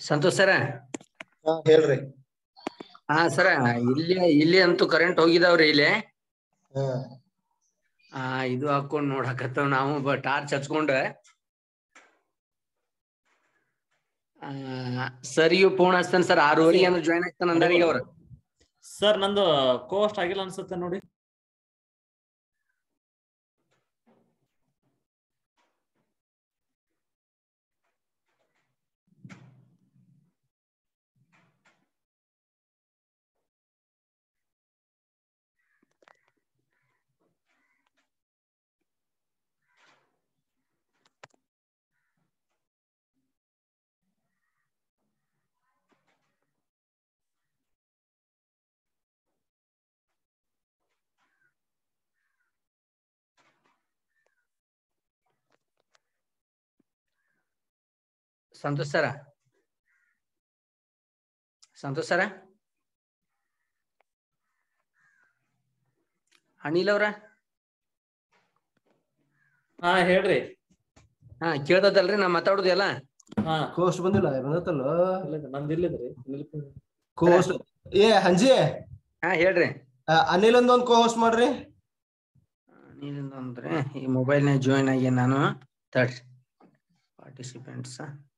ಸಂತೋಷ್ ಸರ ಹಾ ಹೇಳ್ರಿ ಹಾ ಸರ ಇಲ್ಲಿ ಇಲ್ಲಿ ಅಂತೂ ಕರೆಂಟ್ ಹೋಗಿದಾವ್ರಿ ಇಲ್ಲಿ ಹಾ ಆ ಇದು ಹಾಕೊಂಡ್ ನೋಡಕತ್ತವ್ ನಾವು ಟಾರ್ಚ್ ಹಚ್ಕೊಂಡ ಸರಿಯು ಫೋನ್ ಹಚ್ತಾನ ಸರ್ ಆರೂವರೆಗೆ ಅಂದ್ರೆ ಜಾಯ್ನ್ ಆಗ್ತಾನ ಅಂದಾರೀಗ ಅವ್ರ ಸರ್ ನಂದು ಕೋಸ್ಟ್ ಆಗಿಲ್ಲ ಅನ್ಸುತ್ತೆ ನೋಡಿ ಸಂತೋಷ್ ಸರ ಸಂತೋಷ್ ಸರ ಅನಿಲ್ ಅವ್ರ ಹಾ ಹೇಳ್ರಿ ಹಾ ಕೇಳ್ತದಲ್ರಿ ನಾ ಮಾತಾಡುದು ಎಲ್ಲ ಹಾ ಕೋಸ್ಟ್ ಬಂದಿಲ್ಲ ಬಂದತ್ತಲ್ಲ ಇಲ್ಲಿದೆ, ನಂದ್ ಇಲ್ಲಿದ್ರಿ ಕೋಸ್ಟ್ ಏ ಹಂಜಿ ಹಾ ಹೇಳ್ರಿ ಆ, ಅನಿಲ್ ಒಂದೊಂದ್ ಕೋ ಹೋಸ್ಟ್ ಮಾಡ್ರಿ ಅನಿಲ್ ಅಂದ್ರೆ ಈ ಮೊಬೈಲ್ನಾಗ ಜಾಯಿನ್ ಆಗಿ ನಾನು ತಡ್ರಿ ಪಾರ್ಟಿಸಿಪೆಂಟ್ಸ್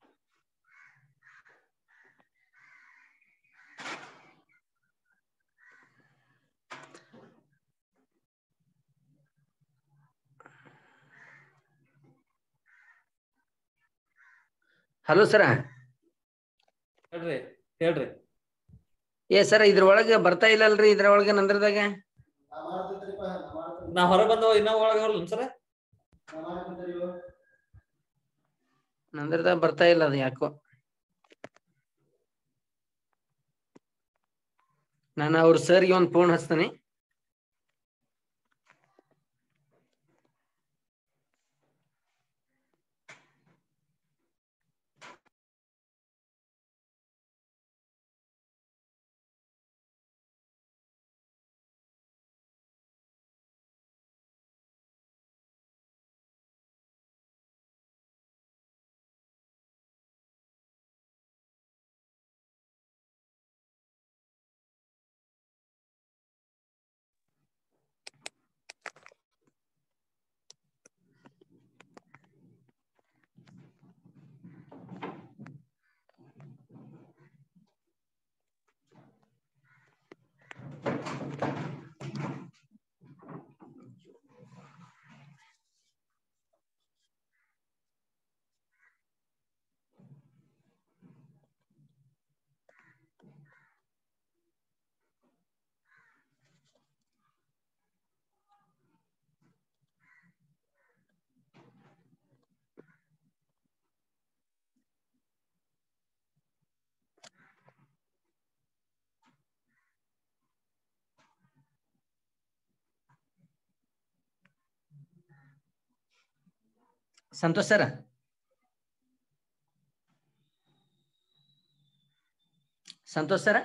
ಹಲೋ ಸರ ಹೇಳ್ರಿ ಹೇಳ್ರಿ ಏ ಸರ್ ಇದ್ರೊಳಗೆ ಬರ್ತಾ ಇಲ್ಲಲ್ರಿ ಇದ್ರೊಳಗೆ ನಂದ್ರದಾಗ ನಾ ಹೊರ ಬಂದವ ಇನ್ನ ಒಳಗೆ ಹೋಗ್ಲ ಸರ ನಂದ್ರದಾಗ ಬರ್ತಾ ಇಲ್ಲ ಅದು ಯಾಕೋ ನಾನು ಅವ್ರ ಸರ್ಗೆ ಒಂದು ಫೋನ್ ಹಚ್ತಾನೆ Santosh sir Santosh sir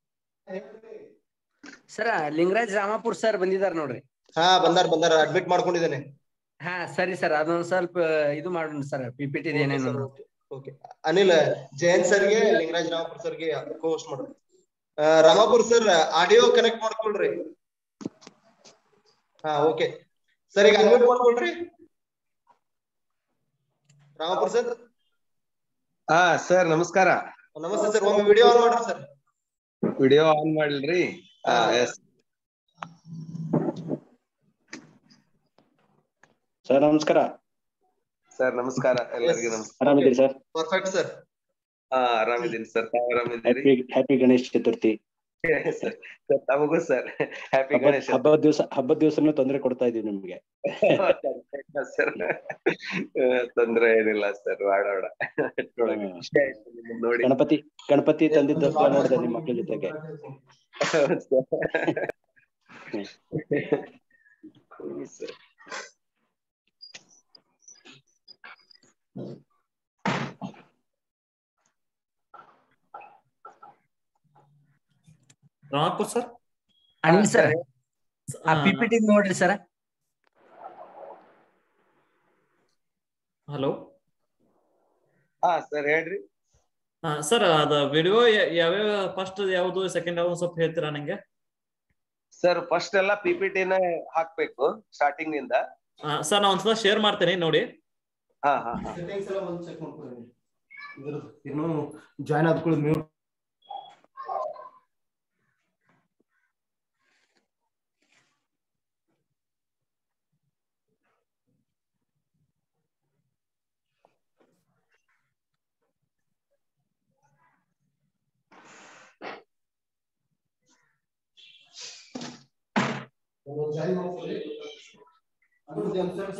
sir Lingaraj Ramapur sir ಬಂದಿದಾರ ನೋಡ್ರಿ ಹಾ ಬಂದಾರ ಬಂದಾರ ಅಡ್ಮಿಟ್ ಮಾಡ್ಕೊಂಡಿದ್ದೇನೆ ಹಾ ಸರಿ ಸರ್ ಅದೊಂದ್ ಸ್ವಲ್ಪ ಇದು ಮಾಡೋಣ ಸರ್ ಪಿ ಪಿ ಟಿ ಏನೇನು ಓಕೆ ಅನಿಲ್ ಜಯಂತ್ ಸರ್ಗೆ ಲಿಂಗರಾಜ್ ರಾಮಪುರ್ ಸರ್ಗೆ ಕೋ ಹೋಸ್ಟ್ ಮಾಡ್ರಿ ಆ, ರಾಮಾಪುರ್ ಸರ್ ಆಡಿಯೋ ಕನೆಕ್ಟ್ ಮಾಡ್ಕೊಳ್ರಿ ಹಾ ಓಕೆ ಸರ್ ಈಗ ಅನ್ಮ್ಯೂಟ್ ಮಾಡ್ಕೊಳ್ರಿ ರಾಮಾಪುರ್ ಸರ್ ಹಾ ಸರ್ ನಮಸ್ಕಾರ ನಮಸ್ತೆ ಸರ್ ಒಮ್ಮೆ ವಿಡಿಯೋ ಆನ್ ಮಾಡ್ರಿ ಸರ್ ವಿಡಿಯೋ ಆನ್ ಮಾಡಿಲ್ರಿ ಹಾ ಎಸ್ ಸರ್ ನಮಸ್ಕಾರ ಸರ್ ನಮಸ್ಕಾರ ಎಲ್ಲರಿಗೂ ನಮಸ್ಕಾರ ಆರಾಮಿದ್ದೀರಿ ಸರ್ ಪರ್ಫೆಕ್ಟ್ ಸರ್ ಹಾ ಆರಾಮಿದ್ದೀನಿ ಸರ್ ತಾವ್ ಆರಾಮಿದ್ದೀರಿ happy happy Ganesh Chaturthi sir sir ತಮಗೂ ಸರ್ ಹ್ಯಾಪಿ ಹಬ್ಬದ ಗಣೇಶ ಹಬ್ಬದ ದಿವಸ ಹಬ್ಬದ ದಿವಸನೂ ತೊಂದರೆ ಕೊಡ್ತಾ ಇದೀವಿ ನಿಮ್ಗೆ ಸರ್ ತೊಂದ್ರೆ ಏನಿಲ್ಲ ಸರ್ ಮಾಡೋಣ ಹ್ಮ್. ಖುಷಿ ಆಯ್ತು ನಿಮ್ಮನ್ನ ನೋಡಿ ಗಣಪತಿ ಗಣಪತಿ ತಂದಿದ್ದಪ್ಪ ನೋಡಿದೆ ನಿಮ್ಮ ಮಕ್ಕಳ ಜೊತೆಗೆ ಹೌದು ಸರ್. ಹ್ಮ್ sir. Ramapur sir Anil sir ಆ ಪಿ ಪಿ ಟಿ ನೋಡ್ರಿ ಸರ್ ಹಲೋ ಹಾ ಸರ್ ಹೇಳ್ರಿ ಸರ್ ಅದ ವಿಡಿಯೋ ಯಾವ್ಯಾವ ಫಸ್ಟ್ ಯಾವ್ದು ಸೆಕೆಂಡ್ ಯಾವ್ದು ಸ್ವಲ್ಪ ಹೇಳ್ತೀರಾ ನಂಗೆ ಸರ್ ಫಸ್ಟ್ ಎಲ್ಲ ಪಿ ಪಿ ಟಿನ ಹಾಕ್ಬೇಕು ಸ್ಟಾರ್ಟಿಂಗ್ ನಿಂದ ಸರ್ ನಾ ಒಂದ್ಸಲ ಶೇರ್ ಮಾಡ್ತೇನೆ ನೋಡಿ ಹಾ ಹಾ ಹಾ ಸೆಟ್ಟಿಂಗ್ಸ್ ಎಲ್ಲ ಒಂದು ಚೆಕ್ ಮಾಡ್ಕೊಳ್ಳಿ ಇದ್ರದ್ದು ಇನ್ನು ಜಾಯ್ನ್ ಆದ್ಕೊಳ್ಳಿ ಮ್ಯೂಟ್ ಜಾಯಿನ್ ಮಾಡ್ಕೊಳ್ಳಿ ಅದ್ರದ್ದು MCMC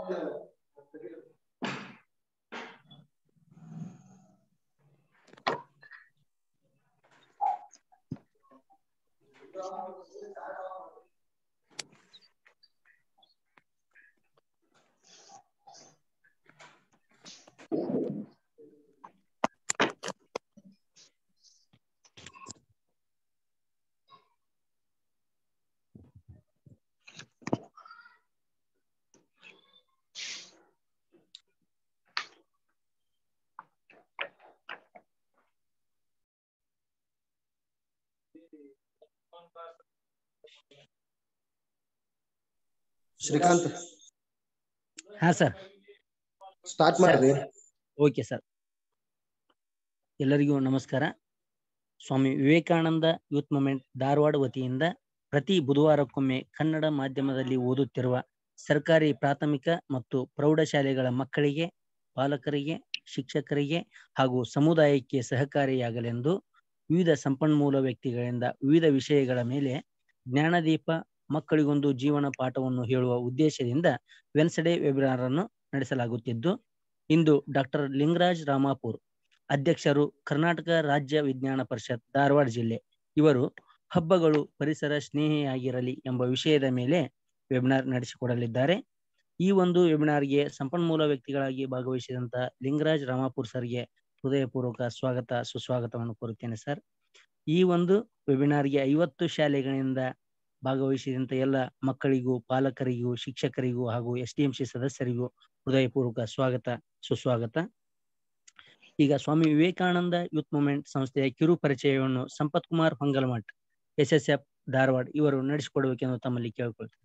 ಶ್ರೀಕಾಂತ್ ಹಾ ಸರ್ ಸ್ಟಾರ್ಟ್ ಮಾಡ್ರಿ ಓಕೆ ಸರ್ ಎಲ್ಲರಿಗೂ ನಮಸ್ಕಾರ ಸ್ವಾಮಿ ವಿವೇಕಾನಂದ ಯೂತ್ ಮೂವ್ಮೆಂಟ್ ಧಾರವಾಡ ವತಿಯಿಂದ ಪ್ರತಿ ಬುಧವಾರಕ್ಕೊಮ್ಮೆ ಕನ್ನಡ ಮಾಧ್ಯಮದಲ್ಲಿ ಓದುತ್ತಿರುವ ಸರ್ಕಾರಿ ಪ್ರಾಥಮಿಕ ಮತ್ತು ಪ್ರೌಢಶಾಲೆಗಳ ಮಕ್ಕಳಿಗೆ ಪಾಲಕರಿಗೆ ಶಿಕ್ಷಕರಿಗೆ ಹಾಗೂ ಸಮುದಾಯಕ್ಕೆ ಸಹಕಾರಿಯಾಗಲೆಂದು ವಿವಿಧ ಸಂಪನ್ಮೂಲ ವ್ಯಕ್ತಿಗಳಿಂದ ವಿವಿಧ ವಿಷಯಗಳ ಮೇಲೆ ಜ್ಞಾನದೀಪ ಮಕ್ಕಳಿಗೊಂದು ಜೀವನ ಪಾಠವನ್ನು ಹೇಳುವ ಉದ್ದೇಶದಿಂದ ವೆನ್ಸ್ಡೇ ವೆಬಿನಾರ್ ಅನ್ನು ನಡೆಸಲಾಗುತ್ತಿದ್ದು ಇಂದು ಡಾಕ್ಟರ್ ಲಿಂಗರಾಜ್ ರಾಮಾಪುರ್ ಅಧ್ಯಕ್ಷರು ಕರ್ನಾಟಕ ರಾಜ್ಯ ವಿಜ್ಞಾನ ಪರಿಷತ್ ಧಾರವಾಡ ಜಿಲ್ಲೆ ಇವರು ಹಬ್ಬಗಳು ಪರಿಸರ ಸ್ನೇಹಿಯಾಗಿರಲಿ ಎಂಬ ವಿಷಯದ ಮೇಲೆ ವೆಬಿನಾರ್ ನಡೆಸಿಕೊಡಲಿದ್ದಾರೆ ಈ ಒಂದು ವೆಬಿನಾರ್ಗೆ ಸಂಪನ್ಮೂಲ ವ್ಯಕ್ತಿಗಳಾಗಿ ಭಾಗವಹಿಸಿದಂತ ಲಿಂಗರಾಜ್ ರಾಮಾಪುರ್ ಸರ್ಗೆ ಹೃದಯಪೂರ್ವಕ ಸ್ವಾಗತ ಸುಸ್ವಾಗತವನ್ನು ಕೋರುತ್ತೇನೆ ಸರ್ ಈ ಒಂದು ವೆಬಿನಾರ್ಗೆ ಐವತ್ತು ಶಾಲೆಗಳಿಂದ ಭಾಗವಹಿಸಿದಂತ ಎಲ್ಲ ಮಕ್ಕಳಿಗೂ ಪಾಲಕರಿಗೂ ಶಿಕ್ಷಕರಿಗೂ ಹಾಗೂ ಎಸ್ ಡಿ ಎಂ ಸಿ ಸದಸ್ಯರಿಗೂ ಹೃದಯಪೂರ್ವಕ ಸ್ವಾಗತ ಸುಸ್ವಾಗತ ಈಗ ಸ್ವಾಮಿ ವಿವೇಕಾನಂದ ಯೂತ್ ಮೂವ್ಮೆಂಟ್ ಸಂಸ್ಥೆಯ ಕಿರು ಪರಿಚಯವನ್ನು Sampath Kumar Hongalmath S S F Dharwad ಇವರು ನಡೆಸಿಕೊಡಬೇಕೆಂದು ತಮ್ಮಲ್ಲಿ ಕೇಳಿಕೊಳ್ತೇನೆ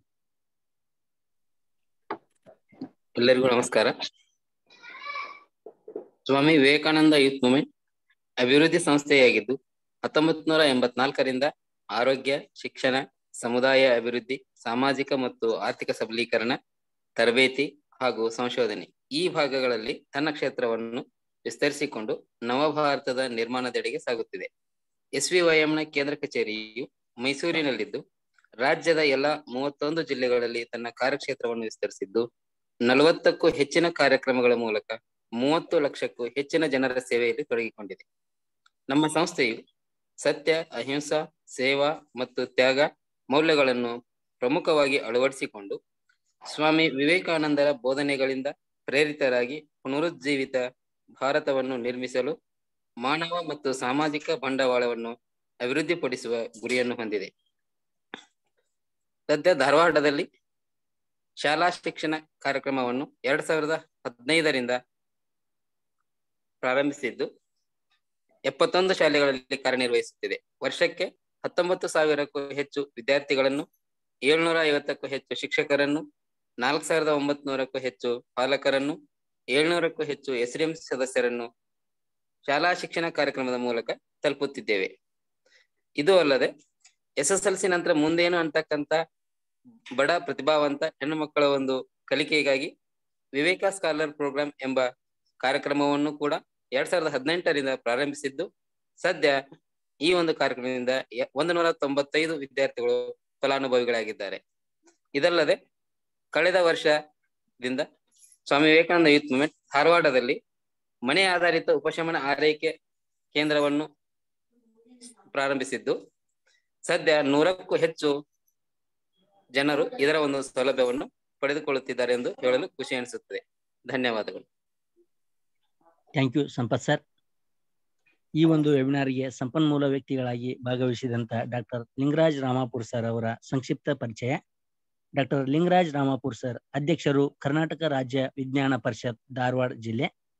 ಎಲ್ಲರಿಗೂ ನಮಸ್ಕಾರ ಸ್ವಾಮಿ ವಿವೇಕಾನಂದ ಯೂತ್ ಮೂವ್ಮೆಂಟ್ ಅಭಿವೃದ್ಧಿ ಸಂಸ್ಥೆಯಾಗಿದ್ದು ಹತ್ತೊಂಬತ್ ನೂರ ಎಂಬತ್ನಾಲ್ಕರಿಂದ ಆರೋಗ್ಯ ಶಿಕ್ಷಣ ಸಮುದಾಯ ಅಭಿವೃದ್ಧಿ ಸಾಮಾಜಿಕ ಮತ್ತು ಆರ್ಥಿಕ ಸಬಲೀಕರಣ ತರಬೇತಿ ಹಾಗೂ ಸಂಶೋಧನೆ ಈ ಭಾಗಗಳಲ್ಲಿ ತನ್ನ ಕ್ಷೇತ್ರವನ್ನು ವಿಸ್ತರಿಸಿಕೊಂಡು ನವಭಾರತದ ನಿರ್ಮಾಣದೆಡೆಗೆ ಸಾಗುತ್ತಿದೆ ಎಸ್ವಿವೈಎಂನ ಕೇಂದ್ರ ಕಚೇರಿಯು ಮೈಸೂರಿನಲ್ಲಿದ್ದು ರಾಜ್ಯದ ಎಲ್ಲ ಮೂವತ್ತೊಂದು ಜಿಲ್ಲೆಗಳಲ್ಲಿ ತನ್ನ ಕಾರ್ಯಕ್ಷೇತ್ರವನ್ನು ವಿಸ್ತರಿಸಿದ್ದು ನಲವತ್ತಕ್ಕೂ ಹೆಚ್ಚಿನ ಕಾರ್ಯಕ್ರಮಗಳ ಮೂಲಕ ಮೂವತ್ತು ಲಕ್ಷಕ್ಕೂ ಹೆಚ್ಚಿನ ಜನರ ಸೇವೆಯಲ್ಲಿ ತೊಡಗಿಕೊಂಡಿದೆ ನಮ್ಮ ಸಂಸ್ಥೆಯು ಸತ್ಯ ಅಹಿಂಸಾ ಸೇವಾ ಮತ್ತು ತ್ಯಾಗ ಮೌಲ್ಯಗಳನ್ನು ಪ್ರಮುಖವಾಗಿ ಅಳವಡಿಸಿಕೊಂಡು ಸ್ವಾಮಿ ವಿವೇಕಾನಂದರ ಬೋಧನೆಗಳಿಂದ ಪ್ರೇರಿತರಾಗಿ ಪುನರುಜ್ಜೀವಿತ ಭಾರತವನ್ನು ನಿರ್ಮಿಸಲು ಮಾನವ ಮತ್ತು ಸಾಮಾಜಿಕ ಬಂಡವಾಳವನ್ನು ಅಭಿವೃದ್ಧಿಪಡಿಸುವ ಗುರಿಯನ್ನು ಹೊಂದಿದೆ ಸದ್ಯ ಧಾರವಾಡದಲ್ಲಿ ಶಾಲಾ ಶಿಕ್ಷಣ ಕಾರ್ಯಕ್ರಮವನ್ನು ಎರಡ್ ಸಾವಿರದ ಹದಿನೈದರಿಂದ ಪ್ರಾರಂಭಿಸಿದ್ದು ಎಪ್ಪತ್ತೊಂದು ಶಾಲೆಗಳಲ್ಲಿ ಕಾರ್ಯನಿರ್ವಹಿಸುತ್ತಿದೆ ವರ್ಷಕ್ಕೆ ಹತ್ತೊಂಬತ್ತು ಸಾವಿರಕ್ಕೂ ಹೆಚ್ಚು ವಿದ್ಯಾರ್ಥಿಗಳನ್ನು ಏಳ್ನೂರ ಐವತ್ತಕ್ಕೂ ಹೆಚ್ಚು ಶಿಕ್ಷಕರನ್ನು ನಾಲ್ಕು ಸಾವಿರದ ಒಂಬತ್ ನೂರಕ್ಕೂ ಹೆಚ್ಚು ಪಾಲಕರನ್ನು ಏಳ್ನೂರಕ್ಕೂ ಹೆಚ್ಚು ಎಸ್ಡಿಎಂ ಸದಸ್ಯರನ್ನು ಶಾಲಾ ಶಿಕ್ಷಣ ಕಾರ್ಯಕ್ರಮದ ಮೂಲಕ ತಲುಪುತ್ತಿದ್ದೇವೆ ಇದು ಅಲ್ಲದೆ ಎಸ್ ಎಸ್ ಎಲ್ ಸಿ ನಂತರ ಮುಂದೇನು ಅಂತಕ್ಕಂತ ಬಡ ಪ್ರತಿಭಾವಂತ ಹೆಣ್ಣು ಮಕ್ಕಳ ಒಂದು ಕಲಿಕೆಗಾಗಿ ವಿವೇಕ ಸ್ಕಾಲರ್ ಪ್ರೋಗ್ರಾಂ ಎಂಬ ಕಾರ್ಯಕ್ರಮವನ್ನು ಕೂಡ ಎರಡ್ ಸಾವಿರದ ಹದಿನೆಂಟರಿಂದ ಪ್ರಾರಂಭಿಸಿದ್ದು ಸದ್ಯ ಈ ಒಂದು ಕಾರ್ಯಕ್ರಮದಿಂದ ಯ- ಒಂದು ನೂರ ತೊಂಬತ್ತೈದು ವಿದ್ಯಾರ್ಥಿಗಳು ಫಲಾನುಭವಿಗಳಾಗಿದ್ದಾರೆ ಇದಲ್ಲದೆ ಕಳೆದ ವರ್ಷದಿಂದ ಸ್ವಾಮಿ ವಿವೇಕಾನಂದ ಯೂತ್ ಮೂವ್ಮೆಂಟ್ ಧಾರವಾಡದಲ್ಲಿ ಮನೆ ಆಧಾರಿತ ಉಪಶಮನ ಆರೈಕೆ ಕೇಂದ್ರವನ್ನು ಪ್ರಾರಂಭಿಸಿದ್ದು ಸದ್ಯ ನೂರಕ್ಕೂ ಹೆಚ್ಚು ಜನರು ಇದರ ಒಂದು ಸೌಲಭ್ಯವನ್ನು ಪಡೆದುಕೊಳ್ಳುತ್ತಿದ್ದಾರೆ ಎಂದು ಹೇಳಲು ಖುಷಿ ಅನಿಸುತ್ತದೆ ಧನ್ಯವಾದಗಳು ಥ್ಯಾಂಕ್ ಯು ಸಂಪತ್ ಸರ್ ಈ ಒಂದು ವೆಬಿನಾರ್ಗೆ ಸಂಪನ್ಮೂಲ ವ್ಯಕ್ತಿಗಳಾಗಿ ಭಾಗವಹಿಸಿದಂತ ಡಾಕ್ಟರ್ ಲಿಂಗರಾಜ್ ರಾಮಾಪುರ್ ಸರ್ ಅವರ ಸಂಕ್ಷಿಪ್ತ ಪರಿಚಯ ಡಾಕ್ಟರ್ ಲಿಂಗರಾಜ್ ರಾಮಾಪುರ್ ಸರ್ ಅಧ್ಯಕ್ಷರು ಕರ್ನಾಟಕ ರಾಜ್ಯ ವಿಜ್ಞಾನ ಪರಿಷತ್ ಧಾರವಾಡ ಜಿಲ್ಲೆ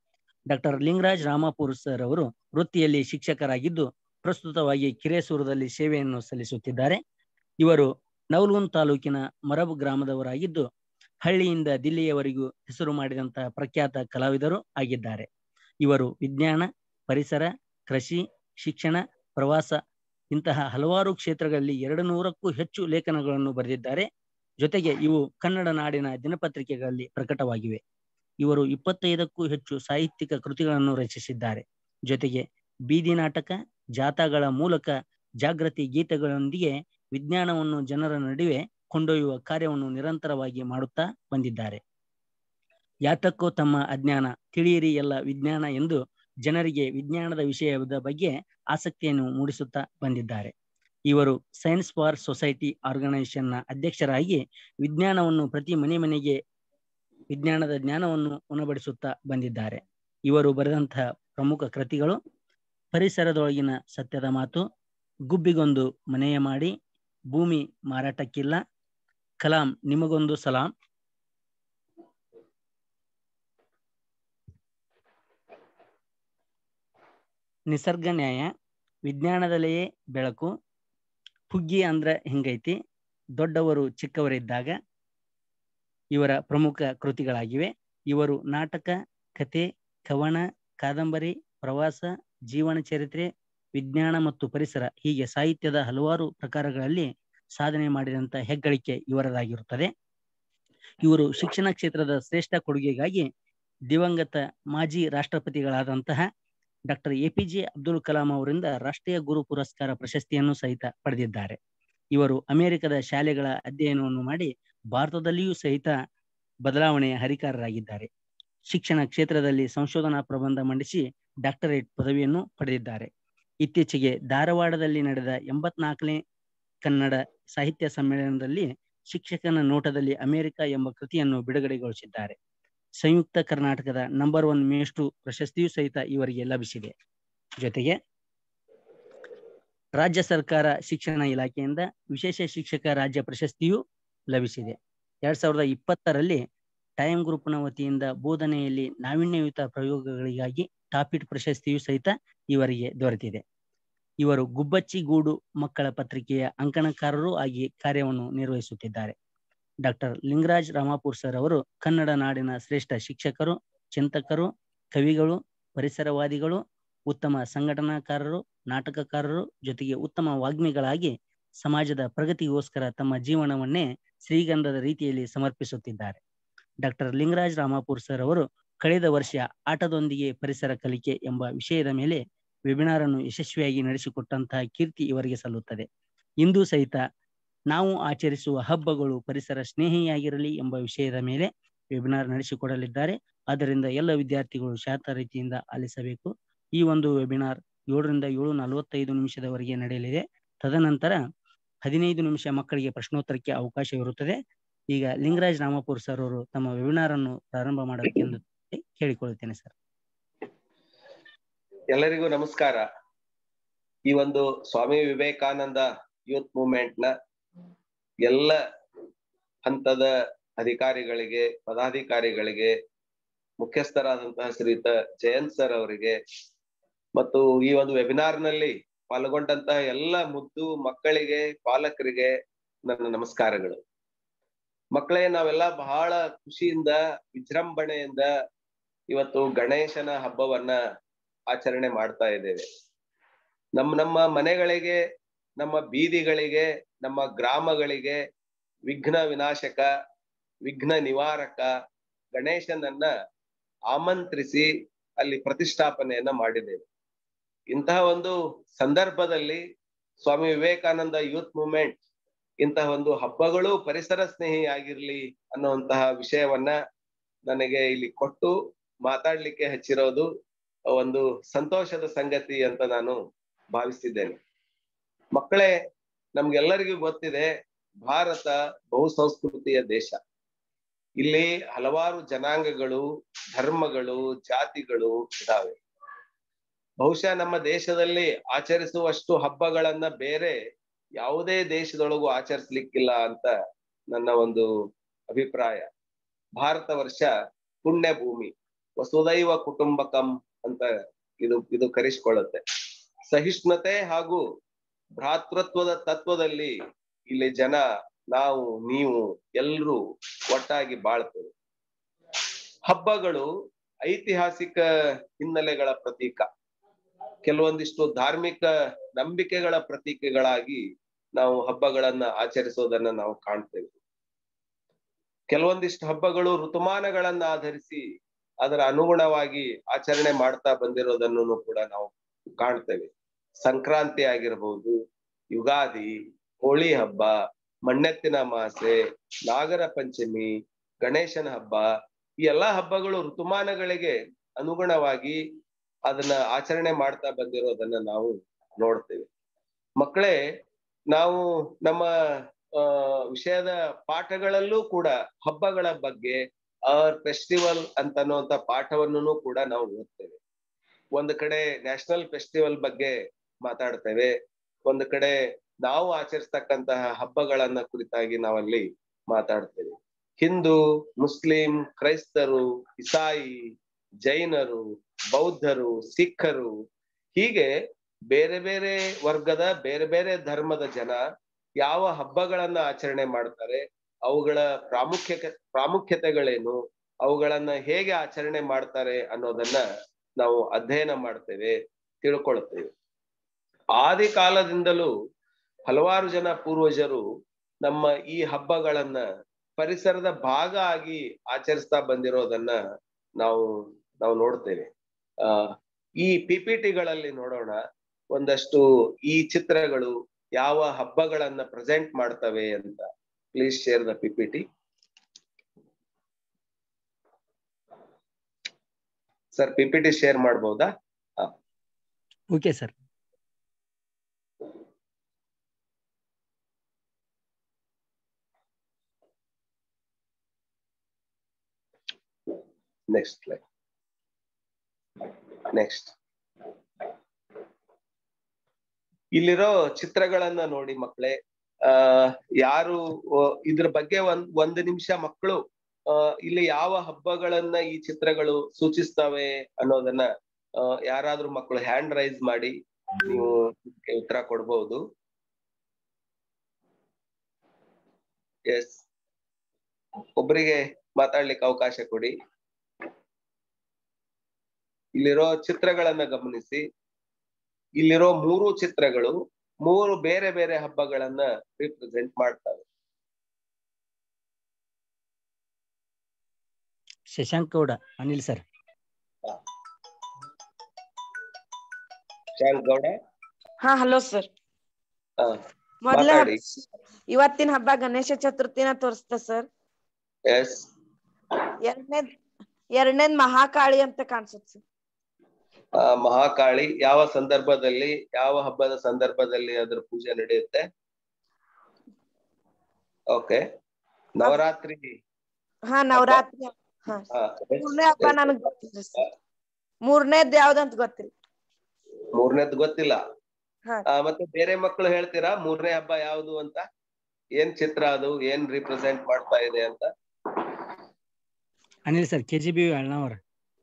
ಡಾಕ್ಟರ್ ಲಿಂಗರಾಜ್ ರಾಮಾಪುರ್ ಸರ್ ಅವರು ವೃತ್ತಿಯಲ್ಲಿ ಶಿಕ್ಷಕರಾಗಿದ್ದು ಪ್ರಸ್ತುತವಾಗಿ ಕಿರೇಸೂರದಲ್ಲಿ ಸೇವೆಯನ್ನು ಸಲ್ಲಿಸುತ್ತಿದ್ದಾರೆ ಇವರು ನವಲೂನ್ ತಾಲೂಕಿನ ಮರಬ್ ಗ್ರಾಮದವರಾಗಿದ್ದು ಹಳ್ಳಿಯಿಂದ ದಿಲ್ಲಿಯವರೆಗೂ ಹೆಸರು ಮಾಡಿದಂತಹ ಪ್ರಖ್ಯಾತ ಕಲಾವಿದರು ಆಗಿದ್ದಾರೆ ಇವರು ವಿಜ್ಞಾನ ಪರಿಸರ ಕೃಷಿ ಶಿಕ್ಷಣ ಪ್ರವಾಸ ಇಂತಹ ಹಲವಾರು ಕ್ಷೇತ್ರಗಳಲ್ಲಿ ಎರಡು ನೂರಕ್ಕೂ ಹೆಚ್ಚು ಲೇಖನಗಳನ್ನು ಬರೆದಿದ್ದಾರೆ ಜೊತೆಗೆ ಇವು ಕನ್ನಡ ನಾಡಿನ ದಿನಪತ್ರಿಕೆಗಳಲ್ಲಿ ಪ್ರಕಟವಾಗಿವೆ ಇವರು ಇಪ್ಪತ್ತೈದಕ್ಕೂ ಹೆಚ್ಚು ಸಾಹಿತ್ಯಿಕ ಕೃತಿಗಳನ್ನು ರಚಿಸಿದ್ದಾರೆ ಜೊತೆಗೆ ಬೀದಿ ನಾಟಕ ಜಾಥಾಗಳ ಮೂಲಕ ಜಾಗೃತಿ ಗೀತೆಗಳೊಂದಿಗೆ ವಿಜ್ಞಾನವನ್ನು ಜನರ ನಡುವೆ ಕೊಂಡೊಯ್ಯುವ ಕಾರ್ಯವನ್ನು ನಿರಂತರವಾಗಿ ಮಾಡುತ್ತಾ ಬಂದಿದ್ದಾರೆ ಯಾತಕ್ಕೋ ತಮ್ಮ ಅಜ್ಞಾನ ತಿಳಿಯಿರಿ ಎಲ್ಲ ವಿಜ್ಞಾನ ಎಂದು ಜನರಿಗೆ ವಿಜ್ಞಾನದ ವಿಷಯದ ಬಗ್ಗೆ ಆಸಕ್ತಿಯನ್ನು ಮೂಡಿಸುತ್ತಾ ಬಂದಿದ್ದಾರೆ ಇವರು ಸೈನ್ಸ್ ಫಾರ್ ಸೊಸೈಟಿ ಆರ್ಗನೈಸೇಷನ್ ನ ಅಧ್ಯಕ್ಷರಾಗಿ ವಿಜ್ಞಾನವನ್ನು ಪ್ರತಿ ಮನೆ ಮನೆಗೆ ವಿಜ್ಞಾನದ ಜ್ಞಾನವನ್ನು ಉಣಬಡಿಸುತ್ತಾ ಬಂದಿದ್ದಾರೆ ಇವರು ಬರೆದಂತಹ ಪ್ರಮುಖ ಕೃತಿಗಳು ಪರಿಸರದೊಳಗಿನ ಸತ್ಯದ ಮಾತು ಗುಬ್ಬಿಗೊಂದು ಮನೆಯ ಮಾಡಿ ಭೂಮಿ ಮಾರಾಟಕ್ಕಿಲ್ಲ ಕಲಾಂ ನಿಮಗೊಂದು ಸಲಾಂ ನಿಸರ್ಗ ನ್ಯಾಯ ವಿಜ್ಞಾನದಲ್ಲಿಯೇ ಬೆಳಕು ಹುಗ್ಗಿ ಅಂದ್ರ ಹಿಂಗೈತಿ ದೊಡ್ಡವರು ಚಿಕ್ಕವರಿದ್ದಾಗ ಇವರ ಪ್ರಮುಖ ಕೃತಿಗಳಾಗಿವೆ ಇವರು ನಾಟಕ ಕತೆ ಕವನ ಕಾದಂಬರಿ ಪ್ರವಾಸ ಜೀವನ ಚರಿತ್ರೆ ವಿಜ್ಞಾನ ಮತ್ತು ಪರಿಸರ ಹೀಗೆ ಸಾಹಿತ್ಯದ ಹಲವಾರು ಪ್ರಕಾರಗಳಲ್ಲಿ ಸಾಧನೆ ಮಾಡಿದಂತ ಹೆಗ್ಗಳಿಕೆ ಇವರದಾಗಿರುತ್ತದೆ ಇವರು ಶಿಕ್ಷಣ ಕ್ಷೇತ್ರದ ಶ್ರೇಷ್ಠ ಕೊಡುಗೆಗಾಗಿ ದಿವಂಗತ ಮಾಜಿ ರಾಷ್ಟ್ರಪತಿಗಳಾದಂತಹ doctor A P J Abdul Kalam ಅವರಿಂದ ರಾಷ್ಟ್ರೀಯ ಗುರು ಪುರಸ್ಕಾರ ಪ್ರಶಸ್ತಿಯನ್ನು ಸಹಿತ ಪಡೆದಿದ್ದಾರೆ ಇವರು ಅಮೆರಿಕದ ಶಾಲೆಗಳ ಅಧ್ಯಯನವನ್ನು ಮಾಡಿ ಭಾರತದಲ್ಲಿಯೂ ಸಹಿತ ಬದಲಾವಣೆಯ ಹರಿಕಾರರಾಗಿದ್ದಾರೆ ಶಿಕ್ಷಣ ಕ್ಷೇತ್ರದಲ್ಲಿ ಸಂಶೋಧನಾ ಪ್ರಬಂಧ ಮಂಡಿಸಿ ಡಾಕ್ಟರೇಟ್ ಪದವಿಯನ್ನು ಪಡೆದಿದ್ದಾರೆ ಇತ್ತೀಚೆಗೆ ಧಾರವಾಡದಲ್ಲಿ ನಡೆದ ಎಂಬತ್ನಾಲ್ಕನೇ ಕನ್ನಡ ಸಾಹಿತ್ಯ ಸಮ್ಮೇಳನದಲ್ಲಿ ಶಿಕ್ಷಕನ ನೋಟದಲ್ಲಿ ಅಮೆರಿಕ ಎಂಬ ಕೃತಿಯನ್ನು ಬಿಡುಗಡೆಗೊಳಿಸಿದ್ದಾರೆ ಸಂಯುಕ್ತ ಕರ್ನಾಟಕದ ನಂಬರ್ ಒನ್ ಮೇಷ್ಟ್ರು ಪ್ರಶಸ್ತಿಯೂ ಸಹಿತ ಇವರಿಗೆ ಲಭಿಸಿದೆ ಜೊತೆಗೆ ರಾಜ್ಯ ಸರ್ಕಾರ ಶಿಕ್ಷಣ ಇಲಾಖೆಯಿಂದ ವಿಶೇಷ ಶಿಕ್ಷಕ ರಾಜ್ಯ ಪ್ರಶಸ್ತಿಯೂ ಲಭಿಸಿದೆ ಎರಡ್ ಸಾವಿರದ ಇಪ್ಪತ್ತರಲ್ಲಿ ಟೈಮ್ ಗ್ರೂಪ್ನ ವತಿಯಿಂದ ಬೋಧನೆಯಲ್ಲಿ ನಾವೀನ್ಯಯುತ ಪ್ರಯೋಗಗಳಿಗಾಗಿ ಟಾಪಿಟ್ ಪ್ರಶಸ್ತಿಯೂ ಸಹಿತ ಇವರಿಗೆ ದೊರೆತಿದೆ ಇವರು ಗುಬ್ಬಚ್ಚಿ ಗೂಡು ಮಕ್ಕಳ ಪತ್ರಿಕೆಯ ಅಂಕಣಕಾರರೂ ಆಗಿ ಕಾರ್ಯವನ್ನು ನಿರ್ವಹಿಸುತ್ತಿದ್ದಾರೆ ಡಾಕ್ಟರ್ ಲಿಂಗರಾಜ್ ರಾಮಾಪುರ್ ಸರ್ ಅವರು ಕನ್ನಡ ನಾಡಿನ ಶ್ರೇಷ್ಠ ಶಿಕ್ಷಕರು ಚಿಂತಕರು ಕವಿಗಳು ಪರಿಸರವಾದಿಗಳು ಉತ್ತಮ ಸಂಘಟನಾಕಾರರು ನಾಟಕಕಾರರು ಜೊತೆಗೆ ಉತ್ತಮ ವಾಗ್ಮಿಗಳಾಗಿ ಸಮಾಜದ ಪ್ರಗತಿಗೋಸ್ಕರ ತಮ್ಮ ಜೀವನವನ್ನೇ ಶ್ರೀಗಂಧದ ರೀತಿಯಲ್ಲಿ ಸಮರ್ಪಿಸುತ್ತಿದ್ದಾರೆ ಡಾಕ್ಟರ್ ಲಿಂಗರಾಜ್ ರಾಮಾಪುರ್ ಸರ್ ಅವರು ಕಳೆದ ವರ್ಷ ಆಟದೊಂದಿಗೆ ಪರಿಸರ ಕಲಿಕೆ ಎಂಬ ವಿಷಯದ ಮೇಲೆ ವೆಬಿನಾರ್ ಅನ್ನು ಯಶಸ್ವಿಯಾಗಿ ನಡೆಸಿಕೊಟ್ಟಂತಹ ಕೀರ್ತಿ ಇವರಿಗೆ ಸಲ್ಲುತ್ತದೆ ಇಂದು ಸಹಿತ ನಾವು ಆಚರಿಸುವ ಹಬ್ಬಗಳು ಪರಿಸರ ಸ್ನೇಹಿಯಾಗಿರಲಿ ಎಂಬ ವಿಷಯದ ಮೇಲೆ ವೆಬಿನಾರ್ ನಡೆಸಿಕೊಡಲಿದ್ದಾರೆ ಆದ್ದರಿಂದ ಎಲ್ಲ ವಿದ್ಯಾರ್ಥಿಗಳು ಶಾಂತ ರೀತಿಯಿಂದ ಆಲಿಸಬೇಕು ಈ ಒಂದು ವೆಬಿನಾರ್ ಏಳರಿಂದ ಏಳು ನಲವತ್ತೈದು ನಿಮಿಷದವರೆಗೆ ನಡೆಯಲಿದೆ ತದನಂತರ ಹದಿನೈದು ನಿಮಿಷ ಮಕ್ಕಳಿಗೆ ಪ್ರಶ್ನೋತ್ತರಕ್ಕೆ ಅವಕಾಶವಿರುತ್ತದೆ ಈಗ ಲಿಂಗರಾಜ್ ರಾಮಪುರ್ ಸರ್ ಅವರು ತಮ್ಮ ವೆಬಿನಾರ್ ಅನ್ನು ಪ್ರಾರಂಭ ಮಾಡಬೇಕೆಂದು ಕೇಳಿಕೊಳ್ಳುತ್ತೇನೆ ಸರ್ ಎಲ್ಲರಿಗೂ ನಮಸ್ಕಾರ ಈ ಒಂದು ಸ್ವಾಮಿ ವಿವೇಕಾನಂದ ಯೂತ್ ಮೂವ್ಮೆಂಟ್ ನ ಎಲ್ಲ ಹಂತದ ಅಧಿಕಾರಿಗಳಿಗೆ ಪದಾಧಿಕಾರಿಗಳಿಗೆ ಮುಖ್ಯಸ್ಥರಾದಂತಹ ಶ್ರೀಯುತ ಜಯಂತ್ ಸರ್ ಅವರಿಗೆ ಮತ್ತು ಈ ಒಂದು ವೆಬಿನಾರ್ ನಲ್ಲಿ ಪಾಲ್ಗೊಂಡಂತಹ ಎಲ್ಲ ಮುದ್ದು ಮಕ್ಕಳಿಗೆ ಪಾಲಕರಿಗೆ ನನ್ನ ನಮಸ್ಕಾರಗಳು ಮಕ್ಕಳೇ ನಾವೆಲ್ಲ ಬಹಳ ಖುಷಿಯಿಂದ ವಿಜೃಂಭಣೆಯಿಂದ ಇವತ್ತು ಗಣೇಶನ ಹಬ್ಬವನ್ನ ಆಚರಣೆ ಮಾಡ್ತಾ ಇದ್ದೇವೆ ನಮ್ಮ ನಮ್ಮ ಮನೆಗಳಿಗೆ ನಮ್ಮ ಬೀದಿಗಳಿಗೆ ನಮ್ಮ ಗ್ರಾಮಗಳಿಗೆ ವಿಘ್ನ ವಿನಾಶಕ ವಿಘ್ನ ನಿವಾರಕ ಗಣೇಶನನ್ನ ಆಮಂತ್ರಿಸಿ ಅಲ್ಲಿ ಪ್ರತಿಷ್ಠಾಪನೆಯನ್ನ ಮಾಡಿದ್ದೇವೆ ಇಂತಹ ಒಂದು ಸಂದರ್ಭದಲ್ಲಿ ಸ್ವಾಮಿ ವಿವೇಕಾನಂದ ಯೂತ್ ಮೂವ್ಮೆಂಟ್ ಇಂತಹ ಒಂದು ಹಬ್ಬಗಳು ಪರಿಸರ ಸ್ನೇಹಿ ಆಗಿರ್ಲಿ ಅನ್ನುವಂತಹ ವಿಷಯವನ್ನ ನನಗೆ ಇಲ್ಲಿ ಕೊಟ್ಟು ಮಾತಾಡ್ಲಿಕ್ಕೆ ಹಚ್ಚಿರೋದು ಒಂದು ಸಂತೋಷದ ಸಂಗತಿ ಅಂತ ನಾನು ಭಾವಿಸಿದ್ದೇನೆ ಮಕ್ಕಳೇ ನಮ್ಗೆಲ್ಲರಿಗೂ ಗೊತ್ತಿದೆ ಭಾರತ ಬಹುಸಂಸ್ಕೃತಿಯ ದೇಶ ಇಲ್ಲಿ ಹಲವಾರು ಜನಾಂಗಗಳು ಧರ್ಮಗಳು ಜಾತಿಗಳು ಇದಾವೆ ಬಹುಶಃ ನಮ್ಮ ದೇಶದಲ್ಲಿ ಆಚರಿಸುವಷ್ಟು ಹಬ್ಬಗಳನ್ನ ಬೇರೆ ಯಾವುದೇ ದೇಶದೊಳಗೂ ಆಚರಿಸ್ಲಿಕ್ಕಿಲ್ಲ ಅಂತ ನನ್ನ ಒಂದು ಅಭಿಪ್ರಾಯ ಭಾರತ ವರ್ಷ ಪುಣ್ಯ ಭೂಮಿ ವಸುದೈವ ಕುಟುಂಬಕಂ ಅಂತ ಇದು ಇದು ಕರೆಸಿಕೊಳ್ಳುತ್ತೆ ಸಹಿಷ್ಣುತೆ ಹಾಗೂ ಭ್ರಾತೃತ್ವದ ತತ್ವದಲ್ಲಿ ಇಲ್ಲಿ ಜನ ನಾವು ನೀವು ಎಲ್ರೂ ಒಟ್ಟಾಗಿ ಬಾಳ್ತೇವೆ ಹಬ್ಬಗಳು ಐತಿಹಾಸಿಕ ಹಿನ್ನೆಲೆಗಳ ಪ್ರತೀಕ ಕೆಲವೊಂದಿಷ್ಟು ಧಾರ್ಮಿಕ ನಂಬಿಕೆಗಳ ಪ್ರತೀಕಗಳಾಗಿ ನಾವು ಹಬ್ಬಗಳನ್ನ ಆಚರಿಸೋದನ್ನ ನಾವು ಕಾಣ್ತೇವೆ ಕೆಲವೊಂದಿಷ್ಟು ಹಬ್ಬಗಳು ಋತುಮಾನಗಳನ್ನ ಆಧರಿಸಿ ಅದರ ಅನುಗುಣವಾಗಿ ಆಚರಣೆ ಮಾಡ್ತಾ ಬಂದಿರೋದನ್ನು ಕೂಡ ನಾವು ಕಾಣ್ತೇವೆ ಸಂಕ್ರಾಂತಿ ಆಗಿರಬಹುದು ಯುಗಾದಿ ಹೋಳಿ ಹಬ್ಬ ಮಣ್ಣೆತ್ತಿನ ಅಮಾಸೆ ನಾಗರ ಪಂಚಮಿ ಗಣೇಶನ ಹಬ್ಬ ಈ ಎಲ್ಲಾ ಹಬ್ಬಗಳು ಋತುಮಾನಗಳಿಗೆ ಅನುಗುಣವಾಗಿ ಅದನ್ನ ಆಚರಣೆ ಮಾಡ್ತಾ ಬಂದಿರೋದನ್ನ ನಾವು ನೋಡ್ತೇವೆ ಮಕ್ಕಳೇ ನಾವು ನಮ್ಮ ಆ ವಿಷಯದ ಪಾಠಗಳಲ್ಲೂ ಕೂಡ ಹಬ್ಬಗಳ ಬಗ್ಗೆ ಅವರ್ ಫೆಸ್ಟಿವಲ್ ಅಂತನ್ನುವಂತ ಪಾಠವನ್ನು ಕೂಡ ನಾವು ಓದ್ತೇವೆ ಒಂದು ಕಡೆ ನ್ಯಾಷನಲ್ ಫೆಸ್ಟಿವಲ್ ಬಗ್ಗೆ ಮಾತಾಡ್ತೇವೆ ಒಂದು ಕಡೆ ನಾವು ಆಚರಿಸ್ತಕ್ಕಂತಹ ಹಬ್ಬಗಳನ್ನ ಕುರಿತಾಗಿ ನಾವಲ್ಲಿ ಮಾತಾಡ್ತೇವೆ ಹಿಂದೂ ಮುಸ್ಲಿಂ ಕ್ರೈಸ್ತರು ಇಸಾಯಿ ಜೈನರು ಬೌದ್ಧರು ಸಿಖ್ಖರು ಹೀಗೆ ಬೇರೆ ಬೇರೆ ವರ್ಗದ ಬೇರೆ ಬೇರೆ ಧರ್ಮದ ಜನ ಯಾವ ಹಬ್ಬಗಳನ್ನ ಆಚರಣೆ ಮಾಡ್ತಾರೆ ಅವುಗಳ ಪ್ರಾಮುಖ್ಯ ಪ್ರಾಮುಖ್ಯತೆಗಳೇನು ಅವುಗಳನ್ನ ಹೇಗೆ ಆಚರಣೆ ಮಾಡ್ತಾರೆ ಅನ್ನೋದನ್ನ ನಾವು ಅಧ್ಯಯನ ಮಾಡ್ತೇವೆ ತಿಳ್ಕೊಳ್ತೇವೆ ಆದಿ ಕಾಲದಿಂದಲೂ ಹಲವಾರು ಜನ ಪೂರ್ವಜರು ನಮ್ಮ ಈ ಹಬ್ಬಗಳನ್ನ ಪರಿಸರದ ಭಾಗ ಆಗಿ ಆಚರಿಸ್ತಾ ಬಂದಿರೋದನ್ನ ನಾವು ನಾವು ನೋಡ್ತೇವೆ ಆ ಈ ಪಿ ಪಿ ಟಿಗಳಲ್ಲಿ ನೋಡೋಣ ಒಂದಷ್ಟು ಈ ಚಿತ್ರಗಳು ಯಾವ ಹಬ್ಬಗಳನ್ನ ಪ್ರೆಸೆಂಟ್ ಮಾಡ್ತವೆ ಅಂತ please share the P P T sir P P T share ಮಾಡ್ಬೋದಾ okay sir next slide next ಇಲ್ಲಿರೋ ಚಿತ್ರಗಳನ್ನ ನೋಡಿ ಮಕ್ಕಳೇ ಆ ಯಾರು ಆ, ಇದ್ರ ಬಗ್ಗೆ ಒಂದ್ ಒಂದು ನಿಮಿಷ ಮಕ್ಕಳು ಆ ಇಲ್ಲಿ ಯಾವ ಹಬ್ಬಗಳನ್ನ ಈ ಚಿತ್ರಗಳು ಸೂಚಿಸ್ತವೆ ಅನ್ನೋದನ್ನ ಆ, ಯಾರಾದ್ರೂ ಮಕ್ಕಳು ಹ್ಯಾಂಡ್ ರೈಸ್ ಮಾಡಿ ನೀವು ಇದಕ್ಕೆ ಉತ್ತರ ಕೊಡ್ಬಹುದು ಎಸ್ ಒಬ್ಬರಿಗೆ ಮಾತಾಡ್ಲಿಕ್ಕೆ ಅವಕಾಶ ಕೊಡಿ ಇಲ್ಲಿರೋ ಚಿತ್ರಗಳನ್ನ ಗಮನಿಸಿ ಇಲ್ಲಿರೋ ಮೂರು ಚಿತ್ರಗಳು ಮೂರು ಬೇರೆ ಬೇರೆ ಹಬ್ಬಗಳನ್ನ ರಿಪ್ರೆಸೆಂಟ್ ಮಾಡ್ತವೆ ಶಶಾಂಕ್ ಗೌಡ ಅನಿಲ್ ಸರ್ ಶಾಂತ್ ಗೌಡ ಹಾ ಹಲೋ ಸರ್ ಹಾ ಮೊದಲ ಮಾತಾಡಿ. ಇವತ್ತಿನ ಹಬ್ಬ ಗಣೇಶ ಚತುರ್ಥಿನ ತೋರಿಸ್ತ ಸರ್ ಎಸ್ ಎರಡನೇದ್ ಎರಡನೇದ್ ಮಹಾಕಾಳಿ ಅಂತ ಕಾಣಿಸುತ್ತೆ ಸರ್ ಮಹಾಕಾಳಿ ಯಾವ ಸಂದರ್ಭದಲ್ಲಿ ಯಾವ ಹಬ್ಬದ ಸಂದರ್ಭದಲ್ಲಿ ಅದ್ರ ಪೂಜೆ ನಡೆಯುತ್ತೆ ಓಕೆ ನವರಾತ್ರಿ ಹಾ ನವರಾತ್ರಿ ಹಾ ಹಾ, yes, ಮೂರನೇ ಹಬ್ಬ yes. ನನಗ್ ಗೊತ್ತಿಲ್ಲ ಸರ್ ಮೂರನೇದ್ ಯಾವ್ದಂತ ಗೊತ್ತಿಲ್ಲ ಮೂರನೇದ್ ಗೊತ್ತಿಲ್ಲ ಹಾ. ಆ, ಮತ್ತೆ ಬೇರೆ ಮಕ್ಕಳು ಹೇಳ್ತೀರಾ ಮೂರನೇ ಹಬ್ಬ ಯಾವುದು ಅಂತ ಏನ್ ಚಿತ್ರ ಅದು ಏನ್ ರಿಪ್ರೆಸೆಂಟ್ ಮಾಡ್ತಾ ಇದೆ ಅಂತ Anil sir K G B Annavar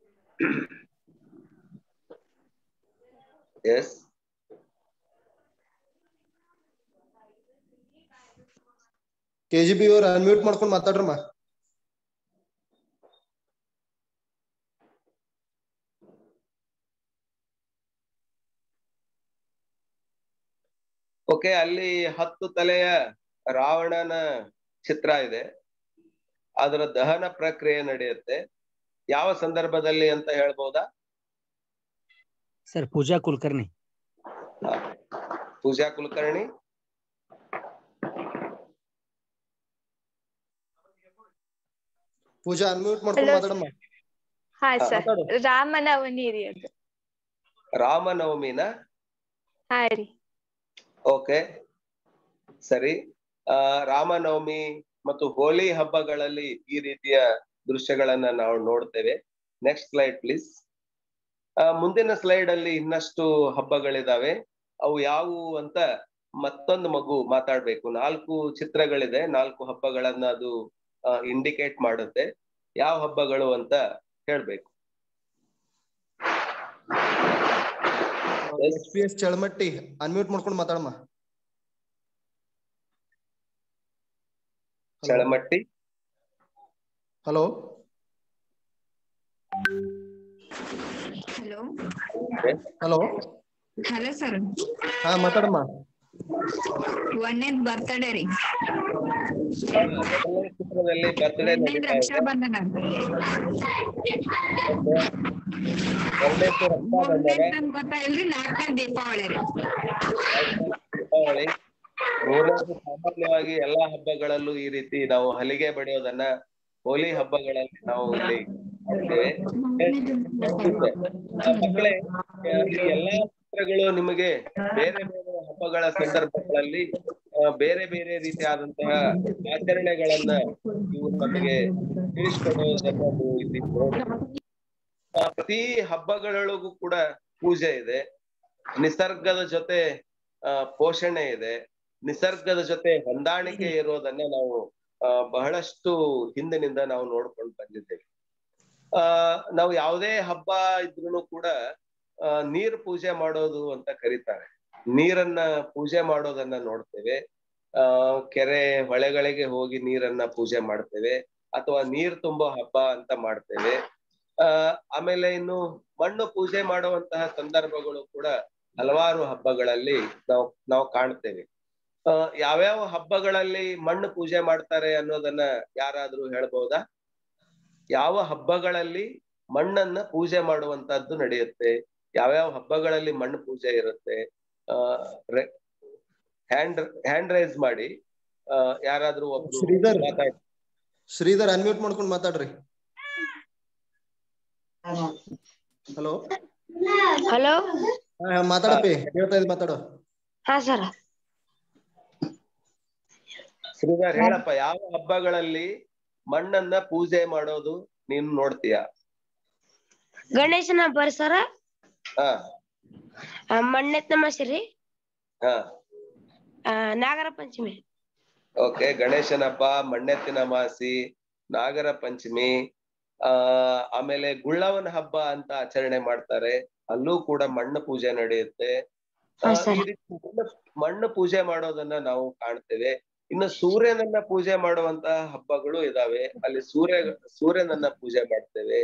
S K G B ಅವ್ರ ಅನ್ಮ್ಯೂಟ್ ಮಾಡ್ಕೊಂಡು ಮಾತಾಡ್ರಮ್ಮ ಓಕೆ ಅಲ್ಲಿ ಹತ್ತು ತಲೆಯ ರಾವಣನ ಚಿತ್ರ ಇದೆ ಅದರ ದಹನ ಪ್ರಕ್ರಿಯೆ ನಡೆಯುತ್ತೆ ಯಾವ ಸಂದರ್ಭದಲ್ಲಿ ಅಂತ ಹೇಳ್ಬೋದಾ ಸರ್ ಪೂಜಾ ಕುಲಕರ್ಣಿ ಹಾ. ಪೂಜಾ ಕುಲಕರ್ಣಿ ಪೂಜಾ ಅನ್ಮ್ಯೂಟ್ ಮಾಡ್ಕೊಂಡು Hello, ಮಾತಾಡಮ್ಮ ಹಾ ಹಾ, ಸರ್ ಮಾತಾಡು ರಾಮನವಮಿ ರೀ ಅದು ರಾಮನವಮಿನ ಹಾ ರೀ ಓಕೆ ಸರಿ ಆ ರಾಮನವಮಿ ಮತ್ತು ಹೋಳಿ ಹಬ್ಬಗಳಲ್ಲಿ ಈ ರೀತಿಯ ದೃಶ್ಯಗಳನ್ನ ನಾವು ನೋಡ್ತೇವೆ ನೆಕ್ಸ್ಟ್ ಸ್ಲೈಡ್ ಪ್ಲೀಸ್ ಮುಂದಿನ ಸ್ಲೈಡ್ ಅಲ್ಲಿ ಇನ್ನಷ್ಟು ಹಬ್ಬಗಳಿದಾವೆ ಅವು ಯಾವುವು ಅಂತ ಮತ್ತೊಂದು ಮಗು ಮಾತಾಡ್ಬೇಕು ನಾಲ್ಕು ಚಿತ್ರಗಳಿದೆ ನಾಲ್ಕು ಹಬ್ಬಗಳನ್ನ ಅದು ಇಂಡಿಕೇಟ್ ಮಾಡುತ್ತೆ ಯಾವ ಹಬ್ಬಗಳು ಅಂತ ಹೇಳ್ಬೇಕು S P S Chalamatti unmute ಮಾಡ್ಕೊಂಡು ಮಾತಾಡಮ್ಮ Chalamatti hello hello hello hello sir ಹಾ ಮಾತಾಡಮ್ಮ ಒಂದೇದ್ ಬರ್ತಡೇ ರೀ ಮೊದಲನೇ ಚಿತ್ರದಲ್ಲಿ ಬರ್ತ್ಡೇ ಒಂದೇದ್ ನಡೀತಾ ರಕ್ಷಾ ಇದೆ ಬಂಧನ ಎರಡನೇದು ರಕ್ಷಾ ಬಂಧನ ಒಂದೇದ್ ನನ್ ಗೊತ್ತಾಗಿಲ್ರಿ ನಾಲ್ಕನೇ ದೀಪಾವಳಿ ರೀ ದೀಪಾವಳಿ ಮೂರನೇದು ಸಾಮಾನ್ಯವಾಗಿ ಎಲ್ಲಾ ಹಬ್ಬಗಳಲ್ಲೂ ಈ ರೀತಿ ನಾವು ಹಲಿಗೆ ಬಡಿಯೋದನ್ನ ಹೋಲಿ ಹಬ್ಬಗಳಲ್ಲಿ ನಾವು ಇಲ್ಲಿ ಮಾಡ್ತೇವೆ ಆ, ಮಕ್ಕಳೇ ಆ, ಈ ಎಲ್ಲಾ ಚಿತ್ರಗಳು ನಿಮಗೆ ಬೇರೆ ಬೇರೆ ಹಬ್ಬಗಳ ಸಂದರ್ಭಗಳಲ್ಲಿ ಆ, ಬೇರೆ ಬೇರೆ ರೀತಿಯಾದಂತಹ ಆಚರಣೆಗಳನ್ನ ಇವು ನಮಗೆ ತಿಳಿಸ್ಕೊಡೋದನ್ನ ನೀವು ಇಲ್ಲಿ ನೋಡ್ಬೋದು. ಆ, ಪ್ರತಿ ಹಬ್ಬಗಳೊಳಗೂ ಕೂಡ ಪೂಜೆ ಇದೆ ನಿಸರ್ಗದ ಜೊತೆ ಆ, ಪೋಷಣೆ ಇದೆ ನಿಸರ್ಗದ ಜೊತೆ ಹೊಂದಾಣಿಕೆ ಇರೋದನ್ನ ನಾವು ಆ, ಬಹಳಷ್ಟು ಹಿಂದಿನಿಂದ ನಾವು ನೋಡ್ಕೊಂಡು ಬಂದಿದ್ದೇವೆ ಆ ನಾವು ಯಾವುದೇ ಹಬ್ಬ ಇದ್ರೂ ಕೂಡ ಆ, ನೀರ್ ಪೂಜೆ ಮಾಡೋದು ಅಂತ ಕರೀತಾರೆ ನೀರನ್ನ ಪೂಜೆ ಮಾಡೋದನ್ನ ನೋಡ್ತೇವೆ ಆ ಕೆರೆ ಹೊಳೆಗಳಿಗೆ ಹೋಗಿ ನೀರನ್ನ ಪೂಜೆ ಮಾಡ್ತೇವೆ ಅಥವಾ ನೀರ್ ತುಂಬೋ ಹಬ್ಬ ಅಂತ ಮಾಡ್ತೇವೆ ಆ ಆಮೇಲೆ ಇನ್ನು ಮಣ್ಣು ಪೂಜೆ ಮಾಡುವಂತಹ ಸಂದರ್ಭಗಳು ಕೂಡ ಹಲವಾರು ಹಬ್ಬಗಳಲ್ಲಿ ನಾವು ನಾವು ಕಾಣ್ತೇವೆ ಆ ಯಾವ್ಯಾವ ಹಬ್ಬಗಳಲ್ಲಿ ಮಣ್ಣು ಪೂಜೆ ಮಾಡ್ತಾರೆ ಅನ್ನೋದನ್ನ ಯಾರಾದ್ರೂ ಹೇಳ್ಬಹುದಾ ಯಾವ ಹಬ್ಬಗಳಲ್ಲಿ ಮಣ್ಣನ್ನ ಪೂಜೆ ಮಾಡುವಂತದ್ದು ನಡೆಯುತ್ತೆ ಯಾವ್ಯಾವ ಹಬ್ಬಗಳಲ್ಲಿ ಮಣ್ಣು ಪೂಜೆ ಇರುತ್ತೆ ಆ ಹ್ಯಾಂಡ್ ಹ್ಯಾಂಡ್ ರೈಸ್ ಮಾಡಿ ಆ ಯಾರಾದ್ರೂ ಒಬ್ರು ಶ್ರೀಧರ್. ಮಾತಾಡ್ ಶ್ರೀಧರ್ ಅನ್ಮ್ಯೂಟ್ ಮಾಡ್ಕೊಂಡು ಮಾತಾಡ್ರಿ ಹಲೋ ಹಲೋ ಮಾತಾಡಪ್ಪಿ ಹೇಳ್ತಾ ಇದ್ ಮಾತಾಡು ಹಾ ಸರ್ ಶ್ರೀಧರ್ ಹೇಳಪ್ಪ ಯಾವ ಹಬ್ಬಗಳಲ್ಲಿ ಮಣ್ಣನ್ನ ಪೂಜೆ ಮಾಡೋದು ನೀನು ನೋಡ್ತೀಯ ಗಣೇಶನ ಹಬ್ಬ ರೀ ಸರ ಹಾ ಮಣ್ಣೆತ್ ನಮಸ್ರಿ ಹಾ ನಾಗರ ಪಂಚಮಿ ಓಕೆ ಗಣೇಶನ ಹಬ್ಬ ಮಣ್ಣೆತ್ತಿನ ಮಾಸಿ ನಾಗರ ಪಂಚಮಿ ಆ ಆಮೇಲೆ ಗುಳ್ಳವನ ಹಬ್ಬ ಅಂತ ಆಚರಣೆ ಮಾಡ್ತಾರೆ ಅಲ್ಲೂ ಕೂಡ ಮಣ್ಣು ಪೂಜೆ ನಡೆಯುತ್ತೆ ಆ, ಹಾ, ಸರ್. ಈ ರೀತಿ ಮಣ್ಣು ಮಣ್ಣು ಪೂಜೆ ಮಾಡೋದನ್ನ ನಾವು ಕಾಣ್ತೇವೆ ಇನ್ನು ಸೂರ್ಯನನ್ನ ಪೂಜೆ ಮಾಡುವಂತಹ ಹಬ್ಬಗಳು ಇದಾವೆ ಅಲ್ಲಿ ಸೂರ್ಯ ಸೂರ್ಯನನ್ನ ಪೂಜೆ ಮಾಡ್ತೇವೆ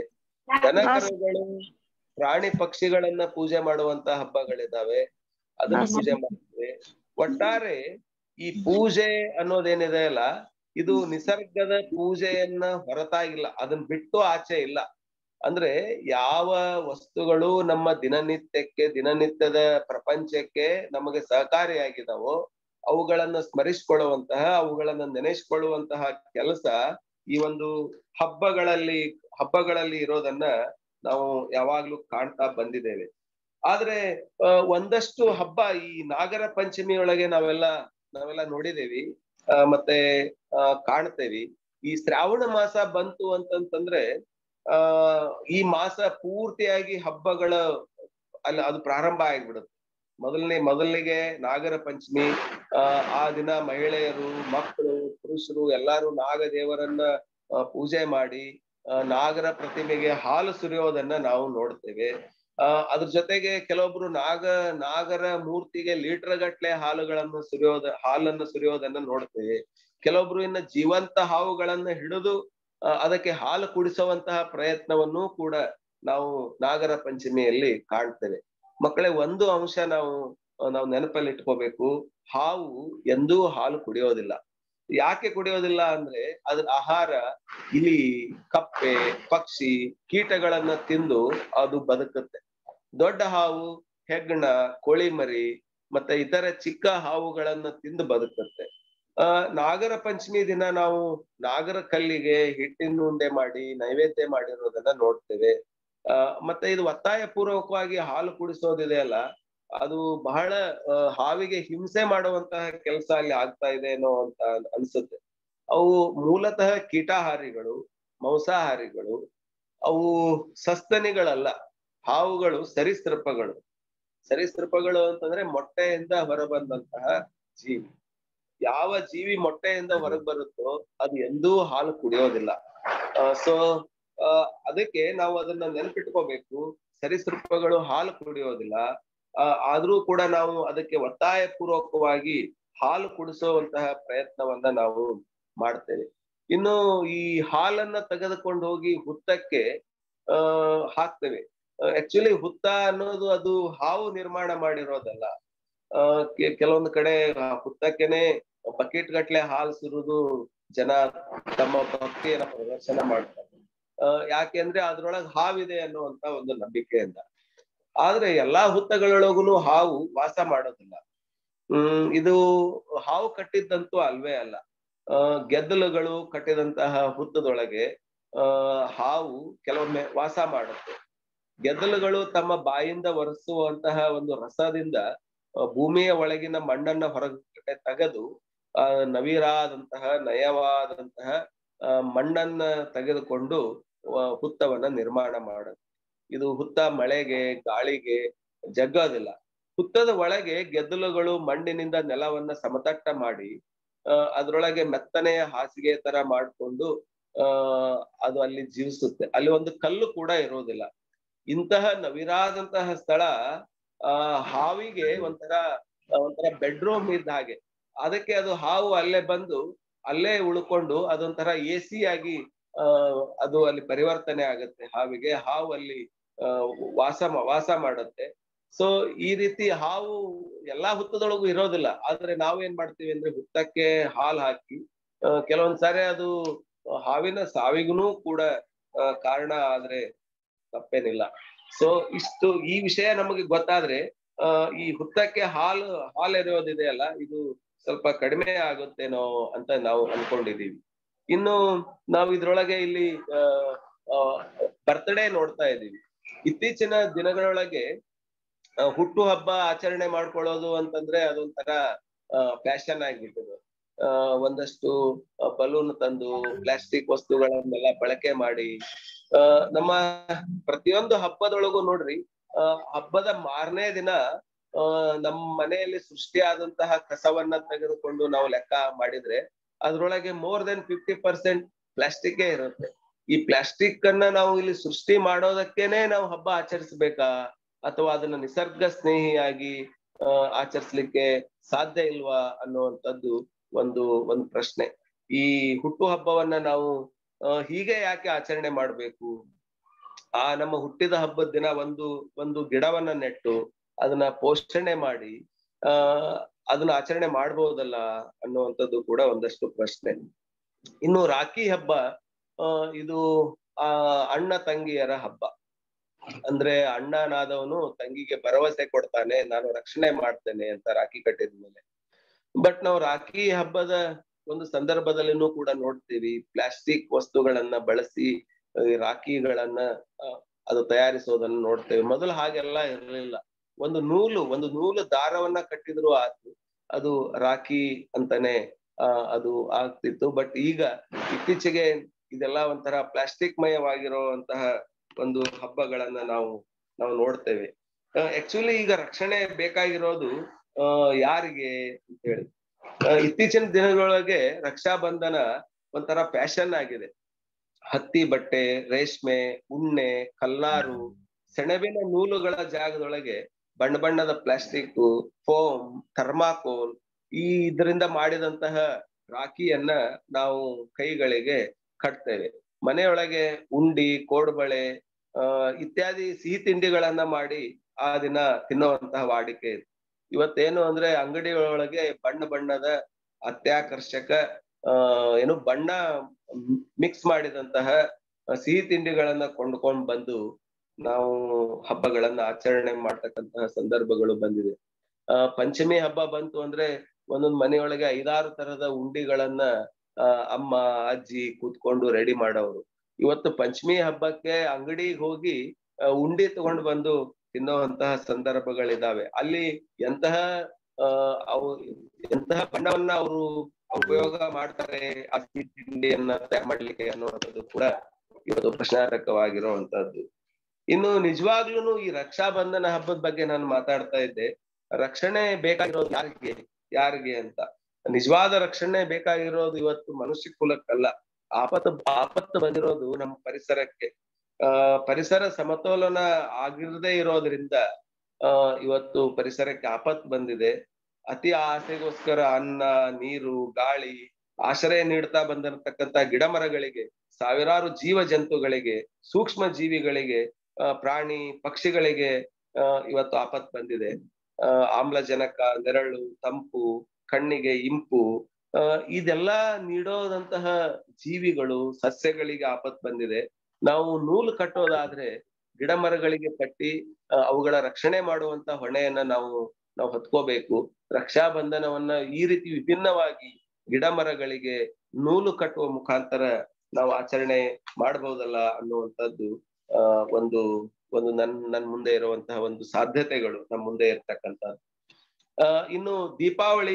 ದನಕರುಗಳು ಪ್ರಾಣಿ ಪಕ್ಷಿಗಳನ್ನ ಪೂಜೆ ಮಾಡುವಂತ ಹಬ್ಬಗಳಿದಾವೆ ಅದನ್ನ ಹಾ, ಸರ್. ಪೂಜೆ ಮಾಡ್ತೇವೆ ಒಟ್ಟಾರೆ ಈ ಪೂಜೆ ಅನ್ನೋದೇನಿದೆ ಅಲ್ಲ ಇದು ನಿಸರ್ಗದ ಪೂಜೆಯನ್ನ ಹೊರತಾಗಿಲ್ಲ ಅದನ್ನ ಬಿಟ್ಟು ಆಚೆ ಇಲ್ಲ ಅಂದ್ರೆ ಯಾವ ವಸ್ತುಗಳು ನಮ್ಮ ದಿನನಿತ್ಯಕ್ಕೆ ದಿನನಿತ್ಯದ ಪ್ರಪಂಚಕ್ಕೆ ನಮಗೆ ಸಹಕಾರಿಯಾಗಿದಾವೋ ಅವುಗಳನ್ನ ಸ್ಮರಿಸಿಕೊಳ್ಳುವಂತಹ ಅವುಗಳನ್ನ ನೆನೆಸ್ಕೊಳ್ಳುವಂತಹ ಕೆಲಸ ಈ ಒಂದು ಹಬ್ಬಗಳಲ್ಲಿ ಹಬ್ಬಗಳಲ್ಲಿ ಇರೋದನ್ನ ನಾವು ಯಾವಾಗ್ಲೂ ಕಾಣ್ತಾ ಬಂದಿದ್ದೇವೆ ಆದ್ರೆ ಆ, ಒಂದಷ್ಟು ಹಬ್ಬ ಈ ನಾಗರ ಪಂಚಮಿಯೊಳಗೆ ನಾವೆಲ್ಲ ನಾವೆಲ್ಲ ನೋಡಿದೇವಿ ಆ, ಮತ್ತೆ ಆ, ಕಾಣ್ತೇವಿ ಈ ಶ್ರಾವಣ ಮಾಸ ಬಂತು ಅಂತಂತಂದ್ರೆ ಆ ಈ ಮಾಸ ಪೂರ್ತಿಯಾಗಿ ಹಬ್ಬಗಳ ಅಲ್ಲ ಅದು ಪ್ರಾರಂಭ ಆಗ್ಬಿಡುತ್ತೆ ಮೊದಲನೇ ಮೊದಲಿಗೆ ನಾಗರ ಪಂಚಮಿ ಆ ಆ ದಿನ ಮಹಿಳೆಯರು ಮಕ್ಕಳು ಪುರುಷರು ಎಲ್ಲಾರು ನಾಗದೇವರನ್ನ ಆ, ಪೂಜೆ ಮಾಡಿ ಆ, ನಾಗರ ಪ್ರತಿಮೆಗೆ ಹಾಲು ಸುರಿಯೋದನ್ನ ನಾವು ನೋಡ್ತೇವೆ ಆ ಅದ್ರ ಜೊತೆಗೆ ಕೆಲವೊಬ್ರು ನಾಗ ನಾಗರ ಮೂರ್ತಿಗೆ ಲೀಟರ್ ಗಟ್ಲೆ ಹಾಲುಗಳನ್ನು ಸುರಿಯೋದ ಹಾಲನ್ನು ಸುರಿಯೋದನ್ನ ನೋಡ್ತೇವೆ ಕೆಲವೊಬ್ರು ಇನ್ನ ಜೀವಂತ ಹಾವುಗಳನ್ನ ಹಿಡಿದು ಆ, ಅದಕ್ಕೆ ಹಾಲು ಕುಡಿಸುವಂತಹ ಪ್ರಯತ್ನವನ್ನು ಕೂಡ ನಾವು ನಾಗರ ಪಂಚಮಿಯಲ್ಲಿ ಕಾಣ್ತೇವೆ ಮಕ್ಕಳೇ ಒಂದು ಅಂಶ ನಾವು ಆ, ನಾವು ನೆನಪಲ್ಲಿ ಇಟ್ಕೋಬೇಕು ಹಾವು ಎಂದೂ ಹಾಲು ಕುಡಿಯೋದಿಲ್ಲ ಯಾಕೆ ಕುಡಿಯೋದಿಲ್ಲ ಅಂದ್ರೆ ಅದ್ರ ಆಹಾರ ಇಲಿ ಕಪ್ಪೆ ಪಕ್ಷಿ ಕೀಟಗಳನ್ನ ತಿಂದು ಅದು ಬದುಕುತ್ತೆ ದೊಡ್ಡ ಹಾವು ಹೆಗ್ಗಣ ಕೋಳಿಮರಿ ಮತ್ತೆ ಇತರ ಚಿಕ್ಕ ಹಾವುಗಳನ್ನ ತಿಂದು ಬದುಕುತ್ತೆ ಆ ನಾಗರ ಪಂಚಮಿ ದಿನ ನಾವು ನಾಗರ ಕಲ್ಲಿಗೆ ಹಿಟ್ಟಿನ ಉಂಡೆ ಮಾಡಿ ನೈವೇದ್ಯ ಮಾಡಿರೋದನ್ನ ನೋಡ್ತೇವೆ ಆ ಮತ್ತೆ ಇದು ಒತ್ತಾಯ ಪೂರ್ವಕವಾಗಿ ಹಾಲು ಕುಡಿಸೋದಿದೆ ಅಲ್ಲ ಅದು ಬಹಳ ಆ, ಹಾವಿಗೆ ಹಿಂಸೆ ಮಾಡುವಂತಹ ಕೆಲಸ ಅಲ್ಲಿ ಆಗ್ತಾ ಇದೆ ಏನೋ ಅಂತ ಅನ್ಸುತ್ತೆ ಅವು ಮೂಲತಃ ಕೀಟಾಹಾರಿಗಳು ಮಾಂಸಾಹಾರಿಗಳು ಅವು ಸಸ್ತನಿಗಳಲ್ಲ ಹಾವುಗಳು ಸರೀಸೃಪಗಳು ಸರೀಸೃಪಗಳು ಅಂತಂದ್ರೆ ಮೊಟ್ಟೆಯಿಂದ ಹೊರಬಂದಂತಹ ಜೀವಿ ಯಾವ ಜೀವಿ ಮೊಟ್ಟೆಯಿಂದ ಹೊರಗ್ ಬರುತ್ತೋ ಅದು ಎಂದೂ ಹಾಲು ಕುಡಿಯೋದಿಲ್ಲ ಸೊ ಅದಕ್ಕೆ ನಾವು ಅದನ್ನ ನೆನಪಿಟ್ಕೋಬೇಕು ಸರೀಸೃಪಗಳು ಹಾಲು ಕುಡಿಯೋದಿಲ್ಲ ಆ, ಆದ್ರೂ ಕೂಡ ನಾವು ಅದಕ್ಕೆ ಒತ್ತಾಯ ಪೂರ್ವಕವಾಗಿ ಹಾಲು ಕುಡಿಸುವಂತಹ ಪ್ರಯತ್ನವನ್ನ ನಾವು ಮಾಡ್ತೇವೆ ಇನ್ನು ಈ ಹಾಲನ್ನ ತೆಗೆದುಕೊಂಡು ಹೋಗಿ ಹುತ್ತಕ್ಕೆ ಆ ಹಾಕ್ತೇವೆ ಆಕ್ಚುಲಿ ಹುತ್ತ ಅನ್ನೋದು ಅದು ಹಾವು ನಿರ್ಮಾಣ ಮಾಡಿರೋದಲ್ಲ ಆ ಕೆ- ಕೆಲವೊಂದು ಕಡೆ ಆ ಹುತ್ತಕ್ಕೆನೆ ಬಕೆಟ್ ಗಟ್ಲೆ ಹಾಲು ಸುರಿದು ಜನ ತಮ್ಮ ಭಕ್ತಿಯನ್ನ ಪ್ರದರ್ಶನ ಮಾಡ್ತಾರೆ ಆ ಯಾಕೆಂದ್ರೆ ಅದ್ರೊಳಗೆ ಹಾವಿದೆ ಅನ್ನುವಂತ ಒಂದು ನಂಬಿಕೆಯಿಂದ ಆದ್ರೆ ಎಲ್ಲಾ ಹುತ್ತಗಳೊಳಗುನು ಹಾವು ವಾಸ ಮಾಡೋದಿಲ್ಲ ಹ್ಮ್ ಇದು ಹಾವು ಕಟ್ಟಿದ್ದಂತೂ ಅಲ್ವೇ ಅಲ್ಲ ಆ ಗೆದ್ದಲುಗಳು ಕಟ್ಟಿದಂತಹ ಹುತ್ತದೊಳಗೆ ಆ ಹಾವು ಕೆಲವೊಮ್ಮೆ ವಾಸ ಮಾಡುತ್ತೆ ಗೆದ್ದಲುಗಳು ತಮ್ಮ ಬಾಯಿಂದ ಒರೆಸುವಂತಹ ಒಂದು ರಸದಿಂದ ಆ, ಭೂಮಿಯ ಒಳಗಿನ ಮಣ್ಣನ್ನ ಹೊರಗಡೆ ತೆಗೆದು ಆ ನವಿರಾದಂತಹ ನಯವಾದಂತಹ ಆ, ಮಣ್ಣನ್ನ ತೆಗೆದುಕೊಂಡು ಆ, ಹುತ್ತವನ್ನ ನಿರ್ಮಾಣ ಮಾಡುತ್ತೆ ಇದು ಹುತ್ತ ಮಳೆಗೆ ಗಾಳಿಗೆ ಜಗ್ಗೋದಿಲ್ಲ ಹುತ್ತದ ಒಳಗೆ ಗೆದ್ದಲುಗಳು ಮಣ್ಣಿನಿಂದ ನೆಲವನ್ನ ಸಮತಟ್ಟ ಮಾಡಿ ಆ ಅದ್ರೊಳಗೆ ಮೆತ್ತನೆಯ ಹಾಸಿಗೆ ತರ ಮಾಡ್ಕೊಂಡು ಆ ಅದು ಅಲ್ಲಿ ಜೀವಿಸುತ್ತೆ ಅಲ್ಲಿ ಒಂದು ಕಲ್ಲು ಕೂಡ ಇರೋದಿಲ್ಲ ಇಂತಹ ನವಿರಾದಂತಹ ಸ್ಥಳ ಆ ಹಾವಿಗೆ ಒಂಥರ ಒಂಥರ ಬೆಡ್ರೂಮ್ ಇದ್ದ ಹಾಗೆ ಅದಕ್ಕೆ ಅದು ಹಾವು ಅಲ್ಲೇ ಬಂದು ಅಲ್ಲೇ ಉಳ್ಕೊಂಡು ಅದೊಂಥರ ಎ ಸಿ ಆಗಿ ಆ ಅದು ಅಲ್ಲಿ ಪರಿವರ್ತನೆ ಆಗುತ್ತೆ ಹಾವಿಗೆ ಹಾವು ಅಲ್ಲಿ ಆ ವಾಸ ಮಾ- ವಾಸ ಮಾಡುತ್ತೆ ಸೊ ಈ ರೀತಿ ಹಾವು ಎಲ್ಲಾ ಹುತ್ತದೊಳಗೂ ಇರೋದಿಲ್ಲ ಆದ್ರೆ ನಾವೇನ್ ಮಾಡ್ತೀವಿ ಅಂದ್ರೆ ಹುತ್ತಕ್ಕೆ ಹಾಲು ಹಾಕಿ ಆ, ಕೆಲವೊಂದ್ ಸಾರಿ ಅದು ಹಾವಿನ ಸಾವಿಗೂ ಕೂಡ ಆ, ಕಾರಣ ಆದ್ರೆ ತಪ್ಪೇನಿಲ್ಲ ಸೊ ಇಷ್ಟು ಈ ವಿಷಯ ನಮಗೆ ಗೊತ್ತಾದ್ರೆ ಆ ಈ ಹುತ್ತಕ್ಕೆ ಹಾಲು ಹಾಲು ಎರೆಯೋದಿದೆಯಲ್ಲ ಇದು ಸ್ವಲ್ಪ ಕಡಿಮೆ ಆಗುತ್ತೇನೋ ಅಂತ ನಾವು ಅನ್ಕೊಂಡಿದೀವಿ ಇನ್ನು ನಾವು ಇದ್ರೊಳಗೆ ಇಲ್ಲಿ ಬರ್ತ್ಡೇ ನೋಡ್ತಾ ಇದೀವಿ ಇತ್ತೀಚಿನ ದಿನಗಳೊಳಗೆ ಆ, ಹುಟ್ಟು ಹಬ್ಬ ಆಚರಣೆ ಮಾಡ್ಕೊಳ್ಳೋದು ಅಂತಂದ್ರೆ ಅದೊಂಥರ ಫ್ಯಾಷನ್ ಆಗಿಬಿಟ್ಟಿದೆ ಆ ಒಂದಷ್ಟು ಬಲೂನ್ ತಂದು ಪ್ಲಾಸ್ಟಿಕ್ ವಸ್ತುಗಳನ್ನೆಲ್ಲ ಬಳಕೆ ಮಾಡಿ ಆ ನಮ್ಮ ಪ್ರತಿಯೊಂದು ಹಬ್ಬದೊಳಗೂ ನೋಡ್ರಿ ಆ ಹಬ್ಬದ ಮಾರನೇ ದಿನ ಆ ನಮ್ಮ ಮನೆಯಲ್ಲಿ ಸೃಷ್ಟಿಯಾದಂತಹ ಕಸವನ್ನ ತೆಗೆದುಕೊಂಡು ನಾವು ಲೆಕ್ಕ ಮಾಡಿದ್ರೆ ಅದ್ರೊಳಗೆ more than fifty percent plastic ಇರುತ್ತೆ ಈ ಪ್ಲಾಸ್ಟಿಕ್ ಅನ್ನ ನಾವು ಇಲ್ಲಿ ಸೃಷ್ಟಿ ಮಾಡೋದಕ್ಕೇನೆ ನಾವು ಹಬ್ಬ ಆಚರಿಸ್ಬೇಕಾ ಅಥವಾ ಅದನ್ನ ನಿಸರ್ಗ ಸ್ನೇಹಿಯಾಗಿ ಆ ಆಚರಿಸ್ಲಿಕ್ಕೆ ಸಾಧ್ಯ ಇಲ್ವಾ ಅನ್ನುವಂಥದ್ದು ಒಂದು ಒಂದು ಪ್ರಶ್ನೆ ಈ ಹುಟ್ಟು ಹಬ್ಬವನ್ನ ನಾವು ಆ, ಹೀಗೆ ಯಾಕೆ ಆಚರಣೆ ಮಾಡ್ಬೇಕು ಆ ನಮ್ಮ ಹುಟ್ಟಿದ ಹಬ್ಬದ ದಿನ ಒಂದು ಒಂದು ಗಿಡವನ್ನ ನೆಟ್ಟು ಅದನ್ನ ಪೋಷಣೆ ಮಾಡಿ ಆ ಅದನ್ನ ಆಚರಣೆ ಮಾಡ್ಬೋದಲ್ಲ ಅನ್ನುವಂಥದ್ದು ಕೂಡ ಒಂದಷ್ಟು ಪ್ರಶ್ನೆ ಇನ್ನು ರಾಖಿ ಹಬ್ಬ ಆ ಇದು ಆ ಅಣ್ಣ ತಂಗಿಯರ ಹಬ್ಬ ಅಂದ್ರೆ ಅಣ್ಣನಾದವನು ತಂಗಿಗೆ ಭರವಸೆ ಕೊಡ್ತಾನೆ ನಾನು ರಕ್ಷಣೆ ಮಾಡ್ತೇನೆ ಅಂತ ರಾಖಿ ಕಟ್ಟಿದ ಮೇಲೆ ಬಟ್ ನಾವು ರಾಖಿ ಹಬ್ಬದ ಒಂದು ಸಂದರ್ಭದಲ್ಲಿನೂ ಕೂಡ ನೋಡ್ತೀವಿ ಪ್ಲಾಸ್ಟಿಕ್ ವಸ್ತುಗಳನ್ನ ಬಳಸಿ ಈ ರಾಖಿಗಳನ್ನ ಆ, ಅದು ತಯಾರಿಸೋದನ್ನ ನೋಡ್ತೇವೆ ಮೊದಲು ಹಾಗೆಲ್ಲ ಇರಲಿಲ್ಲ ಒಂದು ನೂಲು ಒಂದು ನೂಲು ದಾರವನ್ನ ಕಟ್ಟಿದ್ರು ಆತು ಅದು ರಾಖಿ ಅಂತಾನೆ ಆ ಅದು ಆಗ್ತಿತ್ತು ಬಟ್ ಈಗ ಇತ್ತೀಚೆಗೆ ಇದೆಲ್ಲ ಒಂಥರ ಪ್ಲಾಸ್ಟಿಕ್ ಮಯವಾಗಿರುವಂತಹ ಒಂದು ಹಬ್ಬಗಳನ್ನ ನಾವು ನಾವು ನೋಡ್ತೇವೆ ಆಕ್ಚುಲಿ ಈಗ ರಕ್ಷಣೆ ಬೇಕಾಗಿರೋದು ಆ ಯಾರಿಗೆ ಅಂತ ಹೇಳಿ ಆ, ಇತ್ತೀಚಿನ ದಿನಗಳೊಳಗೆ ರಕ್ಷಾ ಬಂಧನ ಒಂಥರ ಫ್ಯಾಷನ್ ಆಗಿದೆ ಹತ್ತಿ ಬಟ್ಟೆ ರೇಷ್ಮೆ ಉಣ್ಣೆ ಕಲ್ಲಾರು ಸೆಣಬಿನ ನೂಲುಗಳ ಜಾಗದೊಳಗೆ ಬಣ್ಣ ಬಣ್ಣದ ಪ್ಲಾಸ್ಟಿಕ್ ಫೋಮ್ ಥರ್ಮಾಕೋಲ್ ಈ ಇದರಿಂದ ಮಾಡಿದಂತಹ ರಾಖಿಯನ್ನ ನಾವು ಕೈಗಳಿಗೆ ಕಟ್ತೇವೆ ಮನೆಯೊಳಗೆ ಉಂಡಿ ಕೋಡ್ಬಳೆ ಆ ಇತ್ಯಾದಿ ಸಿಹಿ ತಿಂಡಿಗಳನ್ನ ಮಾಡಿ ಆ ದಿನ ತಿನ್ನುವಂತಹ ವಾಡಿಕೆ ಇದೆ ಇವತ್ತೇನು ಅಂದ್ರೆ ಅಂಗಡಿಗಳೊಳಗೆ ಬಣ್ಣ ಬಣ್ಣದ ಅತ್ಯಾಕರ್ಷಕ ಆ ಏನು ಬಣ್ಣ ಮಿಕ್ಸ್ ಮಾಡಿದಂತಹ ಸಿಹಿ ತಿಂಡಿಗಳನ್ನ ಕೊಂಡ್ಕೊಂಡ್ ಬಂದು ನಾವು ಹಬ್ಬಗಳನ್ನ ಆಚರಣೆ ಮಾಡ್ತಕ್ಕಂತಹ ಸಂದರ್ಭಗಳು ಬಂದಿದೆ ಆ ಪಂಚಮಿ ಹಬ್ಬ ಬಂತು ಅಂದ್ರೆ ಒಂದೊಂದ್ ಮನೆಯೊಳಗೆ ಐದಾರು ತರದ ಉಂಡಿಗಳನ್ನ ಆ ಅಮ್ಮ ಅಜ್ಜಿ ಕೂತ್ಕೊಂಡು ರೆಡಿ ಮಾಡೋರು ಇವತ್ತು ಪಂಚಮಿ ಹಬ್ಬಕ್ಕೆ ಅಂಗಡಿಗೆ ಹೋಗಿ ಆ, ಉಂಡಿ ತಗೊಂಡು ಬಂದು ತಿನ್ನುವಂತಹ ಸಂದರ್ಭಗಳಿದಾವೆ ಅಲ್ಲಿ ಎಂತಹ ಆ ಅವು ಎಂತಹ ಬಣ್ಣವನ್ನ ಅವರು ಉಪಯೋಗ ಮಾಡ್ತಾರೆ ಆ ಸಿಹಿ ತಿಂಡಿಯನ್ನ ತಯಾರು ಮಾಡ್ಲಿಕ್ಕೆ ಅನ್ನುವಂಥದ್ದು ಕೂಡ ಇವತ್ತು ಪ್ರಶ್ನಾರ್ಹಕವಾಗಿರುವಂತದ್ದು ಇನ್ನು ನಿಜವಾಗ್ಲೂ ಈ ರಕ್ಷಾ ಬಂಧನ ಹಬ್ಬದ ಬಗ್ಗೆ ನಾನು ಮಾತಾಡ್ತಾ ಇದ್ದೆ ರಕ್ಷಣೆ ಬೇಕಾಗಿರೋದು ಯಾರಿಗೆ ಯಾರಿಗೆ ಅಂತ ನಿಜವಾದ ರಕ್ಷಣೆ ಬೇಕಾಗಿರೋದು ಇವತ್ತು ಮನುಷ್ಯ ಕುಲಕ್ಕಲ್ಲ ಆಪತ್ತು ಆಪತ್ತು ಬಂದಿರೋದು ನಮ್ಮ ಪರಿಸರಕ್ಕೆ ಆ ಪರಿಸರ ಸಮತೋಲನ ಆಗಿರದೇ ಇರೋದ್ರಿಂದ ಆ ಇವತ್ತು ಪರಿಸರಕ್ಕೆ ಆಪತ್ ಬಂದಿದೆ ಅತಿ ಆಸೆಗೋಸ್ಕರ ಅನ್ನ ನೀರು ಗಾಳಿ ಆಶ್ರಯ ನೀಡ್ತಾ ಬಂದಿರತಕ್ಕಂತ ಗಿಡ ಮರಗಳಿಗೆ ಸಾವಿರಾರು ಜೀವ ಜಂತುಗಳಿಗೆ ಸೂಕ್ಷ್ಮ ಜೀವಿಗಳಿಗೆ ಆ, ಪ್ರಾಣಿ ಪಕ್ಷಿಗಳಿಗೆ ಆ, ಇವತ್ತು ಆಪತ್ ಬಂದಿದೆ ಆ, ಆಮ್ಲಜನಕ ನೆರಳು ತಂಪು ಕಣ್ಣಿಗೆ ಇಂಪು ಆ, ಇದೆಲ್ಲ ನೀಡೋದಂತಹ ಜೀವಿಗಳು ಸಸ್ಯಗಳಿಗೆ ಆಪತ್ ಬಂದಿದೆ ನಾವು ನೂಲು ಕಟ್ಟೋದಾದ್ರೆ ಗಿಡ ಮರಗಳಿಗೆ ಕಟ್ಟಿ ಆ, ಅವುಗಳ ರಕ್ಷಣೆ ಮಾಡುವಂತ ಹೊಣೆಯನ್ನ ನಾವು ನಾವು ಹೊತ್ಕೋಬೇಕು ರಕ್ಷಾ ಬಂಧನವನ್ನ ಈ ರೀತಿ ವಿಭಿನ್ನವಾಗಿ ಗಿಡ ಮರಗಳಿಗೆ ನೂಲು ಕಟ್ಟುವ ಮುಖಾಂತರ ನಾವು ಆಚರಣೆ ಮಾಡಬಹುದಲ್ಲ ಅನ್ನುವಂಥದ್ದು ಆ ಒಂದು ಒಂದು ನನ್ ನನ್ ಮುಂದೆ ಇರುವಂತಹ ಒಂದು ಸಾಧ್ಯತೆಗಳು ನಮ್ಮ ಮುಂದೆ ಇರ್ತಕ್ಕಂಥದ್ದು ಆ ಇನ್ನು ದೀಪಾವಳಿ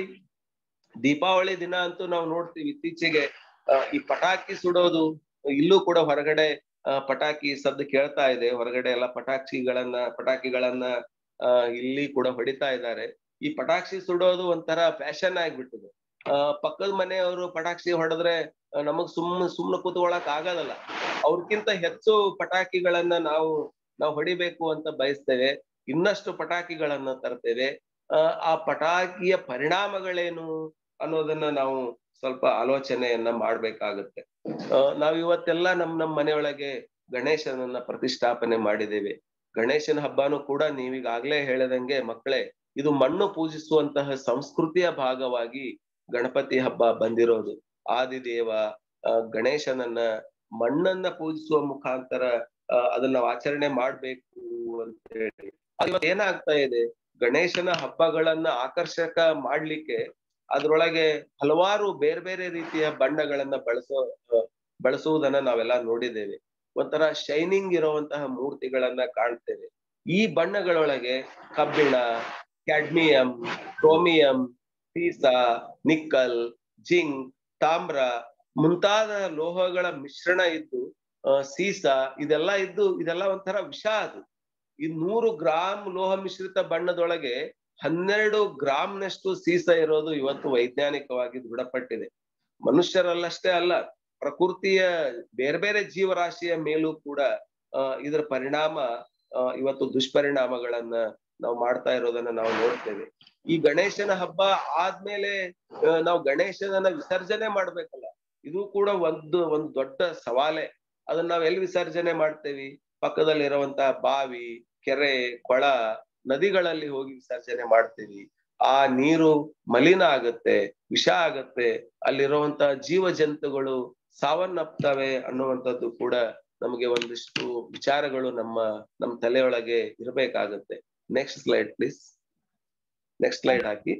ದೀಪಾವಳಿ ದಿನ ಅಂತೂ ನಾವು ನೋಡ್ತೀವಿ ಇತ್ತೀಚೆಗೆ ಆ, ಈ ಪಟಾಕಿ ಸುಡೋದು ಇಲ್ಲೂ ಕೂಡ ಹೊರಗಡೆ ಆ, ಪಟಾಕಿ ಸದ್ದು ಕೇಳ್ತಾ ಇದೆ ಹೊರಗಡೆ ಎಲ್ಲ ಪಟಾಕಿಗಳನ್ನ ಪಟಾಕಿಗಳನ್ನ ಆ ಇಲ್ಲಿ ಕೂಡ ಹೊಡಿತಾ ಇದ್ದಾರೆ ಈ ಪಟಾಕ್ಷಿ ಸುಡೋದು ಒಂಥರ ಫ್ಯಾಷನ್ ಆಗ್ಬಿಟ್ಟಿದೆ ಆ ಪಕ್ಕದ ಮನೆಯವರು ಪಟಾಕ್ಷಿ ಹೊಡೆದ್ರೆ ಆ, ನಮಗ್ ಸುಮ್ನೆ ಸುಮ್ನೆ ಕೂತ್ಕೊಳಕ್ ಆಗೋದಲ್ಲ ಅವ್ರಕ್ಕಿಂತ ಹೆಚ್ಚು ಪಟಾಕಿಗಳನ್ನ ನಾವು ನಾವು ಹೊಡಿಬೇಕು ಅಂತ ಬಯಸ್ತೇವೆ ಇನ್ನಷ್ಟು ಪಟಾಕಿಗಳನ್ನ ತರ್ತೇವೆ ಆ, ಆ ಪಟಾಕಿಯ ಪರಿಣಾಮಗಳೇನು ಅನ್ನೋದನ್ನ ನಾವು ಸ್ವಲ್ಪ ಆಲೋಚನೆಯನ್ನ ಮಾಡ್ಬೇಕಾಗುತ್ತೆ ಆ, ನಾವ್ ಇವತ್ತೆಲ್ಲ ನಮ್ ನಮ್ ಮನೆಯೊಳಗೆ ಗಣೇಶನನ್ನ ಪ್ರತಿಷ್ಠಾಪನೆ ಮಾಡಿದ್ದೇವೆ ಗಣೇಶನ ಹಬ್ಬನೂ ಕೂಡ ನೀವೀಗಾಗ್ಲೇ ಹೇಳದಂಗೆ ಮಕ್ಕಳೇ ಇದು ಮಣ್ಣು ಪೂಜಿಸುವಂತಹ ಸಂಸ್ಕೃತಿಯ ಭಾಗವಾಗಿ ಗಣಪತಿ ಹಬ್ಬ ಬಂದಿರೋದು ಆದಿದೇವ ಆ, ಗಣೇಶನನ್ನ ಮಣ್ಣನ್ನ ಪೂಜಿಸುವ ಮುಖಾಂತರ ಆ, ಅದನ್ನ ನಾವು ಆಚರಣೆ ಮಾಡ್ಬೇಕು ಅಂತ ಹೇಳಿ ಅದು ಇವತ್ತು ಏನಾಗ್ತಾ ಇದೆ ಗಣೇಶನ ಹಬ್ಬಗಳನ್ನ ಆಕರ್ಷಕ ಮಾಡ್ಲಿಕ್ಕೆ ಅದ್ರೊಳಗೆ ಹಲವಾರು ಬೇರೆ ಬೇರೆ ರೀತಿಯ ಬಣ್ಣಗಳನ್ನ ಬಳಸೋ ಆ, ಬಳಸುವುದನ್ನ ನಾವೆಲ್ಲ ನೋಡಿದ್ದೇವೆ ಒಂಥರ ಶೈನಿಂಗ್ ಇರುವಂತಹ ಮೂರ್ತಿಗಳನ್ನ ಕಾಣ್ತೇವೆ ಈ ಬಣ್ಣಗಳೊಳಗೆ ಕಬ್ಬಿಣ ಕ್ಯಾಡ್ಮಿಯಂ ಕ್ರೋಮಿಯಂ ಸೀಸ ನಿಕ್ಕಲ್ ಜಿಂಕ್ ತಾಮ್ರ ಮುಂತಾದ ಲೋಹಗಳ ಮಿಶ್ರಣ ಇದ್ದು ಆ, ಸೀಸ ಇದೆಲ್ಲ ಇದ್ದು ಇದೆಲ್ಲ ಒಂಥರ ವಿಷ ಅದು ಈ ನೂರು ಗ್ರಾಮ್ ಲೋಹ ಮಿಶ್ರಿತ ಬಣ್ಣದೊಳಗೆ ಹನ್ನೆರಡು ಗ್ರಾಮ್ನಷ್ಟು ಸೀಸ ಇರೋದು ಇವತ್ತು ವೈಜ್ಞಾನಿಕವಾಗಿ ದೃಢಪಟ್ಟಿದೆ ಮನುಷ್ಯರಲ್ಲಷ್ಟೇ ಅಲ್ಲ ಪ್ರಕೃತಿಯ ಬೇರೆ ಬೇರೆ ಜೀವರಾಶಿಯ ಮೇಲೂ ಕೂಡ ಆ, ಇದರ ಪರಿಣಾಮ ಆ, ಇವತ್ತು ದುಷ್ಪರಿಣಾಮಗಳನ್ನ ನಾವು ಮಾಡ್ತಾ ಇರೋದನ್ನ ನಾವು ನೋಡ್ತೇವೆ ಈ ಗಣೇಶನ ಹಬ್ಬ ಆದ್ಮೇಲೆ ಆ, ನಾವು ಗಣೇಶನನ್ನ ವಿಸರ್ಜನೆ ಮಾಡ್ಬೇಕಲ್ಲ ಇದು ಕೂಡ ಒಂದು ಒಂದು ದೊಡ್ಡ ಸವಾಲೆ ಅದನ್ನ ನಾವ್ ಎಲ್ಲಿ ವಿಸರ್ಜನೆ ಮಾಡ್ತೇವಿ ಪಕ್ಕದಲ್ಲಿ ಇರುವಂತಹ ಬಾವಿ ಕೆರೆ ಕೊಳ ನದಿಗಳಲ್ಲಿ ಹೋಗಿ ವಿಸರ್ಜನೆ ಮಾಡ್ತೀವಿ ಆ ನೀರು ಮಲಿನ ಆಗತ್ತೆ ವಿಷ ಆಗತ್ತೆ ಅಲ್ಲಿರುವಂತ ಜೀವ ಜಂತುಗಳು ಸಾವನ್ನಪ್ತವೆ ಅನ್ನುವಂಥದ್ದು ಕೂಡ ನಮಗೆ ಒಂದಿಷ್ಟು ವಿಚಾರಗಳು ನಮ್ಮ ನಮ್ಮ ತಲೆಯೊಳಗೆ ಇರಬೇಕಾಗತ್ತೆ next slide please next slide ಹಾಕಿ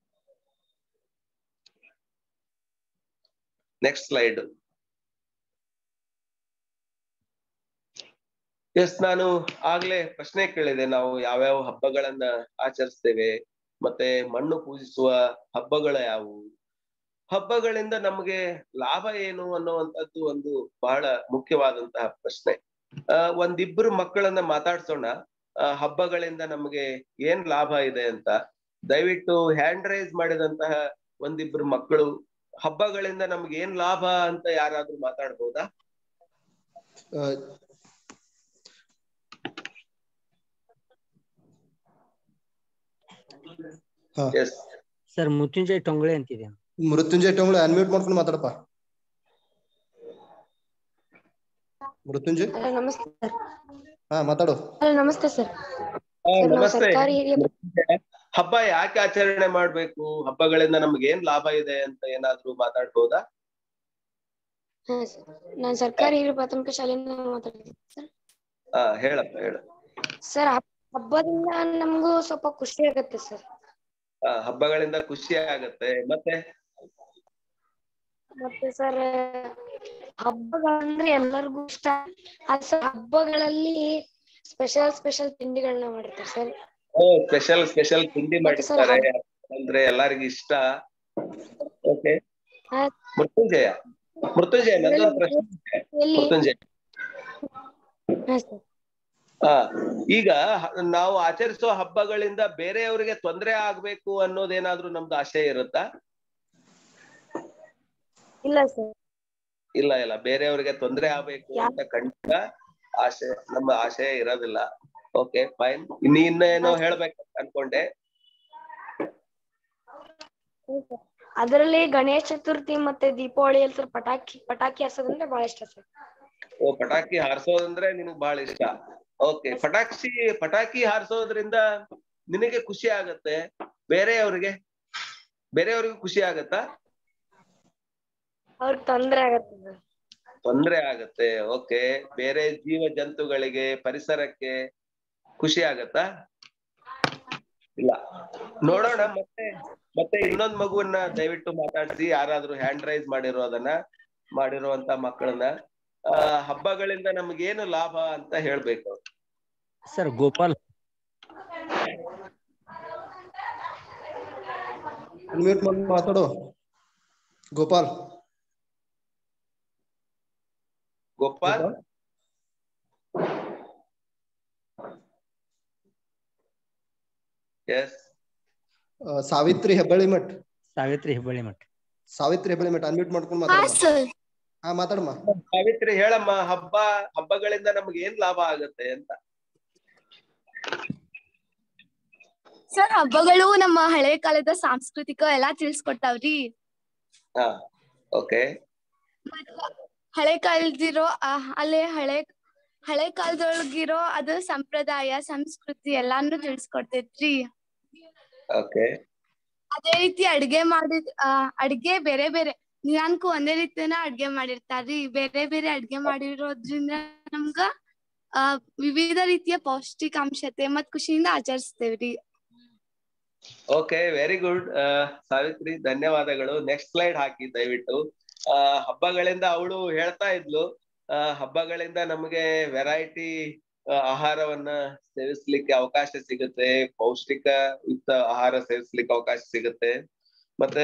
ನೆಕ್ಸ್ಟ್ ಸ್ಲೈಡ್ ಎಸ್ ನಾನು ಆಗ್ಲೇ ಪ್ರಶ್ನೆ ಕೇಳಿದೆ ನಾವು ಯಾವ್ಯಾವ ಹಬ್ಬಗಳನ್ನ ಆಚರಿಸ್ತೇವೆ ಮತ್ತೆ ಮಣ್ಣು ಪೂಜಿಸುವ ಹಬ್ಬಗಳು ಯಾವುವು ಹಬ್ಬಗಳಿಂದ ನಮಗೆ ಲಾಭ ಏನು ಅನ್ನುವಂಥದ್ದು ಒಂದು ಬಹಳ ಮುಖ್ಯವಾದಂತಹ ಪ್ರಶ್ನೆ ಆ ಒಂದಿಬ್ರು ಮಕ್ಕಳನ್ನ ಮಾತಾಡ್ಸೋಣ ಆ, ಹಬ್ಬಗಳಿಂದ ನಮಗೆ ಏನ್ ಲಾಭ ಇದೆ ಅಂತ ದಯವಿಟ್ಟು ಹ್ಯಾಂಡ್ ರೈಸ್ ಮಾಡಿದಂತಹ ಒಂದಿಬ್ರು ಮಕ್ಕಳು ಹಬ್ಬಗಳಿಂದ ನಮ್ಗೆ ಏನ್ ಲಾಭ ಅಂತ ಯಾರಾದ್ರೂ ಮಾತಾಡ್ಬೋದಾ ಆ, ಹಾ ಎಸ್ ಸರ್ ಮುತ್ತುಂಜಯ್ ಟೊಂಗಳೆ ಅಂತಿದೆ ಮೃತ್ಯುಂಜಯ ಟೊಂಗ್ಳೆ ಅನ್ಮ್ಯೂಟ್ ಮಾಡ್ಕೊಂಡು ಮಾತಾಡಪ್ಪ ಮೃತ್ಯುಂಜಯ್ ಹಲೋ ನಮಸ್ತೆ ಸರ್ ಹಾ ಮಾತಾಡು ಹಲೋ ನಮಸ್ತೆ ಸರ್ ಆ, ಸರ್ ನಾವು ನಮಸ್ತೆ ಸರ್ಕಾರಿ ಹಿರಿಯ ಹಬ್ಬ ಯಾಕೆ ಆಚರಣೆ ಮಾಡ್ಬೇಕು ಹಬ್ಬಗಳಿಂದ ನಮ್ಗೆ ಏನ್ ಲಾಭ ಇದೆ ಅಂತ ಏನಾದ್ರೂ ಮಾತಾಡ್ಬೋದಾ ಹಾ ಸರ್ ನಾನು ಸರ್ಕಾರಿ ಹಿರಿಯ ಪ್ರಾಥಮಿಕ ಶಾಲೆಯಿಂದ ಮಾತಾಡ್ತೀನಿ ಸರ್ ಹಾ ಹೇಳಪ್ಪ ಹೇಳು ಸರ್ ಹಬ್- ಹಬ್ಬದಿಂದ ನಮಗೂ ಸ್ವಲ್ಪ ಖುಷಿ ಆಗತ್ತೆ ಸರ್ ಆ, ಹಬ್ಬಗಳಿಂದ ಖುಷಿ ಆಗತ್ತೆ ಮತ್ತೆ ಮತ್ತೆ ಸರ್ ಹಬ್ಬಗಳಂದ್ರೆ ಎಲ್ಲರಿಗೂ ಇಷ್ಟ ಅದ್ ಸರ್ ಹಬ್ಬಗಳಲ್ಲಿ ಸ್ಪೆಷಲ್ ಸ್ಪೆಷಲ್ ತಿಂಡಿಗಳನ್ನ ಮಾಡಿರ್ತಾರೆ ಸರ್ ಓ ಸ್ಪೆಷಲ್ ಸ್ಪೆಷಲ್ ತಿಂಡಿ ಮತ್ತೆ ಸರ್ ಮಾಡಿರ್ತಾರೆ ಅಂದ್ರೆ ಎಲ್ಲರಿಗೂ ಇಷ್ಟ ಓಕೆ ಹಾ ಮೃತ್ಯುಂಜಯ ಮೃತ್ಯುಂಜಯ ನಂದೊಂದು ಪ್ರಶ್ನೆ ಇದೆ. ಎಲ್ಲಿ ಮೃತ್ಯುಂಜಯ ಹಾ ಸರ್ ಆ ಈಗ ಹ- ನಾವು ಆಚರಿಸೋ ಹಬ್ಬಗಳಿಂದ ಬೇರೆಯವರಿಗೆ ತೊಂದರೆ ಆಗ್ಬೇಕು ಅನ್ನೋದೇನಾದ್ರೂ ನಮ್ದು ಆಶಯ ಇರುತ್ತಾ ಇಲ್ಲ ಸರ್ ಇಲ್ಲ ಇಲ್ಲ ಬೇರೆಯವರಿಗೆ ತೊಂದರೆ ಆಗ್ಬೇಕು ಅಂತ ಖಂಡಿತ ಆಶಯ ನಮ್ಮ ಆಶಯ ಇರೋದಿಲ್ಲ ಓಕೆ ಫೈನ್ ಇನ್ನು ಇನ್ನೇನೋ ಹೇಳ್ಬೇಕು ಅನ್ಕೊಂಡೆ ಅದರಲ್ಲಿ ಗಣೇಶ ಚತುರ್ಥಿ ಮತ್ತೆ ದೀಪಾವಳಿ ಅಲ್ಲಿ ಸರ್ ಪಟಾಕಿ ಪಟಾಕಿ ಹಾರ್ಸೋದಂದ್ರೆ ಬಹಳ ಇಷ್ಟ ಸರ್ ಓ ಪಟಾಕಿ ಹಾರಿಸೋದಂದ್ರೆ ನಿನಗ್ ಬಹಳ ಇಷ್ಟ ಓಕೆ ಪಟಾಕ್ಷಿ ಪಟಾಕಿ ಹಾರಿಸೋದ್ರಿಂದ ನಿನಗೆ ಖುಷಿ ಆಗತ್ತೆ ಬೇರೆಯವ್ರಿಗೆ ಬೇರೆಯವ್ರಿಗೂ ಖುಷಿ ಆಗತ್ತಾ ಅವ್ರಿಗೆ ತೊಂದ್ರೆ ಆಗತ್ತೆ ಸರ್ ತೊಂದ್ರೆ ಆಗತ್ತೆ ಓಕೆ ಬೇರೆ ಜೀವ ಜಂತುಗಳಿಗೆ ಪರಿಸರಕ್ಕೆ ಖುಷಿ ಆಗತ್ತಾ ಇಲ್ಲ ನೋಡೋಣ ಮತ್ತೆ ಮತ್ತೆ ಇನ್ನೊಂದ್ ಮಗುವನ್ನ ದಯವಿಟ್ಟು ಮಾತಾಡ್ಸಿ ಯಾರಾದ್ರೂ ಹ್ಯಾಂಡ್ ರೈಸ್ ಮಾಡಿರೋದನ್ನ ಮಾಡಿರುವಂತ ಮಕ್ಕಳನ್ನ ಆ ಹಬ್ಬಗಳಿಂದ ನಮ್ಗೇನು ಲಾಭ ಅಂತ ಹೇಳ್ಬೇಕು ಸರ್ ಗೋಪಾಲ್ ಅನ್ಮ್ಯೂಟ್ ಮಾಡಿ ಮಾತಾಡು ಗೋಪಾಲ್ ಗೋಪಾಲ್ ಎಸ್ ಆ, ಸಾವಿತ್ರಿ ಹೆಬ್ಬಳ್ಳಿ ಮಠ್ ಸಾವಿತ್ರಿ ಹೆಬ್ಬಳ್ಳಿ ಮಠ ಸಾವಿತ್ರಿ ಹೆಬ್ಬಳ್ಳಿ ಮಠ್ ಅನ್ಮ್ಯೂಟ್ ಮಾಡ್ಕೊಂಡು ಮಾತಾಡಮ್ಮ ಹಾ ಮಾತಾಡಮ್ಮ ಸಾವಿತ್ರಿ ಹೇಳಮ್ಮ ಹಬ್ಬ ಹಬ್ಬಗಳಿಂದ ನಮ್ಗೆ ಏನ್ ಲಾಭ ಆಗತ್ತೆ ಅಂತ ಸರ್ ಹಬ್ಬಗಳು ನಮ್ಮ ಹಳೆ ಕಾಲದ ಸಾಂಸ್ಕೃತಿಕ ಎಲ್ಲಾ ತಿಳ್ಸ್ಕೊಡ್ತಾವ್ರಿ ಹಾ ಓಕೆ ಹಳೆ ಕಾಲದಿರೋ ಅಲ್ಲೇ ಹಳೆ ಹಳೆ ಕಾಲದೊಳಗಿರೋ ಅದು ಸಂಪ್ರದಾಯ ಸಂಸ್ಕೃತಿ ಎಲ್ಲಾನು ತಿಳ್ಸ್ಕೊಡ್ತೈತ್ರಿ ಓಕೆ ಅದೇ ರೀತಿ ಅಡ್ಗೆ ಮಾಡಿದ್ ಆ ಅಡ್ಗೆ ಬೇರೆ ಬೇರೆ ದಿನಾಂಕು ಒಂದೇ ರೀತಿನ ಅಡ್ಗೆ ಮಾಡಿರ್ತಾರ್ರಿ ಬೇರೆ ಬೇರೆ ಅಡ್ಗೆ ಮಾಡಿರೋದ್ರಿಂದ ನಮ್ಗ ಆ ವಿವಿಧ ರೀತಿಯ ಪೌಷ್ಟಿಕಾಂಶತೆ ಮತ್ ಖುಷಿಯಿಂದ ಆಚರಿಸ್ತೇವ್ರಿ ಓಕೆ ವೆರಿ ಗುಡ್ ಸಾವಿತ್ರಿ ಧನ್ಯವಾದಗಳು ನೆಕ್ಸ್ಟ್ ಸ್ಲೈಡ್ ಹಾಕಿ ದಯವಿಟ್ಟು ಆ ಹಬ್ಬಗಳಿಂದ ಅವಳು ಹೇಳ್ತಾ ಇದ್ಲು ಆ ಹಬ್ಬಗಳಿಂದ ನಮಗೆ ವೆರೈಟಿ ಆಹಾರವನ್ನ ಸೇವಿಸ್ಲಿಕ್ಕೆ ಅವಕಾಶ ಸಿಗುತ್ತೆ ಪೌಷ್ಟಿಕ ಯುಕ್ತ ಆಹಾರ ಸೇವಿಸ್ಲಿಕ್ಕೆ ಅವಕಾಶ ಸಿಗುತ್ತೆ ಮತ್ತೆ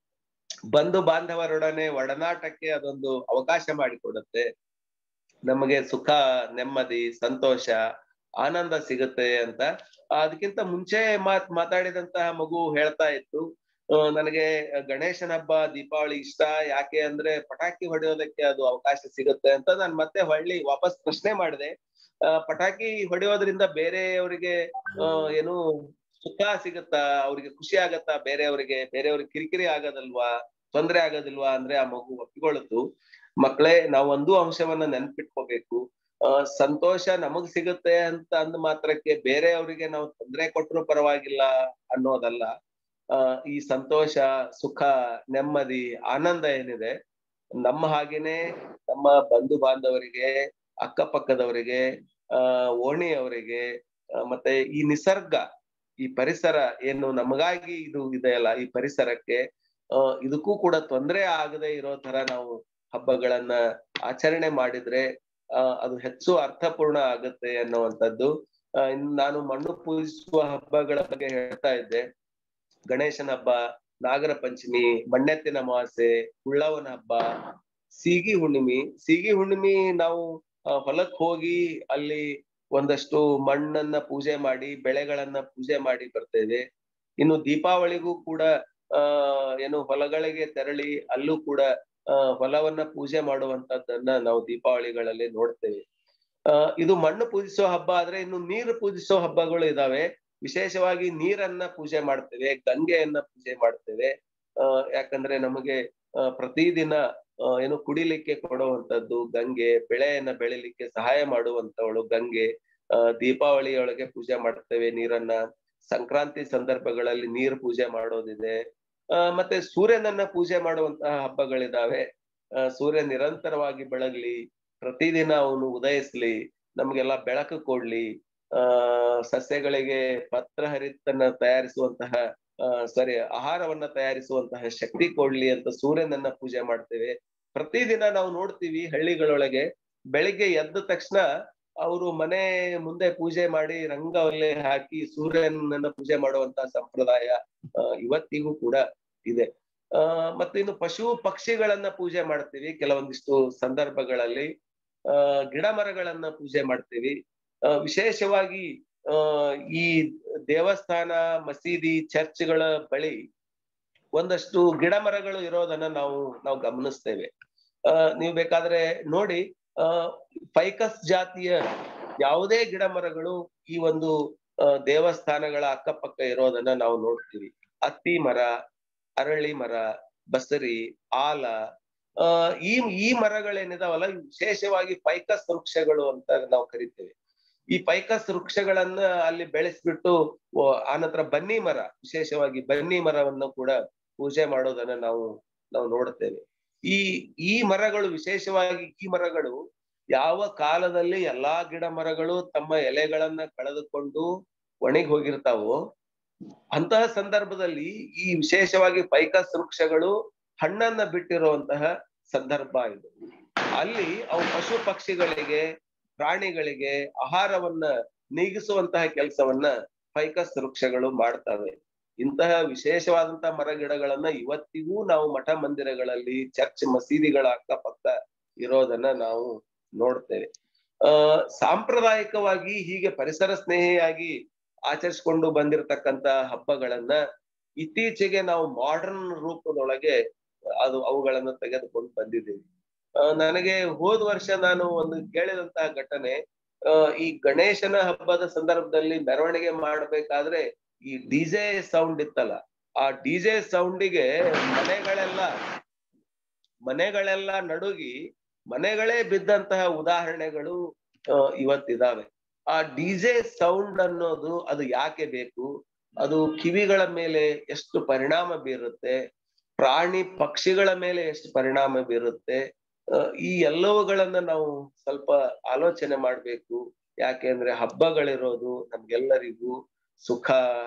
ಬಂಧು ಬಾಂಧವರೊಡನೆ ಒಡನಾಟಕ್ಕೆ ಅದೊಂದು ಅವಕಾಶ ಮಾಡಿಕೊಡುತ್ತೆ ನಮಗೆ ಸುಖ ನೆಮ್ಮದಿ ಸಂತೋಷ ಆನಂದ ಸಿಗುತ್ತೆ ಅಂತ ಅದಕ್ಕಿಂತ ಮುಂಚೆ ಮಾತ್ ಮಾತಾಡಿದಂತಹ ಮಗು ಹೇಳ್ತಾ ಇತ್ತು ಆ, ನನಗೆ ಗಣೇಶನ ಹಬ್ಬ ದೀಪಾವಳಿ ಇಷ್ಟ ಯಾಕೆ ಅಂದ್ರೆ ಪಟಾಕಿ ಹೊಡೆಯೋದಕ್ಕೆ ಅದು ಅವಕಾಶ ಸಿಗುತ್ತೆ ಅಂತ ನಾನು ಮತ್ತೆ ಹೊಳ್ಳಿ ವಾಪಸ್ ಪ್ರಶ್ನೆ ಮಾಡಿದೆ ಆ, ಪಟಾಕಿ ಹೊಡೆಯೋದ್ರಿಂದ ಬೇರೆಯವರಿಗೆ ಆ, ಏನು ಸುಖ ಸಿಗುತ್ತಾ ಅವ್ರಿಗೆ ಖುಷಿ ಆಗತ್ತಾ ಬೇರೆಯವರಿಗೆ ಬೇರೆಯವ್ರಿಗೆ ಕಿರಿಕಿರಿ ಆಗೋದಲ್ವಾ ತೊಂದ್ರೆ ಆಗೋದಿಲ್ವಾ ಅಂದ್ರೆ ಆ ಮಗು ಒಪ್ಪಿಕೊಳ್ಳುತ್ತು ಮಕ್ಕಳೇ ನಾವು ಒಂದು ಅಂಶವನ್ನ ನೆನ್ಪಿಟ್ಕೋಬೇಕು ಆ ಸಂತೋಷ ನಮಗ್ ಸಿಗುತ್ತೆ ಅಂತ ಅಂದ ಮಾತ್ರಕ್ಕೆ ಬೇರೆಯವರಿಗೆ ನಾವು ತೊಂದರೆ ಕೊಟ್ಟರು ಪರವಾಗಿಲ್ಲ ಅನ್ನೋದಲ್ಲ ಆ ಈ ಸಂತೋಷ ಸುಖ ನೆಮ್ಮದಿ ಆನಂದ ಏನಿದೆ ನಮ್ಮ ಹಾಗೇನೆ ನಮ್ಮ ಬಂಧು ಬಾಂಧವರಿಗೆ ಅಕ್ಕಪಕ್ಕದವರಿಗೆ ಆ ಓಣಿಯವರಿಗೆ ಆ, ಮತ್ತೆ ಈ ನಿಸರ್ಗ ಈ ಪರಿಸರ ಏನು ನಮಗಾಗಿ ಇದು ಇದೆಯಲ್ಲ ಈ ಪರಿಸರಕ್ಕೆ ಆ ಇದಕ್ಕೂ ಕೂಡ ತೊಂದರೆ ಆಗದೆ ಇರೋ ತರ ನಾವು ಹಬ್ಬಗಳನ್ನ ಆಚರಣೆ ಮಾಡಿದ್ರೆ ಆ ಅದು ಹೆಚ್ಚು ಅರ್ಥಪೂರ್ಣ ಆಗುತ್ತೆ ಅನ್ನುವಂಥದ್ದು ಆ, ಇನ್ನು ನಾನು ಮಣ್ಣು ಪೂಜಿಸುವ ಹಬ್ಬಗಳ ಬಗ್ಗೆ ಹೇಳ್ತಾ ಇದ್ದೆ ಗಣೇಶನ ಹಬ್ಬ ನಾಗರ ಪಂಚಮಿ ಮಣ್ಣೆತ್ತಿನ ಅಮಾವಾಸ್ಯೆ ಉಳ್ಳವನ ಹಬ್ಬ ಸೀಗಿ ಹುಣ್ಣಿಮೆ ಸೀಗಿ ಹುಣ್ಣಿಮೆ ನಾವು ಆ, ಹೊಲಕ್ ಹೋಗಿ ಅಲ್ಲಿ ಒಂದಷ್ಟು ಮಣ್ಣನ್ನ ಪೂಜೆ ಮಾಡಿ ಬೆಳೆಗಳನ್ನ ಪೂಜೆ ಮಾಡಿ ಬರ್ತೇವೆ ಇನ್ನು ದೀಪಾವಳಿಗೂ ಕೂಡ ಆ ಏನು ಹೊಲಗಳಿಗೆ ತೆರಳಿ ಅಲ್ಲೂ ಕೂಡ ಆ ಹೊಲವನ್ನ ಪೂಜೆ ಮಾಡುವಂತದ್ದನ್ನ ನಾವು ದೀಪಾವಳಿಗಳಲ್ಲಿ ನೋಡ್ತೇವೆ ಆ ಇದು ಮಣ್ಣು ಪೂಜಿಸೋ ಹಬ್ಬ ಆದ್ರೆ ಇನ್ನು ನೀರು ಪೂಜಿಸೋ ಹಬ್ಬಗಳು ಇದಾವೆ ವಿಶೇಷವಾಗಿ ನೀರನ್ನ ಪೂಜೆ ಮಾಡ್ತೇವೆ ಗಂಗೆಯನ್ನ ಪೂಜೆ ಮಾಡ್ತೇವೆ ಆ ಯಾಕಂದ್ರೆ ನಮಗೆ ಆ ಪ್ರತಿದಿನ ಆ, ಏನು ಕುಡಿಲಿಕ್ಕೆ ಕೊಡುವಂತದ್ದು ಗಂಗೆ ಬೆಳೆಯನ್ನ ಬೆಳಿಲಿಕ್ಕೆ ಸಹಾಯ ಮಾಡುವಂತವಳು ಗಂಗೆ ಆ ದೀಪಾವಳಿಯೊಳಗೆ ಪೂಜೆ ಮಾಡ್ತೇವೆ ನೀರನ್ನ ಸಂಕ್ರಾಂತಿ ಸಂದರ್ಭಗಳಲ್ಲಿ ನೀರು ಪೂಜೆ ಮಾಡೋದಿದೆ ಆ ಮತ್ತೆ ಸೂರ್ಯನನ್ನ ಪೂಜೆ ಮಾಡುವಂತಹ ಹಬ್ಬಗಳಿದಾವೆ ಆ ಸೂರ್ಯ ನಿರಂತರವಾಗಿ ಬೆಳಗ್ಲಿ ಪ್ರತಿದಿನ ಅವನು ಉದಯಿಸ್ಲಿ ನಮ್ಗೆಲ್ಲ ಬೆಳಕು ಕೊಡ್ಲಿ ಆ ಸಸ್ಯಗಳಿಗೆ ಪತ್ರಹರಿತನ್ನ ತಯಾರಿಸುವಂತಹ ಆ ಸಾರಿ ಆಹಾರವನ್ನ ತಯಾರಿಸುವಂತಹ ಶಕ್ತಿ ಕೊಡ್ಲಿ ಅಂತ ಸೂರ್ಯನನ್ನ ಪೂಜೆ ಮಾಡ್ತೇವೆ ಪ್ರತಿದಿನ ನಾವು ನೋಡ್ತೀವಿ ಹಳ್ಳಿಗಳೊಳಗೆ ಬೆಳಿಗ್ಗೆ ಎದ್ದ ತಕ್ಷಣ ಅವರು ಮನೆ ಮುಂದೆ ಪೂಜೆ ಮಾಡಿ ರಂಗವಲ್ಲಿ ಹಾಕಿ ಸೂರ್ಯನನ್ನ ಪೂಜೆ ಮಾಡುವಂತಹ ಸಂಪ್ರದಾಯ ಆ, ಇವತ್ತಿಗೂ ಕೂಡ ಇದೆ ಆ ಮತ್ತೆ ಇನ್ನು ಪಶು ಪಕ್ಷಿಗಳನ್ನ ಪೂಜೆ ಮಾಡ್ತೀವಿ ಕೆಲವೊಂದಿಷ್ಟು ಸಂದರ್ಭಗಳಲ್ಲಿ ಆ ಗಿಡ ಮರಗಳನ್ನ ಪೂಜೆ ಮಾಡ್ತೀವಿ ಆ ವಿಶೇಷವಾಗಿ ಆ ಈ ದೇವಸ್ಥಾನ ಮಸೀದಿ ಚರ್ಚ್ಗಳ ಬಳಿ ಒಂದಷ್ಟು ಗಿಡ ಮರಗಳು ಇರೋದನ್ನ ನಾವು ನಾವು ಗಮನಿಸ್ತೇವೆ ಆ ನೀವು ಬೇಕಾದ್ರೆ ನೋಡಿ ಆ ಫೈಕಸ್ ಜಾತಿಯ ಯಾವುದೇ ಗಿಡ ಮರಗಳು ಈ ಒಂದು ಆ, ದೇವಸ್ಥಾನಗಳ ಅಕ್ಕಪಕ್ಕ ಇರೋದನ್ನ ನಾವು ನೋಡ್ತೀವಿ ಅತ್ತಿ ಮರ ಅರಳಿ ಮರ ಬಸರಿ ಆಲ ಆ ಈ ಈ ಮರಗಳೇನಿದಾವಲ್ಲ ಇವು ವಿಶೇಷವಾಗಿ ಪೈಕಸ್ ವೃಕ್ಷಗಳು ಅಂತ ನಾವು ಕರಿತೇವೆ ಈ ಪೈಕಸ್ ವೃಕ್ಷಗಳನ್ನ ಅಲ್ಲಿ ಬೆಳೆಸ್ಬಿಟ್ಟು ಓ, ಆನಂತರ ಬನ್ನಿ ಮರ ವಿಶೇಷವಾಗಿ ಬನ್ನಿ ಮರವನ್ನು ಕೂಡ ಪೂಜೆ ಮಾಡೋದನ್ನ ನಾವು ನಾವು ನೋಡುತ್ತೇವೆ ಈ ಈ ಮರಗಳು ವಿಶೇಷವಾಗಿ ಈ ಮರಗಳು ಯಾವ ಕಾಲದಲ್ಲಿ ಎಲ್ಲಾ ಗಿಡ ಮರಗಳು ತಮ್ಮ ಎಲೆಗಳನ್ನ ಕಳೆದುಕೊಂಡು ಒಣಗಿ ಹೋಗಿರ್ತಾವೋ ಅಂತಹ ಸಂದರ್ಭದಲ್ಲಿ ಈ ವಿಶೇಷವಾಗಿ ಪೈಕಸ್ ವೃಕ್ಷಗಳು ಹಣ್ಣನ್ನ ಬಿಟ್ಟಿರುವಂತಹ ಸಂದರ್ಭ ಇದು ಅಲ್ಲಿ ಅವು ಪಶು ಪಕ್ಷಿಗಳಿಗೆ ಪ್ರಾಣಿಗಳಿಗೆ ಆಹಾರವನ್ನ ನೀಗಿಸುವಂತಹ ಕೆಲಸವನ್ನ ಪೈಕಸ್ ವೃಕ್ಷಗಳು ಮಾಡ್ತವೆ ಇಂತಹ ವಿಶೇಷವಾದಂತಹ ಮರ ಗಿಡಗಳನ್ನ ಇವತ್ತಿಗೂ ನಾವು ಮಠ ಮಂದಿರಗಳಲ್ಲಿ ಚರ್ಚ್ ಮಸೀದಿಗಳ ಅಕ್ಕಪಕ್ಕ ಇರೋದನ್ನ ನಾವು ನೋಡ್ತೇವೆ ಆ ಸಾಂಪ್ರದಾಯಿಕವಾಗಿ ಹೀಗೆ ಪರಿಸರ ಸ್ನೇಹಿಯಾಗಿ ಆಚರಿಸ್ಕೊಂಡು ಬಂದಿರತಕ್ಕಂತ ಹಬ್ಬಗಳನ್ನ ಇತ್ತೀಚೆಗೆ ನಾವು ಮಾಡರ್ನ್ ರೂಪದೊಳಗೆ ಅದು ಅವುಗಳನ್ನ ತೆಗೆದುಕೊಂಡು ಬಂದಿದ್ದೀವಿ ಆ, ನನಗೆ ಹೋದ ವರ್ಷ ನಾನು ಒಂದು ಕೇಳಿದಂತಹ ಘಟನೆ ಆ, ಈ ಗಣೇಶನ ಹಬ್ಬದ ಸಂದರ್ಭದಲ್ಲಿ ಮೆರವಣಿಗೆ ಮಾಡ್ಬೇಕಾದ್ರೆ ಈ ಡಿಜೆ ಸೌಂಡ್ ಇತ್ತಲ್ಲ ಆ ಡಿಜೆ ಸೌಂಡಿಗೆ ಮನೆಗಳೆಲ್ಲ ಮನೆಗಳೆಲ್ಲ ನಡುಗಿ ಮನೆಗಳೇ ಬಿದ್ದಂತಹ ಉದಾಹರಣೆಗಳು ಆ, ಇವತ್ತಿದಾವೆ ಆ ಡಿಜೆ ಸೌಂಡ್ ಅನ್ನೋದು ಅದು ಯಾಕೆ ಬೇಕು ಅದು ಕಿವಿಗಳ ಮೇಲೆ ಎಷ್ಟು ಪರಿಣಾಮ ಬೀರುತ್ತೆ ಪ್ರಾಣಿ ಪಕ್ಷಿಗಳ ಮೇಲೆ ಎಷ್ಟು ಪರಿಣಾಮ ಬೀರುತ್ತೆ ಆ, ಈ ಎಲ್ಲವುಗಳನ್ನ ನಾವು ಸ್ವಲ್ಪ ಆಲೋಚನೆ ಮಾಡ್ಬೇಕು ಯಾಕೆಂದ್ರೆ ಹಬ್ಬಗಳಿರೋದು ನಮ್ಗೆಲ್ಲರಿಗೂ ಸುಖ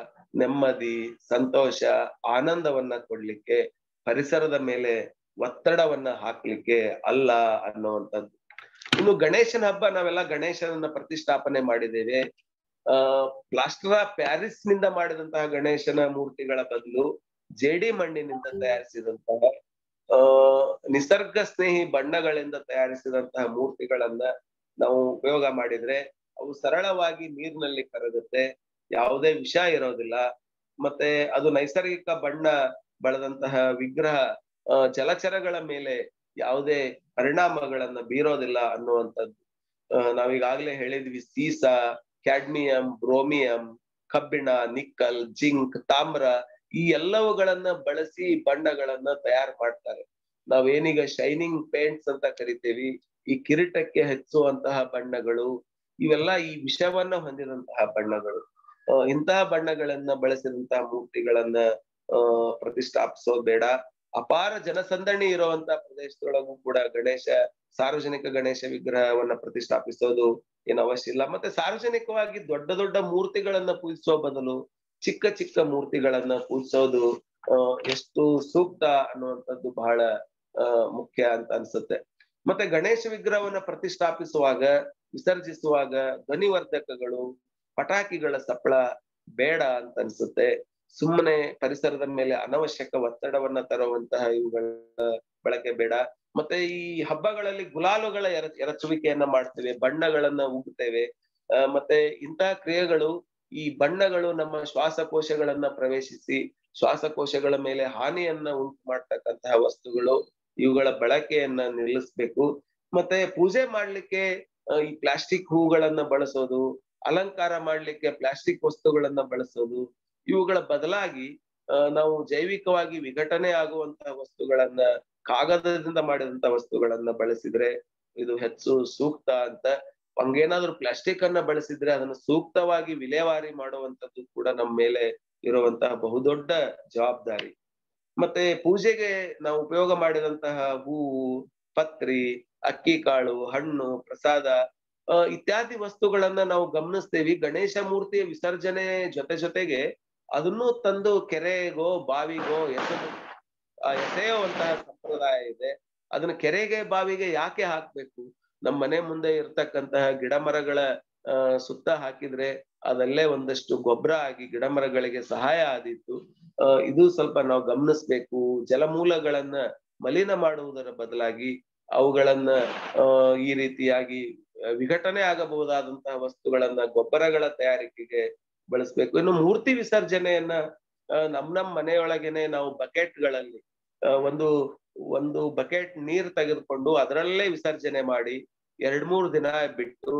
ನೆಮ್ಮದಿ ಸಂತೋಷ ಆನಂದವನ್ನ ಕೊಡ್ಲಿಕ್ಕೆ ಪರಿಸರದ ಮೇಲೆ ಒತ್ತಡವನ್ನ ಹಾಕ್ಲಿಕ್ಕೆ ಅಲ್ಲ ಅನ್ನುವಂಥದ್ದು ಇನ್ನು ಗಣೇಶನ ಹಬ್ಬ ನಾವೆಲ್ಲ ಗಣೇಶನನ್ನ ಪ್ರತಿಷ್ಠಾಪನೆ ಮಾಡಿದ್ದೇವೆ ಆ ಪ್ಲಾಸ್ಟರ್ ಆಫ್ ಪ್ಯಾರಿಸ್ ನಿಂದ ಮಾಡಿದಂತಹ ಗಣೇಶನ ಮೂರ್ತಿಗಳ ಬದಲು ಜೇಡಿ ಮಣ್ಣಿನಿಂದ ತಯಾರಿಸಿದಂತಹ ಆ ನಿಸರ್ಗ ಸ್ನೇಹಿ ಬಣ್ಣಗಳಿಂದ ತಯಾರಿಸಿದಂತಹ ಮೂರ್ತಿಗಳನ್ನ ನಾವು ಉಪಯೋಗ ಮಾಡಿದ್ರೆ ಅವು ಸರಳವಾಗಿ ನೀರಿನಲ್ಲಿ ಕರಗುತ್ತೆ ಯಾವುದೇ ವಿಷ ಇರೋದಿಲ್ಲ ಮತ್ತೆ ಅದು ನೈಸರ್ಗಿಕ ಬಣ್ಣ ಬಳದಂತಹ ವಿಗ್ರಹ ಆ, ಜಲಚರಗಳ ಮೇಲೆ ಯಾವುದೇ ಪರಿಣಾಮಗಳನ್ನ ಬೀರೋದಿಲ್ಲ ಅನ್ನುವಂಥದ್ದು ಆ, ನಾವೀಗಾಗ್ಲೇ ಹೇಳಿದ್ವಿ ಸೀಸ ಕ್ಯಾಡ್ಮಿಯಂ ಬ್ರೋಮಿಯಂ ಕಬ್ಬಿಣ ನಿಕ್ಕಲ್ ಜಿಂಕ್ ತಾಮ್ರ ಈ ಎಲ್ಲವುಗಳನ್ನ ಬಳಸಿ ಬಣ್ಣಗಳನ್ನ ತಯಾರು ಮಾಡ್ತಾರೆ ನಾವೇನೀಗ ಶೈನಿಂಗ್ ಪೇಂಟ್ಸ್ ಅಂತ ಕರಿತೇವಿ ಈ ಕಿರೀಟಕ್ಕೆ ಹಚ್ಚುವಂತಹ ಬಣ್ಣಗಳು ಇವೆಲ್ಲ ಈ ವಿಷವನ್ನ ಹೊಂದಿದಂತಹ ಬಣ್ಣಗಳು ಆ, ಇಂತಹ ಬಣ್ಣಗಳನ್ನ ಬಳಸಿದಂತಹ ಮೂರ್ತಿಗಳನ್ನ ಆ ಪ್ರತಿಷ್ಠಾಪಿಸೋದ್ ಬೇಡ ಅಪಾರ ಜನಸಂದಣಿ ಇರುವಂತಹ ಪ್ರದೇಶದೊಳಗೂ ಕೂಡ ಗಣೇಶ ಸಾರ್ವಜನಿಕ ಗಣೇಶ ವಿಗ್ರಹವನ್ನ ಪ್ರತಿಷ್ಠಾಪಿಸೋದು ಏನು ಅವಶ್ಯ ಇಲ್ಲ ಮತ್ತೆ ಸಾರ್ವಜನಿಕವಾಗಿ ದೊಡ್ಡ ದೊಡ್ಡ ಮೂರ್ತಿಗಳನ್ನ ಪೂಜಿಸೋ ಬದಲು ಚಿಕ್ಕ ಚಿಕ್ಕ ಮೂರ್ತಿಗಳನ್ನ ಪೂಜಿಸೋದು ಆ ಎಷ್ಟು ಸೂಕ್ತ ಅನ್ನುವಂಥದ್ದು ಬಹಳ ಆ ಮುಖ್ಯ ಅಂತ ಅನ್ಸುತ್ತೆ ಮತ್ತೆ ಗಣೇಶ ವಿಗ್ರಹವನ್ನ ಪ್ರತಿಷ್ಠಾಪಿಸುವಾಗ ವಿಸರ್ಜಿಸುವಾಗ ಧ್ವನಿವರ್ಧಕಗಳು ಪಟಾಕಿಗಳ ಸಪ್ಪಳ ಬೇಡ ಅಂತ ಅನ್ಸುತ್ತೆ ಸುಮ್ಮನೆ ಪರಿಸರದ ಮೇಲೆ ಅನವಶ್ಯಕ ಒತ್ತಡವನ್ನ ತರುವಂತಹ ಇವುಗಳ ಬಳಕೆ ಬೇಡ ಮತ್ತೆ ಈ ಹಬ್ಬಗಳಲ್ಲಿ ಗುಲಾಲುಗಳ ಎರ ಎರಚುವಿಕೆಯನ್ನ ಮಾಡ್ತೇವೆ ಬಣ್ಣಗಳನ್ನ ಉಗ್ತೇವೆ ಆ, ಮತ್ತೆ ಇಂತಹ ಕ್ರಿಯೆಗಳು ಈ ಬಣ್ಣಗಳು ನಮ್ಮ ಶ್ವಾಸಕೋಶಗಳನ್ನ ಪ್ರವೇಶಿಸಿ ಶ್ವಾಸಕೋಶಗಳ ಮೇಲೆ ಹಾನಿಯನ್ನ ಉಂಟು ಮಾಡ್ತಕ್ಕಂತಹ ವಸ್ತುಗಳು ಇವುಗಳ ಬಳಕೆಯನ್ನ ನಿಲ್ಲಿಸ್ಬೇಕು ಮತ್ತೆ ಪೂಜೆ ಮಾಡ್ಲಿಕ್ಕೆ ಆ, ಈ ಪ್ಲಾಸ್ಟಿಕ್ ಹೂಗಳನ್ನ ಬಳಸೋದು ಅಲಂಕಾರ ಮಾಡ್ಲಿಕ್ಕೆ ಪ್ಲಾಸ್ಟಿಕ್ ವಸ್ತುಗಳನ್ನ ಬಳಸೋದು ಇವುಗಳ ಬದಲಾಗಿ ಆ, ನಾವು ಜೈವಿಕವಾಗಿ ವಿಘಟನೆ ಆಗುವಂತಹ ವಸ್ತುಗಳನ್ನ ಕಾಗದದಿಂದ ಮಾಡಿದಂತ ವಸ್ತುಗಳನ್ನ ಬಳಸಿದ್ರೆ ಇದು ಹೆಚ್ಚು ಸೂಕ್ತ ಅಂತ ಹಂಗೇನಾದ್ರೂ ಪ್ಲಾಸ್ಟಿಕ್ ಅನ್ನ ಬಳಸಿದ್ರೆ ಅದನ್ನ ಸೂಕ್ತವಾಗಿ ವಿಲೇವಾರಿ ಮಾಡುವಂತದ್ದು ಕೂಡ ನಮ್ಮ ಮೇಲೆ ಇರುವಂತಹ ಬಹುದೊಡ್ಡ ಜವಾಬ್ದಾರಿ ಮತ್ತೆ ಪೂಜೆಗೆ ನಾವು ಉಪಯೋಗ ಮಾಡಿದಂತಹ ಹೂವು ಪತ್ರಿ ಅಕ್ಕಿ ಕಾಳು ಹಣ್ಣು ಪ್ರಸಾದ ಆ, ಇತ್ಯಾದಿ ವಸ್ತುಗಳನ್ನ ನಾವು ಗಮನಿಸ್ತೇವಿ ಗಣೇಶ ಮೂರ್ತಿಯ ವಿಸರ್ಜನೆ ಜೊತೆ ಜೊತೆಗೆ ಅದನ್ನು ತಂದು ಕೆರೆಗೋ ಬಾವಿಗೋ ಎಸೆದು ಆ ಎಸೆಯುವಂತಹ ಸಂಪ್ರದಾಯ ಇದೆ ಅದನ್ನ ಕೆರೆಗೆ ಬಾವಿಗೆ ಯಾಕೆ ಹಾಕ್ಬೇಕು ನಮ್ಮ ಮನೆ ಮುಂದೆ ಇರ್ತಕ್ಕಂತಹ ಗಿಡ ಮರಗಳ ಆ ಸುತ್ತ ಹಾಕಿದ್ರೆ ಅದಲ್ಲೇ ಒಂದಷ್ಟು ಗೊಬ್ಬರ ಆಗಿ ಗಿಡ ಮರಗಳಿಗೆ ಸಹಾಯ ಆದೀತು ಆ ಇದು ಸ್ವಲ್ಪ ನಾವು ಗಮನಿಸ್ಬೇಕು ಜಲಮೂಲಗಳನ್ನ ಮಲಿನ ಮಾಡುವುದರ ಬದಲಾಗಿ ಅವುಗಳನ್ನ ಆ ಈ ರೀತಿಯಾಗಿ ಆ, ವಿಘಟನೆ ಆಗಬಹುದಾದಂತಹ ವಸ್ತುಗಳನ್ನ ಗೊಬ್ಬರಗಳ ತಯಾರಿಕೆಗೆ ಬಳಸ್ಬೇಕು ಇನ್ನು ಮೂರ್ತಿ ವಿಸರ್ಜನೆಯನ್ನ ಆ, ನಮ್ ನಮ್ ಮನೆಯೊಳಗೇನೆ ನಾವು ಬಕೆಟ್ಗಳಲ್ಲಿ ಆ, ಒಂದು ಒಂದು ಬಕೆಟ್ ನೀರ್ ತೆಗೆದುಕೊಂಡು ಅದರಲ್ಲೇ ವಿಸರ್ಜನೆ ಮಾಡಿ ಎರಡ್ ಮೂರ್ ದಿನ ಬಿಟ್ಟು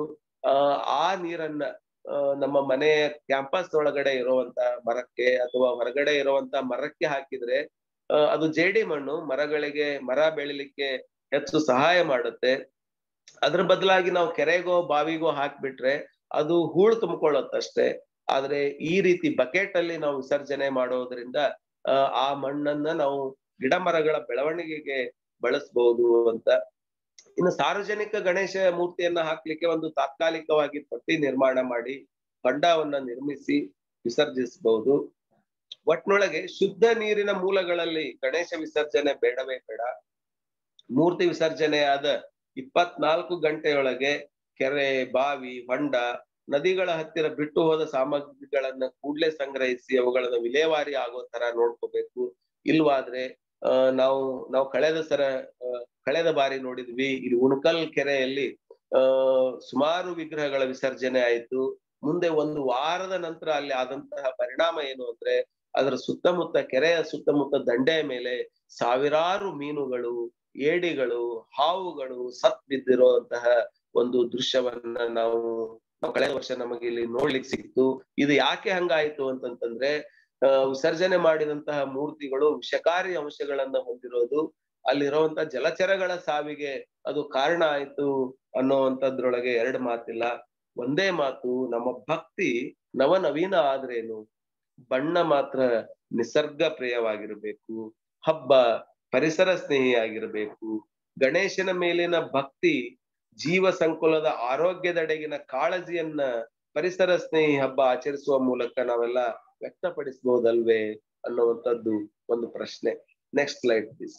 ಆ ಆ ನೀರನ್ನ ಆ, ನಮ್ಮ ಮನೆಯ ಕ್ಯಾಂಪಸ್ ಒಳಗಡೆ ಇರುವಂತ ಮರಕ್ಕೆ ಅಥವಾ ಹೊರಗಡೆ ಇರುವಂತ ಮರಕ್ಕೆ ಹಾಕಿದ್ರೆ ಆ, ಅದು ಜೇಡಿ ಮಣ್ಣು ಮರಗಳಿಗೆ ಮರ ಬೆಳಿಲಿಕ್ಕೆ ಹೆಚ್ಚು ಸಹಾಯ ಮಾಡುತ್ತೆ ಅದ್ರ ಬದಲಾಗಿ ನಾವು ಕೆರೆಗೋ ಬಾವಿಗೋ ಹಾಕ್ಬಿಟ್ರೆ ಅದು ಹೂಳು ತುಂಬಿಕೊಳ್ಳುತ್ತಷ್ಟೇ ಆದ್ರೆ ಈ ರೀತಿ ಬಕೆಟ್ ಅಲ್ಲಿ ನಾವು ವಿಸರ್ಜನೆ ಮಾಡೋದ್ರಿಂದ ಆ, ಆ ಮಣ್ಣನ್ನ ನಾವು ಗಿಡ ಮರಗಳ ಬೆಳವಣಿಗೆಗೆ ಬಳಸಬಹುದು ಅಂತ ಇನ್ನು ಸಾರ್ವಜನಿಕ ಗಣೇಶ ಮೂರ್ತಿಯನ್ನ ಹಾಕ್ಲಿಕ್ಕೆ ಒಂದು ತಾತ್ಕಾಲಿಕವಾಗಿ ತೊಟ್ಟಿ ನಿರ್ಮಾಣ ಮಾಡಿ ಹೊಂಡವನ್ನ ನಿರ್ಮಿಸಿ ವಿಸರ್ಜಿಸಬಹುದು ಒಟ್ನೊಳಗೆ ಶುದ್ಧ ನೀರಿನ ಮೂಲಗಳಲ್ಲಿ ಗಣೇಶ ವಿಸರ್ಜನೆ ಬೇಡವೇ ಬೇಡ ಮೂರ್ತಿ ವಿಸರ್ಜನೆಯಾದ ಇಪ್ಪತ್ನಾಲ್ಕು ಗಂಟೆಯೊಳಗೆ ಕೆರೆ ಬಾವಿ ಹೊಂಡ ನದಿಗಳ ಹತ್ತಿರ ಬಿಟ್ಟು ಹೋದ ಸಾಮಗ್ರಿಗಳನ್ನ ಕೂಡ್ಲೆ ಸಂಗ್ರಹಿಸಿ ಅವುಗಳನ್ನ ವಿಲೇವಾರಿ ಆಗೋ ತರ ನೋಡ್ಕೋಬೇಕು ಇಲ್ವಾದ್ರೆ ಆ ನಾವು ನಾವು ಕಳೆದ ಸರ ಆ, ಕಳೆದ ಬಾರಿ ನೋಡಿದ್ವಿ ಇಲ್ಲಿ ಉಣಕಲ್ ಕೆರೆಯಲ್ಲಿ ಆ ಸುಮಾರು ವಿಗ್ರಹಗಳ ವಿಸರ್ಜನೆ ಆಯ್ತು ಮುಂದೆ ಒಂದು ವಾರದ ನಂತರ ಅಲ್ಲಿ ಆದಂತಹ ಪರಿಣಾಮ ಏನು ಅಂದ್ರೆ ಅದರ ಸುತ್ತಮುತ್ತ ಕೆರೆಯ ಸುತ್ತಮುತ್ತ ದಂಡೆಯ ಮೇಲೆ ಸಾವಿರಾರು ಮೀನುಗಳು ಏಡಿಗಳು ಹಾವುಗಳು ಸತ್ ಬಿದ್ದಿರುವಂತಹ ಒಂದು ದೃಶ್ಯವನ್ನ ನಾವು ನಾವು ಕಳೆದ ವರ್ಷ ನಮಗೆ ಇಲ್ಲಿ ನೋಡ್ಲಿಕ್ಕೆ ಸಿಕ್ತು ಇದು ಯಾಕೆ ಹಂಗಾಯ್ತು ಅಂತಂತಂದ್ರೆ ಆ, ವಿಸರ್ಜನೆ ಮಾಡಿದಂತಹ ಮೂರ್ತಿಗಳು ವಿಷಕಾರಿ ಅಂಶಗಳನ್ನ ಹೊಂದಿರೋದು ಅಲ್ಲಿರುವಂತ ಜಲಚರಗಳ ಸಾವಿಗೆ ಅದು ಕಾರಣ ಆಯ್ತು ಅನ್ನುವಂಥದ್ರೊಳಗೆ ಎರಡು ಮಾತಿಲ್ಲ ಒಂದೇ ಮಾತು ನಮ್ಮ ಭಕ್ತಿ ನವನವೀನ ಆದ್ರೇನು ಬಣ್ಣ ಮಾತ್ರ ನಿಸರ್ಗ ಪ್ರಿಯವಾಗಿರ್ಬೇಕು ಹಬ್ಬ ಪರಿಸರ ಸ್ನೇಹಿಯಾಗಿರ್ಬೇಕು ಗಣೇಶನ ಮೇಲಿನ ಭಕ್ತಿ ಜೀವ ಸಂಕುಲದ ಆರೋಗ್ಯದೆಡೆಗಿನ ಕಾಳಜಿಯನ್ನ ಪರಿಸರ ಸ್ನೇಹಿ ಹಬ್ಬ ಆಚರಿಸುವ ಮೂಲಕ ನಾವೆಲ್ಲ ವ್ಯಕ್ತಪಡಿಸಬಹುದಲ್ವೇ ಅನ್ನುವಂಥದ್ದು ಒಂದು ಪ್ರಶ್ನೆ ನೆಕ್ಸ್ಟ್ ಸ್ಲೈಡ್ ಪ್ಲೀಸ್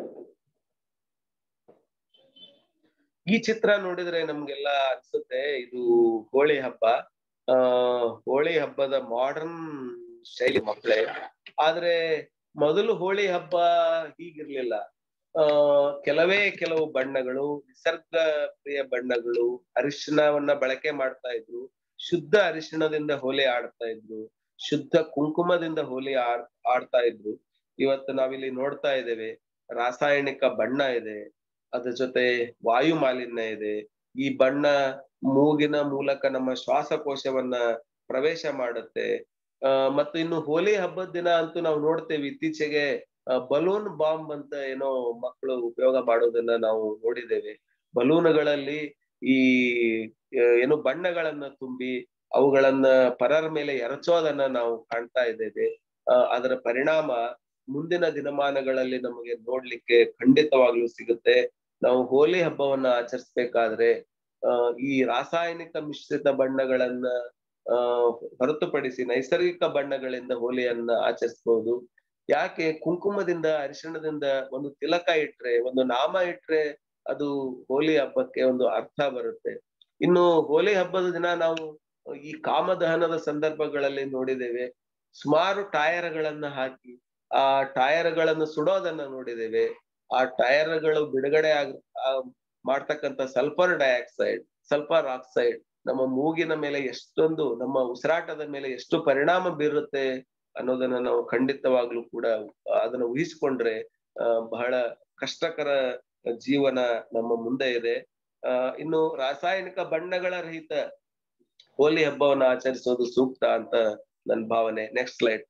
ಈ ಚಿತ್ರ ನೋಡಿದ್ರೆ ನಮ್ಗೆಲ್ಲ ಅನ್ಸುತ್ತೆ ಇದು ಹೋಳಿ ಹಬ್ಬ ಆ ಹೋಳಿ ಹಬ್ಬದ ಮಾಡರ್ನ್ ಶೈಲಿ ಮಕ್ಕಳೇ ಆದ್ರೆ ಮೊದಲು ಹೋಳಿ ಹಬ್ಬ ಹೀಗಿರ್ಲಿಲ್ಲ ಆ ಕೆಲವೇ ಕೆಲವು ಬಣ್ಣಗಳು ನಿಸರ್ಗ ಪ್ರಿಯ ಬಣ್ಣಗಳು ಅರಿಶಿಣವನ್ನ ಬಳಕೆ ಮಾಡ್ತಾ ಇದ್ರು ಶುದ್ಧ ಅರಿಶಿಣದಿಂದ ಹೋಲಿ ಆಡ್ತಾ ಇದ್ರು ಶುದ್ಧ ಕುಂಕುಮದಿಂದ ಹೋಲಿ ಆಡ್ ಆಡ್ತಾ ಇದ್ರು ಇವತ್ತು ನಾವಿಲ್ಲಿ ನೋಡ್ತಾ ಇದ್ದೇವೆ ರಾಸಾಯನಿಕ ಬಣ್ಣ ಇದೆ ಅದ್ರ ಜೊತೆ ವಾಯು ಮಾಲಿನ್ಯ ಇದೆ ಈ ಬಣ್ಣ ಮೂಗಿನ ಮೂಲಕ ನಮ್ಮ ಶ್ವಾಸಕೋಶವನ್ನ ಪ್ರವೇಶ ಮಾಡುತ್ತೆ ಆ ಮತ್ತು ಇನ್ನು ಹೋಲಿ ಹಬ್ಬದ ದಿನ ಅಂತೂ ನಾವು ನೋಡ್ತೇವೆ ಇತ್ತೀಚೆಗೆ ಬಲೂನ್ ಬಾಂಬ್ ಅಂತ ಏನೋ ಮಕ್ಕಳು ಉಪಯೋಗ ಮಾಡೋದನ್ನ ನಾವು ನೋಡಿದ್ದೇವೆ ಬಲೂನ್ಗಳಲ್ಲಿ ಈ ಆ, ಏನು ಬಣ್ಣಗಳನ್ನ ತುಂಬಿ ಅವುಗಳನ್ನ ಪರರ ಮೇಲೆ ಎರಚೋದನ್ನ ನಾವು ಕಾಣ್ತಾ ಇದ್ದೇವೆ ಆ, ಅದರ ಪರಿಣಾಮ ಮುಂದಿನ ದಿನಮಾನಗಳಲ್ಲಿ ನಮಗೆ ನೋಡ್ಲಿಕ್ಕೆ ಖಂಡಿತವಾಗ್ಲೂ ಸಿಗುತ್ತೆ ನಾವು ಹೋಲಿ ಹಬ್ಬವನ್ನ ಆಚರಿಸ್ಬೇಕಾದ್ರೆ ಆ ಈ ರಾಸಾಯನಿಕ ಮಿಶ್ರಿತ ಬಣ್ಣಗಳನ್ನ ಆ ಹೊರತುಪಡಿಸಿ ನೈಸರ್ಗಿಕ ಬಣ್ಣಗಳಿಂದ ಹೋಲಿಯನ್ನ ಆಚರಿಸಬಹುದು ಯಾಕೆ ಕುಂಕುಮದಿಂದ ಅರಿಶಿಣದಿಂದ ಒಂದು ತಿಲಕ ಇಟ್ರೆ ಒಂದು ನಾಮ ಇಟ್ರೆ ಅದು ಹೋಲಿ ಹಬ್ಬಕ್ಕೆ ಒಂದು ಅರ್ಥ ಬರುತ್ತೆ ಇನ್ನು ಹೋಲಿ ಹಬ್ಬದ ದಿನ ನಾವು ಈ ಕಾಮದಹನದ ಸಂದರ್ಭಗಳಲ್ಲಿ ನೋಡಿದ್ದೇವೆ ಸುಮಾರು ಟೈರ್ಗಳನ್ನ ಹಾಕಿ ಆ ಟೈರ್ಗಳನ್ನು ಸುಡೋದನ್ನ ನೋಡಿದ್ದೇವೆ ಆ ಟೈರ್ಗಳು ಬಿಡುಗಡೆ ಆಗ ಆ- ಮಾಡ್ತಕ್ಕಂಥ ಸಲ್ಫರ್ ಡೈಆಕ್ಸೈಡ್ ಸಲ್ಫರ್ ಆಕ್ಸೈಡ್ ನಮ್ಮ ಮೂಗಿನ ಮೇಲೆ ಎಷ್ಟೊಂದು ನಮ್ಮ ಉಸಿರಾಟದ ಮೇಲೆ ಎಷ್ಟು ಪರಿಣಾಮ ಬೀರುತ್ತೆ ಅನ್ನೋದನ್ನ ನಾವು ಖಂಡಿತವಾಗ್ಲೂ ಕೂಡ ಅದನ್ನ ಊಹಿಸ್ಕೊಂಡ್ರೆ ಆ, ಬಹಳ ಕಷ್ಟಕರ ಜೀವನ ನಮ್ಮ ಮುಂದೆ ಇದೆ ಆ ಇನ್ನು ರಾಸಾಯನಿಕ ಬಣ್ಣಗಳ ರಹಿತ ಹೋಲಿ ಹಬ್ಬವನ್ನ ಆಚರಿಸೋದು ಸೂಕ್ತ ಅಂತ ನನ್ನ ಭಾವನೆ ನೆಕ್ಸ್ಟ್ ಸ್ಲೈಡ್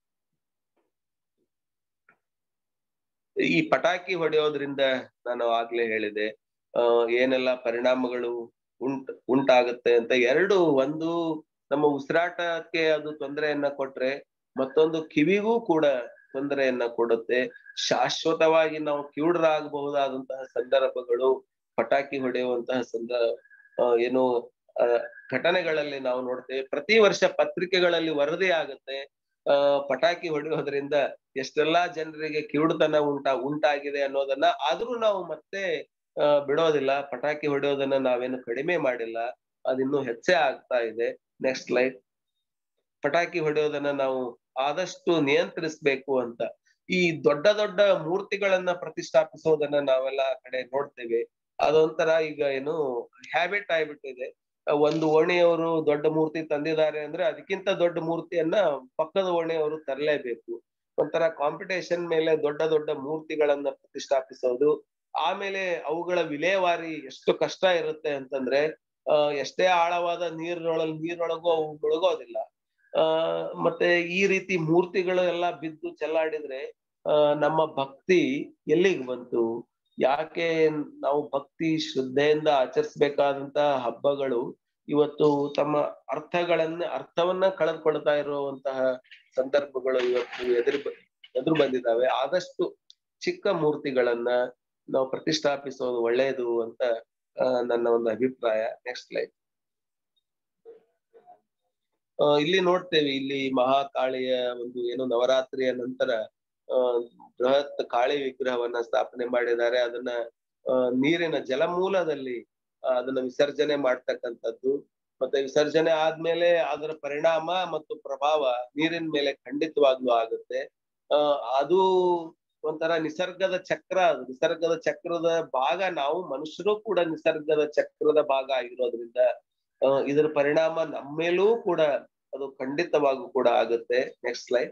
ಈ ಪಟಾಕಿ ಹೊಡೆಯೋದ್ರಿಂದ ನಾನು ಆಗ್ಲೇ ಹೇಳಿದೆ ಆ ಏನೆಲ್ಲ ಪರಿಣಾಮಗಳು ಉಂಟ್ ಉಂಟಾಗುತ್ತೆ ಅಂತ ಎರಡು ಒಂದು ನಮ್ಮ ಉಸಿರಾಟಕ್ಕೆ ಅದು ತೊಂದರೆಯನ್ನ ಕೊಟ್ರೆ ಮತ್ತೊಂದು ಕಿವಿಗೂ ಕೂಡ ತೊಂದರೆಯನ್ನ ಕೊಡುತ್ತೆ ಶಾಶ್ವತವಾಗಿ ನಾವು ಕಿವುಡರಾಗಬಹುದಾದಂತಹ ಸಂದರ್ಭಗಳು ಪಟಾಕಿ ಹೊಡೆಯುವಂತಹ ಸಂದ ಆ, ಏನು ಆ, ಘಟನೆಗಳಲ್ಲಿ ನಾವು ನೋಡ್ತೇವೆ ಪ್ರತಿ ವರ್ಷ ಪತ್ರಿಕೆಗಳಲ್ಲಿ ವರದಿ ಆಗುತ್ತೆ ಆ ಪಟಾಕಿ ಹೊಡೆಯೋದ್ರಿಂದ ಎಷ್ಟೆಲ್ಲಾ ಜನರಿಗೆ ಕಿವುಡುತನ ಉಂಟಾ ಉಂಟಾಗಿದೆ ಅನ್ನೋದನ್ನ ಆದ್ರೂ ನಾವು ಮತ್ತೆ ಆ, ಬಿಡೋದಿಲ್ಲ ಪಟಾಕಿ ಹೊಡೆಯೋದನ್ನ ನಾವೇನು ಕಡಿಮೆ ಮಾಡಿಲ್ಲ ಅದಿನ್ನೂ ಹೆಚ್ಚೇ ಆಗ್ತಾ ಇದೆ ನೆಕ್ಸ್ಟ್ ಲೈಟ್ ಪಟಾಕಿ ಹೊಡೆಯೋದನ್ನ ನಾವು ಆದಷ್ಟು ನಿಯಂತ್ರಿಸ್ಬೇಕು ಅಂತ ಈ ದೊಡ್ಡ ದೊಡ್ಡ ಮೂರ್ತಿಗಳನ್ನ ಪ್ರತಿಷ್ಠಾಪಿಸೋದನ್ನ ನಾವೆಲ್ಲ ಆ ಕಡೆ ನೋಡ್ತೇವೆ ಅದೊಂಥರ ಈಗ ಏನು ಹ್ಯಾಬಿಟ್ ಆಗ್ಬಿಟ್ಟಿದೆ ಆ, ಒಂದು ಓಣಿಯವರು ದೊಡ್ಡ ಮೂರ್ತಿ ತಂದಿದ್ದಾರೆ ಅಂದ್ರೆ ಅದಕ್ಕಿಂತ ದೊಡ್ಡ ಮೂರ್ತಿಯನ್ನ ಪಕ್ಕದ ಓಣಿಯವರು ತರಲೇಬೇಕು ಒಂಥರ ಕಾಂಪಿಟೇಷನ್ ಮೇಲೆ ದೊಡ್ಡ ದೊಡ್ಡ ಮೂರ್ತಿಗಳನ್ನ ಪ್ರತಿಷ್ಠಾಪಿಸೋದು ಆಮೇಲೆ ಅವುಗಳ ವಿಲೇವಾರಿ ಎಷ್ಟು ಕಷ್ಟ ಇರುತ್ತೆ ಅಂತಂದ್ರೆ ಆ ಎಷ್ಟೇ ಆಳವಾದ ನೀರೊಳಗ್ ನೀರೊಳಗೂ ಅವು ಮುಳುಗೋದಿಲ್ಲ ಆ ಮತ್ತೆ ಈ ರೀತಿ ಮೂರ್ತಿಗಳು ಎಲ್ಲ ಬಿದ್ದು ಚೆಲ್ಲಾಡಿದ್ರೆ ಆ ನಮ್ಮ ಭಕ್ತಿ ಎಲ್ಲಿಗೆ ಬಂತು ಯಾಕೆ ನಾವು ಭಕ್ತಿ ಶ್ರದ್ಧೆಯಿಂದ ಆಚರಿಸ್ಬೇಕಾದಂತ ಹಬ್ಬಗಳು ಇವತ್ತು ತಮ್ಮ ಅರ್ಥಗಳನ್ನ ಅರ್ಥವನ್ನ ಕಳೆದುಕೊಳ್ತಾ ಇರುವಂತಹ ಸಂದರ್ಭಗಳು ಇವತ್ತು ಎದುರು ಬ- ಎದುರು ಬಂದಿದ್ದಾವೆ ಆದಷ್ಟು ಚಿಕ್ಕ ಮೂರ್ತಿಗಳನ್ನ ನಾವು ಪ್ರತಿಷ್ಠಾಪಿಸೋದು ಒಳ್ಳೆಯದು ಅಂತ ಆ, ನನ್ನ ಒಂದು ಅಭಿಪ್ರಾಯ ನೆಕ್ಸ್ಟ್ ಲೈನ್ ಇಲ್ಲಿ ನೋಡ್ತೇವೆ ಇಲ್ಲಿ ಮಹಾಕಾಳಿಯ ಒಂದು ಏನು ನವರಾತ್ರಿಯ ನಂತರ ಆ ಬೃಹತ್ ಕಾಳಿ ವಿಗ್ರಹವನ್ನ ಸ್ಥಾಪನೆ ಮಾಡಿದ್ದಾರೆ ಅದನ್ನ ಆ, ನೀರಿನ ಜಲಮೂಲದಲ್ಲಿ ಆ, ಅದನ್ನ ವಿಸರ್ಜನೆ ಮಾಡ್ತಕ್ಕಂಥದ್ದು ಮತ್ತೆ ವಿಸರ್ಜನೆ ಆದ್ಮೇಲೆ ಅದರ ಪರಿಣಾಮ ಮತ್ತು ಪ್ರಭಾವ ನೀರಿನ ಮೇಲೆ ಖಂಡಿತವಾಗ್ಲೂ ಆಗುತ್ತೆ ಆ ಅದು ಒಂಥರ ನಿಸರ್ಗದ ಚಕ್ರ ಅದು ನಿಸರ್ಗದ ಚಕ್ರದ ಭಾಗ ನಾವು ಮನುಷ್ಯರು ಕೂಡ ನಿಸರ್ಗದ ಚಕ್ರದ ಭಾಗ ಆಗಿರೋದ್ರಿಂದ ಆ, ಇದರ ಪರಿಣಾಮ ನಮ್ಮ ಮೇಲೂ ಕೂಡ ಅದು ಖಂಡಿತವಾಗೂ ಕೂಡ ಆಗುತ್ತೆ ನೆಕ್ಸ್ಟ್ ಸ್ಲೈಡ್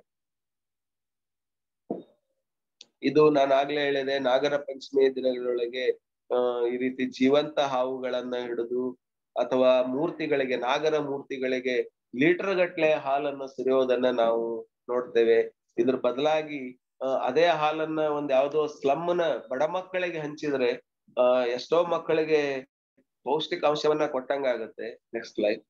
ಇದು ನಾನು ಆಗ್ಲೇ ಹೇಳಿದೆ ನಾಗರ ಪಂಚಮಿ ದಿನಗಳೊಳಗೆ ಆ ಈ ರೀತಿ ಜೀವಂತ ಹಾವುಗಳನ್ನ ಹಿಡಿದು ಅಥವಾ ಮೂರ್ತಿಗಳಿಗೆ ನಾಗರ ಮೂರ್ತಿಗಳಿಗೆ ಲೀಟರ್ ಗಟ್ಲೆ ಹಾಲನ್ನು ಸುರಿಯೋದನ್ನ ನಾವು ನೋಡ್ತೇವೆ ಇದ್ರ ಬದಲಾಗಿ ಆ, ಅದೇ ಹಾಲನ್ನ ಒಂದ್ ಯಾವ್ದೋ ಸ್ಲಮ್ನ ಬಡ ಮಕ್ಕಳಿಗೆ ಹಂಚಿದ್ರೆ ಆ ಎಷ್ಟೋ ಮಕ್ಕಳಿಗೆ ಪೌಷ್ಟಿಕಾಂಶವನ್ನ ಕೊಟ್ಟಂಗಾಗತ್ತೆ ನೆಕ್ಸ್ಟ್ ಲೈನ್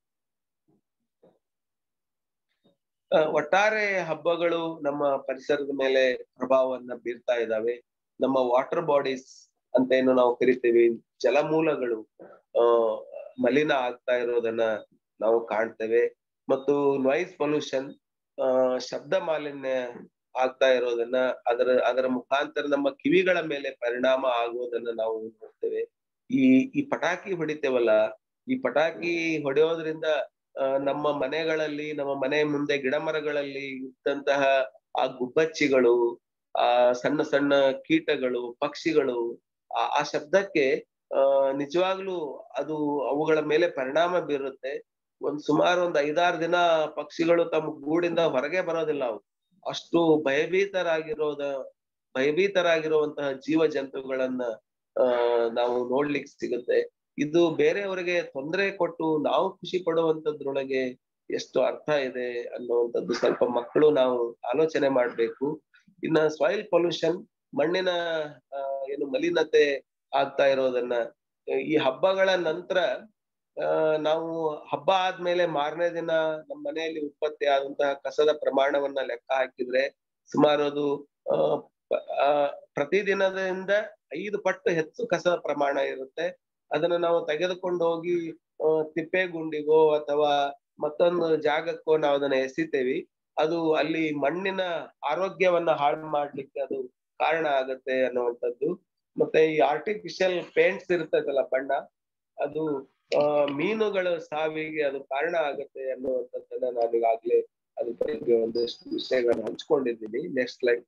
ಒಟ್ಟಾರೆ ಹಬ್ಬಗಳು ನಮ್ಮ ಪರಿಸರದ ಮೇಲೆ ಪ್ರಭಾವವನ್ನ ಬೀರ್ತಾ ಇದ್ದಾವೆ ನಮ್ಮ ವಾಟರ್ ಬಾಡೀಸ್ ಅಂತ ಏನು ನಾವು ಕರಿತೀವಿ ಜಲಮೂಲಗಳು ಆ ಮಲಿನ ಆಗ್ತಾ ಇರೋದನ್ನ ನಾವು ಕಾಣ್ತೇವೆ ಮತ್ತು ನಾಯ್ಸ್ ಪೊಲ್ಯೂಷನ್ ಆ ಶಬ್ದ ಮಾಲಿನ್ಯ ಆಗ್ತಾ ಇರೋದನ್ನ ಅದರ ಅದರ ಮುಖಾಂತರ ನಮ್ಮ ಕಿವಿಗಳ ಮೇಲೆ ಪರಿಣಾಮ ಆಗುವುದನ್ನ ನಾವು ನೋಡ್ತೇವೆ ಈ ಈ ಪಟಾಕಿ ಹೊಡಿತೇವಲ್ಲ ಈ ಪಟಾಕಿ ಹೊಡೆಯೋದ್ರಿಂದ ಆ, ನಮ್ಮ ಮನೆಗಳಲ್ಲಿ ನಮ್ಮ ಮನೆ ಮುಂದೆ ಗಿಡ ಮರಗಳಲ್ಲಿ ಇದ್ದಂತಹ ಆ ಗುಬ್ಬಚ್ಚಿಗಳು ಆ ಸಣ್ಣ ಸಣ್ಣ ಕೀಟಗಳು ಪಕ್ಷಿಗಳು ಆ ಆ ಶಬ್ದಕ್ಕೆ ಆ ನಿಜವಾಗ್ಲೂ ಅದು ಅವುಗಳ ಮೇಲೆ ಪರಿಣಾಮ ಬೀರುತ್ತೆ ಒಂದ್ ಸುಮಾರು ಒಂದ್ ಐದಾರು ದಿನ ಪಕ್ಷಿಗಳು ತಮ್ಮ ಗೂಡಿಂದ ಹೊರಗೆ ಬರೋದಿಲ್ಲ ಅವು ಅಷ್ಟು ಭಯಭೀತರಾಗಿರೋದ ಭಯಭೀತರಾಗಿರುವಂತಹ ಜೀವ ಜಂತುಗಳನ್ನ ಆ ನಾವು ನೋಡ್ಲಿಕ್ಕೆ ಸಿಗುತ್ತೆ ಇದು ಬೇರೆಯವರಿಗೆ ತೊಂದರೆ ಕೊಟ್ಟು ನಾವು ಖುಷಿ ಪಡುವಂತದ್ರೊಳಗೆ ಎಷ್ಟು ಅರ್ಥ ಇದೆ ಅನ್ನುವಂಥದ್ದು ಸ್ವಲ್ಪ ಮಕ್ಕಳು ನಾವು ಆಲೋಚನೆ ಮಾಡ್ಬೇಕು ಇನ್ನ ಸಾಯಿಲ್ ಪೊಲ್ಯೂಷನ್ ಮಣ್ಣಿನ ಆ, ಏನು ಮಲಿನತೆ ಆಗ್ತಾ ಇರೋದನ್ನ ಈ ಹಬ್ಬಗಳ ನಂತರ ಆ ನಾವು ಹಬ್ಬ ಆದ್ಮೇಲೆ ಮಾರನೇ ದಿನ ನಮ್ಮ ಮನೆಯಲ್ಲಿ ಉತ್ಪತ್ತಿ ಆದಂತಹ ಕಸದ ಪ್ರಮಾಣವನ್ನ ಲೆಕ್ಕ ಹಾಕಿದ್ರೆ ಸುಮಾರು ಅದು ಆ ಪ- ಆ, ಪ್ರತಿದಿನದಿಂದ ಐದು ಪಟ್ಟು ಹೆಚ್ಚು ಕಸದ ಪ್ರಮಾಣ ಇರುತ್ತೆ ಅದನ್ನ ನಾವು ತೆಗೆದುಕೊಂಡು ಹೋಗಿ ಆ, ತಿಪ್ಪೆಗುಂಡಿಗೋ ಅಥವಾ ಮತ್ತೊಂದು ಜಾಗಕ್ಕೋ ನಾವು ಅದನ್ನ ಎಸಿತೇವಿ ಅದು ಅಲ್ಲಿ ಮಣ್ಣಿನ ಆರೋಗ್ಯವನ್ನ ಹಾಳು ಮಾಡ್ಲಿಕ್ಕೆ ಅದು ಕಾರಣ ಆಗತ್ತೆ ಅನ್ನುವಂಥದ್ದು ಮತ್ತೆ ಈ ಆರ್ಟಿಫಿಷಿಯಲ್ ಪೇಂಟ್ಸ್ ಇರ್ತದಲ್ಲ ಬಣ್ಣ ಅದು ಆ ಮೀನುಗಳ ಸಾವಿಗೆ ಅದು ಕಾರಣ ಆಗತ್ತೆ ಅನ್ನುವಂಥದ್ದನ್ನ ನಾನು ಈಗಾಗ್ಲೇ ಅದ್ರ ಬಗ್ಗೆ ಒಂದಷ್ಟು ವಿಷಯಗಳನ್ನ ಹಂಚ್ಕೊಂಡಿದ್ದೀನಿ ನೆಕ್ಸ್ಟ್ ಲೈನ್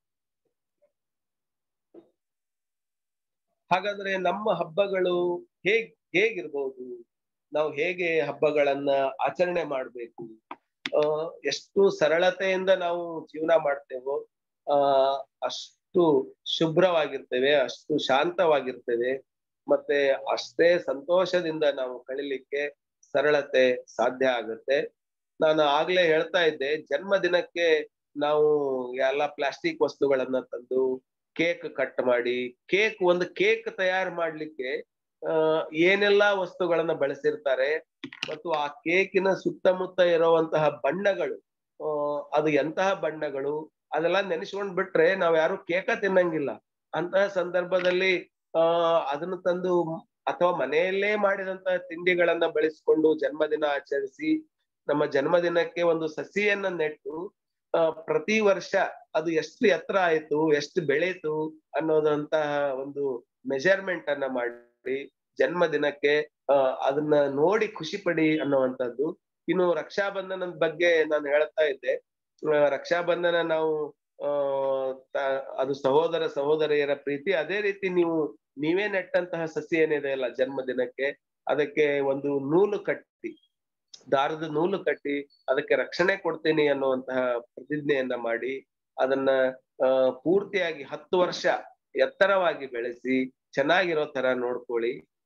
ಹಾಗಾದ್ರೆ ನಮ್ಮ ಹಬ್ಬಗಳು ಹೇಗ್ ಹೇಗಿರ್ಬೋದು ನಾವು ಹೇಗೆ ಹಬ್ಬಗಳನ್ನ ಆಚರಣೆ ಮಾಡ್ಬೇಕು ಆ ಎಷ್ಟು ಸರಳತೆಯಿಂದ ನಾವು ಜೀವನ ಮಾಡ್ತೇವೋ ಆ ಅಷ್ಟು ಶುಭ್ರವಾಗಿರ್ತೇವೆ ಅಷ್ಟು ಶಾಂತವಾಗಿರ್ತೇವೆ ಮತ್ತೆ ಅಷ್ಟೇ ಸಂತೋಷದಿಂದ ನಾವು ಕಳಿಲಿಕ್ಕೆ ಸರಳತೆ ಸಾಧ್ಯ ಆಗುತ್ತೆ ನಾನು ಆಗ್ಲೇ ಹೇಳ್ತಾ ಇದ್ದೆ ಜನ್ಮದಿನಕ್ಕೆ ನಾವು ಎಲ್ಲ ಪ್ಲಾಸ್ಟಿಕ್ ವಸ್ತುಗಳನ್ನ ತಂದು ಕೇಕ್ ಕಟ್ ಮಾಡಿ ಕೇಕ್ ಒಂದು ಕೇಕ್ ತಯಾರು ಮಾಡ್ಲಿಕ್ಕೆ ಆ ಏನೆಲ್ಲಾ ವಸ್ತುಗಳನ್ನ ಬಳಸಿರ್ತಾರೆ ಮತ್ತು ಆ ಕೇಕಿನ ಸುತ್ತಮುತ್ತ ಇರುವಂತಹ ಬಣ್ಣಗಳು ಆ ಅದು ಎಂತಹ ಬಣ್ಣಗಳು ಅದೆಲ್ಲ ನೆನೆಸ್ಕೊಂಡ್ ಬಿಟ್ರೆ ನಾವ್ ಯಾರು ಕೇಕ ತಿನ್ನಂಗಿಲ್ಲ ಅಂತಹ ಸಂದರ್ಭದಲ್ಲಿ ಆ ಅದನ್ನು ತಂದು ಅಥವಾ ಮನೆಯಲ್ಲೇ ಮಾಡಿದಂತಹ ತಿಂಡಿಗಳನ್ನ ಬಳಸಿಕೊಂಡು ಜನ್ಮದಿನ ಆಚರಿಸಿ ನಮ್ಮ ಜನ್ಮದಿನಕ್ಕೆ ಒಂದು ಸಸಿಯನ್ನ ನೆಟ್ಟು ಆ ಪ್ರತಿ ವರ್ಷ ಅದು ಎಷ್ಟು ಎತ್ತರ ಆಯ್ತು ಎಷ್ಟು ಬೆಳೀತು ಅನ್ನೋದಂತಹ ಒಂದು ಮೆಜರ್ಮೆಂಟ್ ಅನ್ನ ಮಾಡಿ ಜನ್ಮದಿನಕ್ಕೆ ಆ ಅದನ್ನ ನೋಡಿ ಖುಷಿ ಪಡಿ ಅನ್ನುವಂಥದ್ದು ಇನ್ನು ರಕ್ಷಾಬಂಧನದ ಬಗ್ಗೆ ನಾನು ಹೇಳ್ತಾ ಇದ್ದೆ ಆ, ರಕ್ಷಾಬಂಧನ ನಾವು ಆ ತ- ಅದು ಸಹೋದರ ಸಹೋದರಿಯರ ಪ್ರೀತಿ ಅದೇ ರೀತಿ ನೀವು ನೀವೇ ನೆಟ್ಟಂತಹ ಸಸಿ ಏನಿದೆ ಅಲ್ಲ ಜನ್ಮದಿನಕ್ಕೆ ಅದಕ್ಕೆ ಒಂದು ನೂಲು ಕಟ್ಟಿ ದಾರದ ನೂಲು ಕಟ್ಟಿ ಅದಕ್ಕೆ ರಕ್ಷಣೆ ಕೊಡ್ತೀನಿ ಅನ್ನುವಂತಹ ಪ್ರತಿಜ್ಞೆಯನ್ನ ಮಾಡಿ ಅದನ್ನ ಆ ಪೂರ್ತಿಯಾಗಿ ಹತ್ತು ವರ್ಷ ಎತ್ತರವಾಗಿ ಬೆಳೆಸಿ ಚೆನ್ನಾಗಿರೋ ತರ ನೋಡ್ಕೊಳ್ಳಿ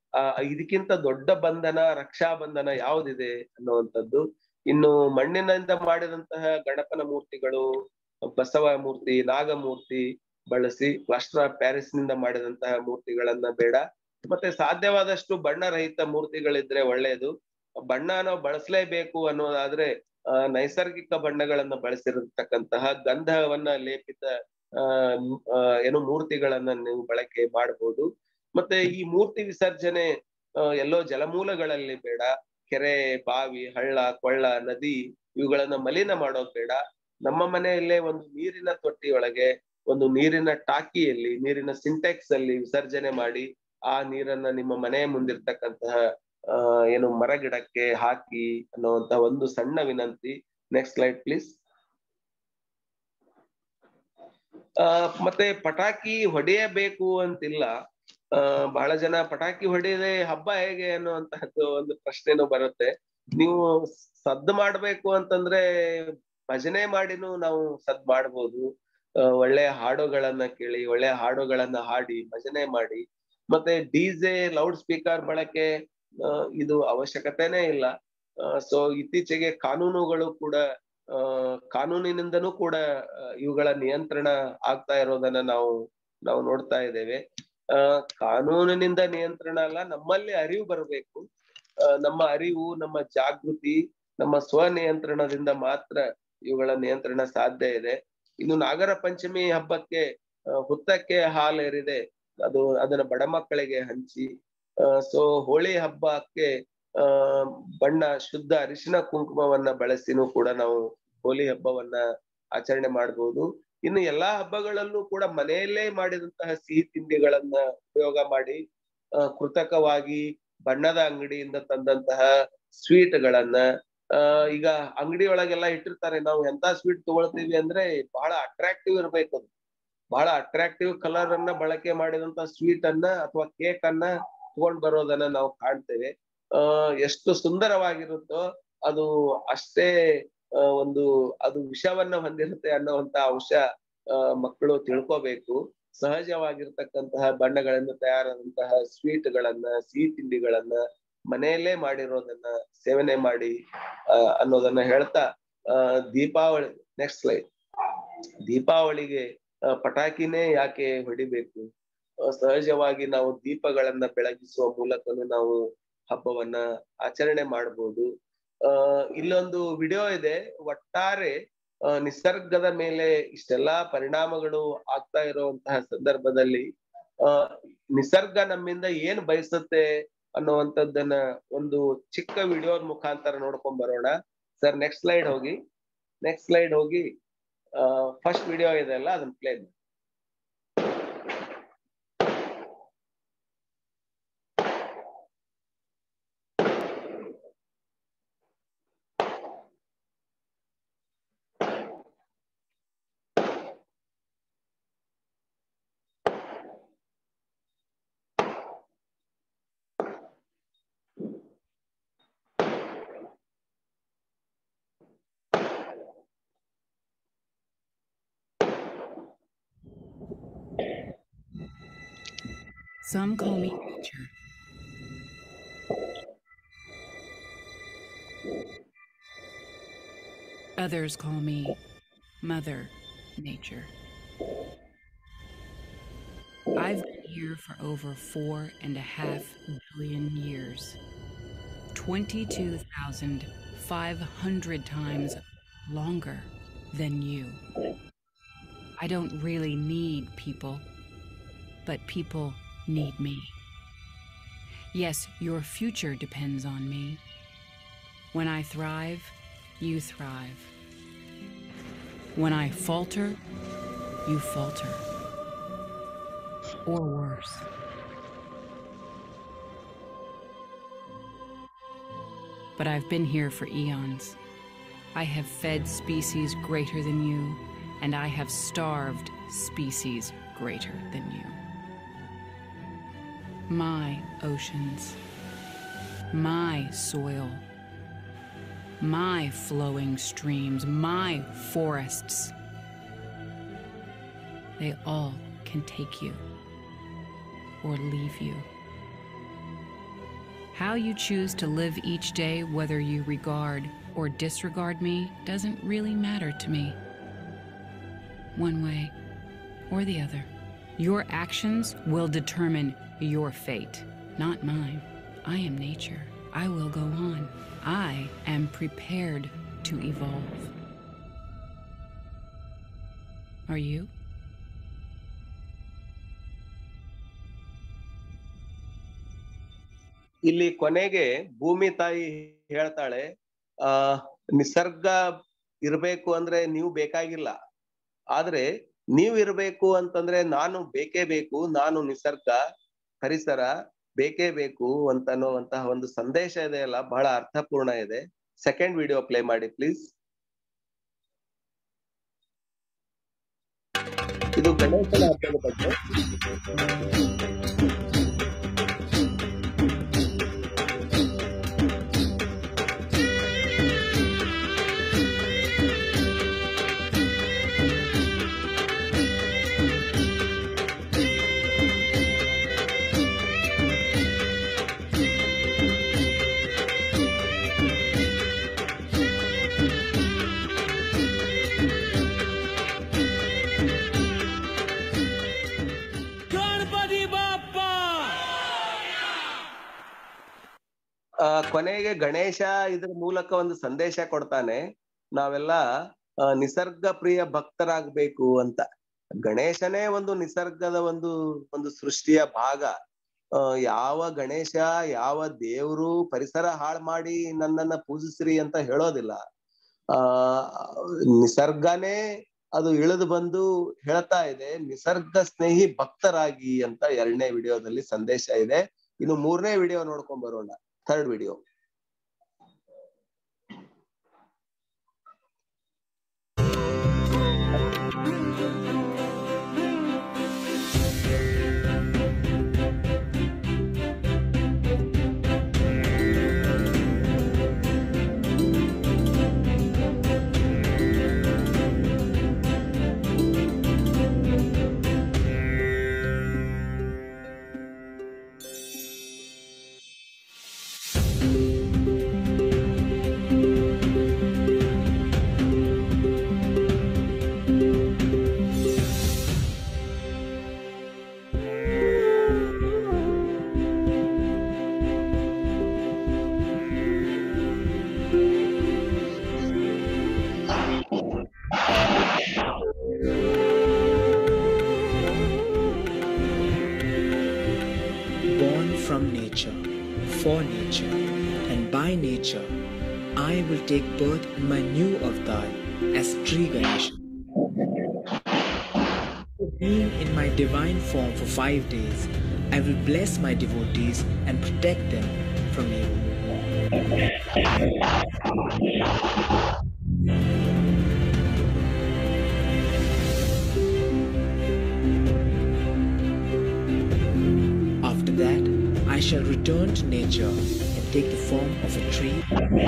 ಆ ಇದಕ್ಕಿಂತ ದೊಡ್ಡ ಬಂಧನ ರಕ್ಷಾ ಬಂಧನ ಯಾವ್ದಿದೆ ಅನ್ನುವಂಥದ್ದು ಇನ್ನು ಮಣ್ಣಿನಿಂದ ಮಾಡಿದಂತಹ ಗಣಪನ ಮೂರ್ತಿಗಳು ಬಸವ ಮೂರ್ತಿ ನಾಗಮೂರ್ತಿ ಬಳಸಿ ಪ್ಲಾಸ್ಟರ್ ಆಫ್ ಪ್ಯಾರಿಸ್ ನಿಂದ ಮಾಡಿದಂತಹ ಮೂರ್ತಿಗಳನ್ನ ಬೇಡ ಮತ್ತೆ ಸಾಧ್ಯವಾದಷ್ಟು ಬಣ್ಣರಹಿತ ಮೂರ್ತಿಗಳಿದ್ರೆ ಒಳ್ಳೆಯದು ಬಣ್ಣ ನಾವು ಬಳಸಲೇಬೇಕು ಅನ್ನೋದಾದ್ರೆ ಆ ನೈಸರ್ಗಿಕ ಬಣ್ಣಗಳನ್ನ ಬಳಸಿರತಕ್ಕಂತಹ ಗಂಧವನ್ನ ಲೇಪಿತ ಆ ಆ, ಏನು ಮೂರ್ತಿಗಳನ್ನ ನೀವು ಬಳಕೆ ಮಾಡಬಹುದು ಮತ್ತೆ ಈ ಮೂರ್ತಿ ವಿಸರ್ಜನೆ ಆ, ಎಲ್ಲೋ ಜಲಮೂಲಗಳಲ್ಲಿ ಬೇಡ ಕೆರೆ ಬಾವಿ ಹಳ್ಳ ಕೊಳ್ಳ ನದಿ ಇವುಗಳನ್ನ ಮಲಿನ ಮಾಡೋದ್ ಬೇಡ ನಮ್ಮ ಮನೆಯಲ್ಲೇ ಒಂದು ನೀರಿನ ತೊಟ್ಟಿಯೊಳಗೆ ಒಂದು ನೀರಿನ ಟಾಕಿಯಲ್ಲಿ ನೀರಿನ ಸಿಂಟೆಕ್ಸ್ ಅಲ್ಲಿ ವಿಸರ್ಜನೆ ಮಾಡಿ ಆ ನೀರನ್ನ ನಿಮ್ಮ ಮನೆಯ ಮುಂದಿರ್ತಕ್ಕಂತಹ ಆ ಏನು ಮರಗಿಡಕ್ಕೆ ಹಾಕಿ ಅನ್ನುವಂತ ಒಂದು ಸಣ್ಣ ವಿನಂತಿ ನೆಕ್ಸ್ಟ್ ಸ್ಲೈಡ್ ಪ್ಲೀಸ್ ಆ ಮತ್ತೆ ಪಟಾಕಿ ಹೊಡೆಯಬೇಕು ಅಂತಿಲ್ಲ ಆ ಬಹಳ ಜನ ಪಟಾಕಿ ಹೊಡೆಯದೆ ಹಬ್ಬ ಹೇಗೆ ಅನ್ನುವಂತಹದ್ದು ಒಂದು ಪ್ರಶ್ನೆನೂ ಬರುತ್ತೆ ನೀವು ಸದ್ದು ಮಾಡ್ಬೇಕು ಅಂತಂದ್ರೆ ಭಜನೆ ಮಾಡಿನೂ ನಾವು ಸದ್ ಮಾಡ್ಬೋದು ಆ, ಒಳ್ಳೆಯ ಹಾಡುಗಳನ್ನ ಕೇಳಿ ಒಳ್ಳೆಯ ಹಾಡುಗಳನ್ನ ಹಾಡಿ ಭಜನೆ ಮಾಡಿ ಮತ್ತೆ ಡಿಜೆ ಲೌಡ್ ಸ್ಪೀಕರ್ ಬಳಕೆ ಆ, ಇದು ಅವಶ್ಯಕತೆನೇ ಇಲ್ಲ ಸೊ ಇತ್ತೀಚೆಗೆ ಕಾನೂನುಗಳು ಕೂಡ ಆ ಕಾನೂನಿನಿಂದನೂ ಕೂಡ ಆ, ಇವುಗಳ ನಿಯಂತ್ರಣ ಆಗ್ತಾ ಇರೋದನ್ನ ನಾವು ನಾವು ನೋಡ್ತಾ ಇದ್ದೇವೆ ಆ ಕಾನೂನಿನಿಂದ ನಿಯಂತ್ರಣ ಅಲ್ಲ ನಮ್ಮಲ್ಲಿ ಅರಿವು ಬರಬೇಕು ಆ, ನಮ್ಮ ಅರಿವು ನಮ್ಮ ಜಾಗೃತಿ ನಮ್ಮ ಸ್ವನಿಯಂತ್ರಣದಿಂದ ಮಾತ್ರ ಇವುಗಳ ನಿಯಂತ್ರಣ ಸಾಧ್ಯ ಇದೆ ಇನ್ನು ನಾಗರ ಪಂಚಮಿ ಹಬ್ಬಕ್ಕೆ ಆ, ಹುತ್ತಕ್ಕೆ ಹಾಲು ಎರಿದೆ ಅದು ಅದನ್ನ ಬಡ ಮಕ್ಕಳಿಗೆ ಹಂಚಿ ಸೊ ಹೋಳಿ ಹಬ್ಬಕ್ಕೆ ಆ ಬಣ್ಣ ಶುದ್ಧ ಅರಿಶಿನ ಕುಂಕುಮವನ್ನ ಬಳಸಿನೂ ಕೂಡ ನಾವು ಹೋಳಿ ಹಬ್ಬವನ್ನ ಆಚರಣೆ ಮಾಡಬಹುದು ಇನ್ನು ಎಲ್ಲಾ ಹಬ್ಬಗಳಲ್ಲೂ ಕೂಡ ಮನೆಯಲ್ಲೇ ಮಾಡಿದಂತಹ ಸಿಹಿ ತಿಂಡಿಗಳನ್ನ ಉಪಯೋಗ ಮಾಡಿ ಆ, ಕೃತಕವಾಗಿ ಬಣ್ಣದ ಅಂಗಡಿಯಿಂದ ತಂದಂತಹ ಸ್ವೀಟ್ ಗಳನ್ನ ಆ ಈಗ ಅಂಗಡಿ ಒಳಗೆಲ್ಲ ಇಟ್ಟಿರ್ತಾರೆ ನಾವು ಎಂತ ಸ್ವೀಟ್ ತಗೊಳ್ತೀವಿ ಅಂದ್ರೆ ಬಹಳ ಅಟ್ರಾಕ್ಟಿವ್ ಇರ್ಬೇಕು ಅದು ಬಹಳ ಅಟ್ರಾಕ್ಟಿವ್ ಕಲರ್ ಅನ್ನ ಬಳಕೆ ಮಾಡಿದಂತ ಸ್ವೀಟ್ ಅನ್ನ ಅಥವಾ ಕೇಕ್ ಅನ್ನ ತಗೊಂಡ್ ಬರೋದನ್ನ ನಾವು ಕಾಣ್ತೇವೆ ಆ ಎಷ್ಟು ಸುಂದರವಾಗಿರುತ್ತೋ ಅದು ಅಷ್ಟೇ ಆ, ಒಂದು ಅದು ವಿಷವನ್ನ ಹೊಂದಿರುತ್ತೆ ಅನ್ನುವಂತ ಅಂಶ ಆ, ಮಕ್ಕಳು ತಿಳ್ಕೋಬೇಕು ಸಹಜವಾಗಿರ್ತಕ್ಕಂತಹ ಬಣ್ಣಗಳಿಂದ ತಯಾರಾದಂತಹ ಸ್ವೀಟ್ ಗಳನ್ನ ಸಿಹಿ ತಿಂಡಿಗಳನ್ನ ಮನೆಯಲ್ಲೇ ಮಾಡಿರೋದನ್ನ ಸೇವನೆ ಮಾಡಿ ಆ, ಅನ್ನೋದನ್ನ ಹೇಳ್ತಾ ಆ ದೀಪಾವಳಿ ನೆಕ್ಸ್ಟ್ ಸ್ಲೈಡ್ ದೀಪಾವಳಿಗೆ ಆ, ಪಟಾಕಿನೇ ಯಾಕೆ ಹೊಡಿಬೇಕು ಆ, ಸಹಜವಾಗಿ ನಾವು ದೀಪಗಳನ್ನ ಬೆಳಗಿಸುವ ಮೂಲಕನೂ ನಾವು ಹಬ್ಬವನ್ನ ಆಚರಣೆ ಮಾಡಬಹುದು ಆ ಇಲ್ಲೊಂದು ವಿಡಿಯೋ ಇದೆ ಒಟ್ಟಾರೆ ಆ, ನಿಸರ್ಗದ ಮೇಲೆ ಇಷ್ಟೆಲ್ಲಾ ಪರಿಣಾಮಗಳು ಆಗ್ತಾ ಇರುವಂತಹ ಸಂದರ್ಭದಲ್ಲಿ ಆ ನಿಸರ್ಗ ನಮ್ಮಿಂದ ಏನ್ ಬಯಸುತ್ತೆ ಅನ್ನುವಂಥದ್ದನ್ನ ಒಂದು ಚಿಕ್ಕ ವಿಡಿಯೋದ ಮುಖಾಂತರ ನೋಡ್ಕೊಂಡ್ ಬರೋಣ ಸರ್ ನೆಕ್ಸ್ಟ್ ಸ್ಲೈಡ್ ಹೋಗಿ ನೆಕ್ಸ್ಟ್ ಸ್ಲೈಡ್ ಹೋಗಿ ಫಸ್ಟ್ ವಿಡಿಯೋ ಇದೆ ಅಲ್ಲ ಅದನ್ನ play Some call me nature. Others call me Mother Nature. I've been here for over four and a half billion years. 22,500 times longer than you. I don't really need people, but people need me. Yes, your future depends on me. When I thrive, you thrive. When I falter, you falter. Or worse. But I've been here for eons. I have fed species greater than you, and I have starved species greater than you. My oceans, my soil, my flowing streams, my forests. They all can take you or leave you. How you choose to live each day, whether you regard or disregard me, doesn't really matter to me. One way or the other. Your actions will determine your fate, not mine. I am nature. I will go on. I am prepared to evolve. Are you? ಇಲ್ಲಿ ಕೊನೆಗೆ ಭೂಮಿ ತಾಯಿ ಹೇಳ್ತಾಳೆ ಆ ನಿಸರ್ಗ ಇರ್ಬೇಕು ಅಂದ್ರೆ ನೀವು ಬೇಕಾಗಿಲ್ಲ ಆದ್ರೆ ನೀವ್ ಇರ್ಬೇಕು ಅಂತಂದ್ರೆ ನಾನು ಬೇಕೇ ಬೇಕು ನಾನು ನಿಸರ್ಗ ಪರಿಸರ ಬೇಕೇ ಬೇಕು ಅಂತ ಅನ್ನುವಂತಹ ಒಂದು ಸಂದೇಶ ಇದೆ ಅಲ್ಲ ಬಹಳ ಅರ್ಥಪೂರ್ಣ ಇದೆ ಸೆಕೆಂಡ್ ವಿಡಿಯೋ ಪ್ಲೇ ಮಾಡಿ ಪ್ಲೀಸ್ ಇದು ಗಣೇಶನ ಹಬ್ಬದ ಬಗ್ಗೆ ಆ ಕೊನೆಗೆ ಗಣೇಶ ಇದ್ರ ಮೂಲಕ ಒಂದು ಸಂದೇಶ ಕೊಡ್ತಾನೆ ನಾವೆಲ್ಲ ಆ, ನಿಸರ್ಗ ಪ್ರಿಯ ಭಕ್ತರಾಗ್ಬೇಕು ಅಂತ ಗಣೇಶನೇ ಒಂದು ನಿಸರ್ಗದ ಒಂದು ಒಂದು ಸೃಷ್ಟಿಯ ಭಾಗ ಆ, ಯಾವ ಗಣೇಶ ಯಾವ ದೇವ್ರು ಪರಿಸರ ಹಾಳು ಮಾಡಿ ನನ್ನನ್ನ ಪೂಜಿಸ್ರಿ ಅಂತ ಹೇಳೋದಿಲ್ಲ ಆ ನಿಸರ್ಗನೇ ಅದು ಇಳಿದು ಬಂದು ಹೇಳ್ತಾ ಇದೆ ನಿಸರ್ಗ ಸ್ನೇಹಿ ಭಕ್ತರಾಗಿ ಅಂತ ಎರಡನೇ ವಿಡಿಯೋದಲ್ಲಿ ಸಂದೇಶ ಇದೆ ಇನ್ನು ಮೂರನೇ ವಿಡಿಯೋ ನೋಡ್ಕೊಂಡ್ ಬರೋಣ third video born from nature, for nature, and by nature, I will take birth in my new avatar as Tree Ganesha. Being in my divine form for five days, I will bless my devotees and protect them from evil. After that, I shall return to nature and take the form of a tree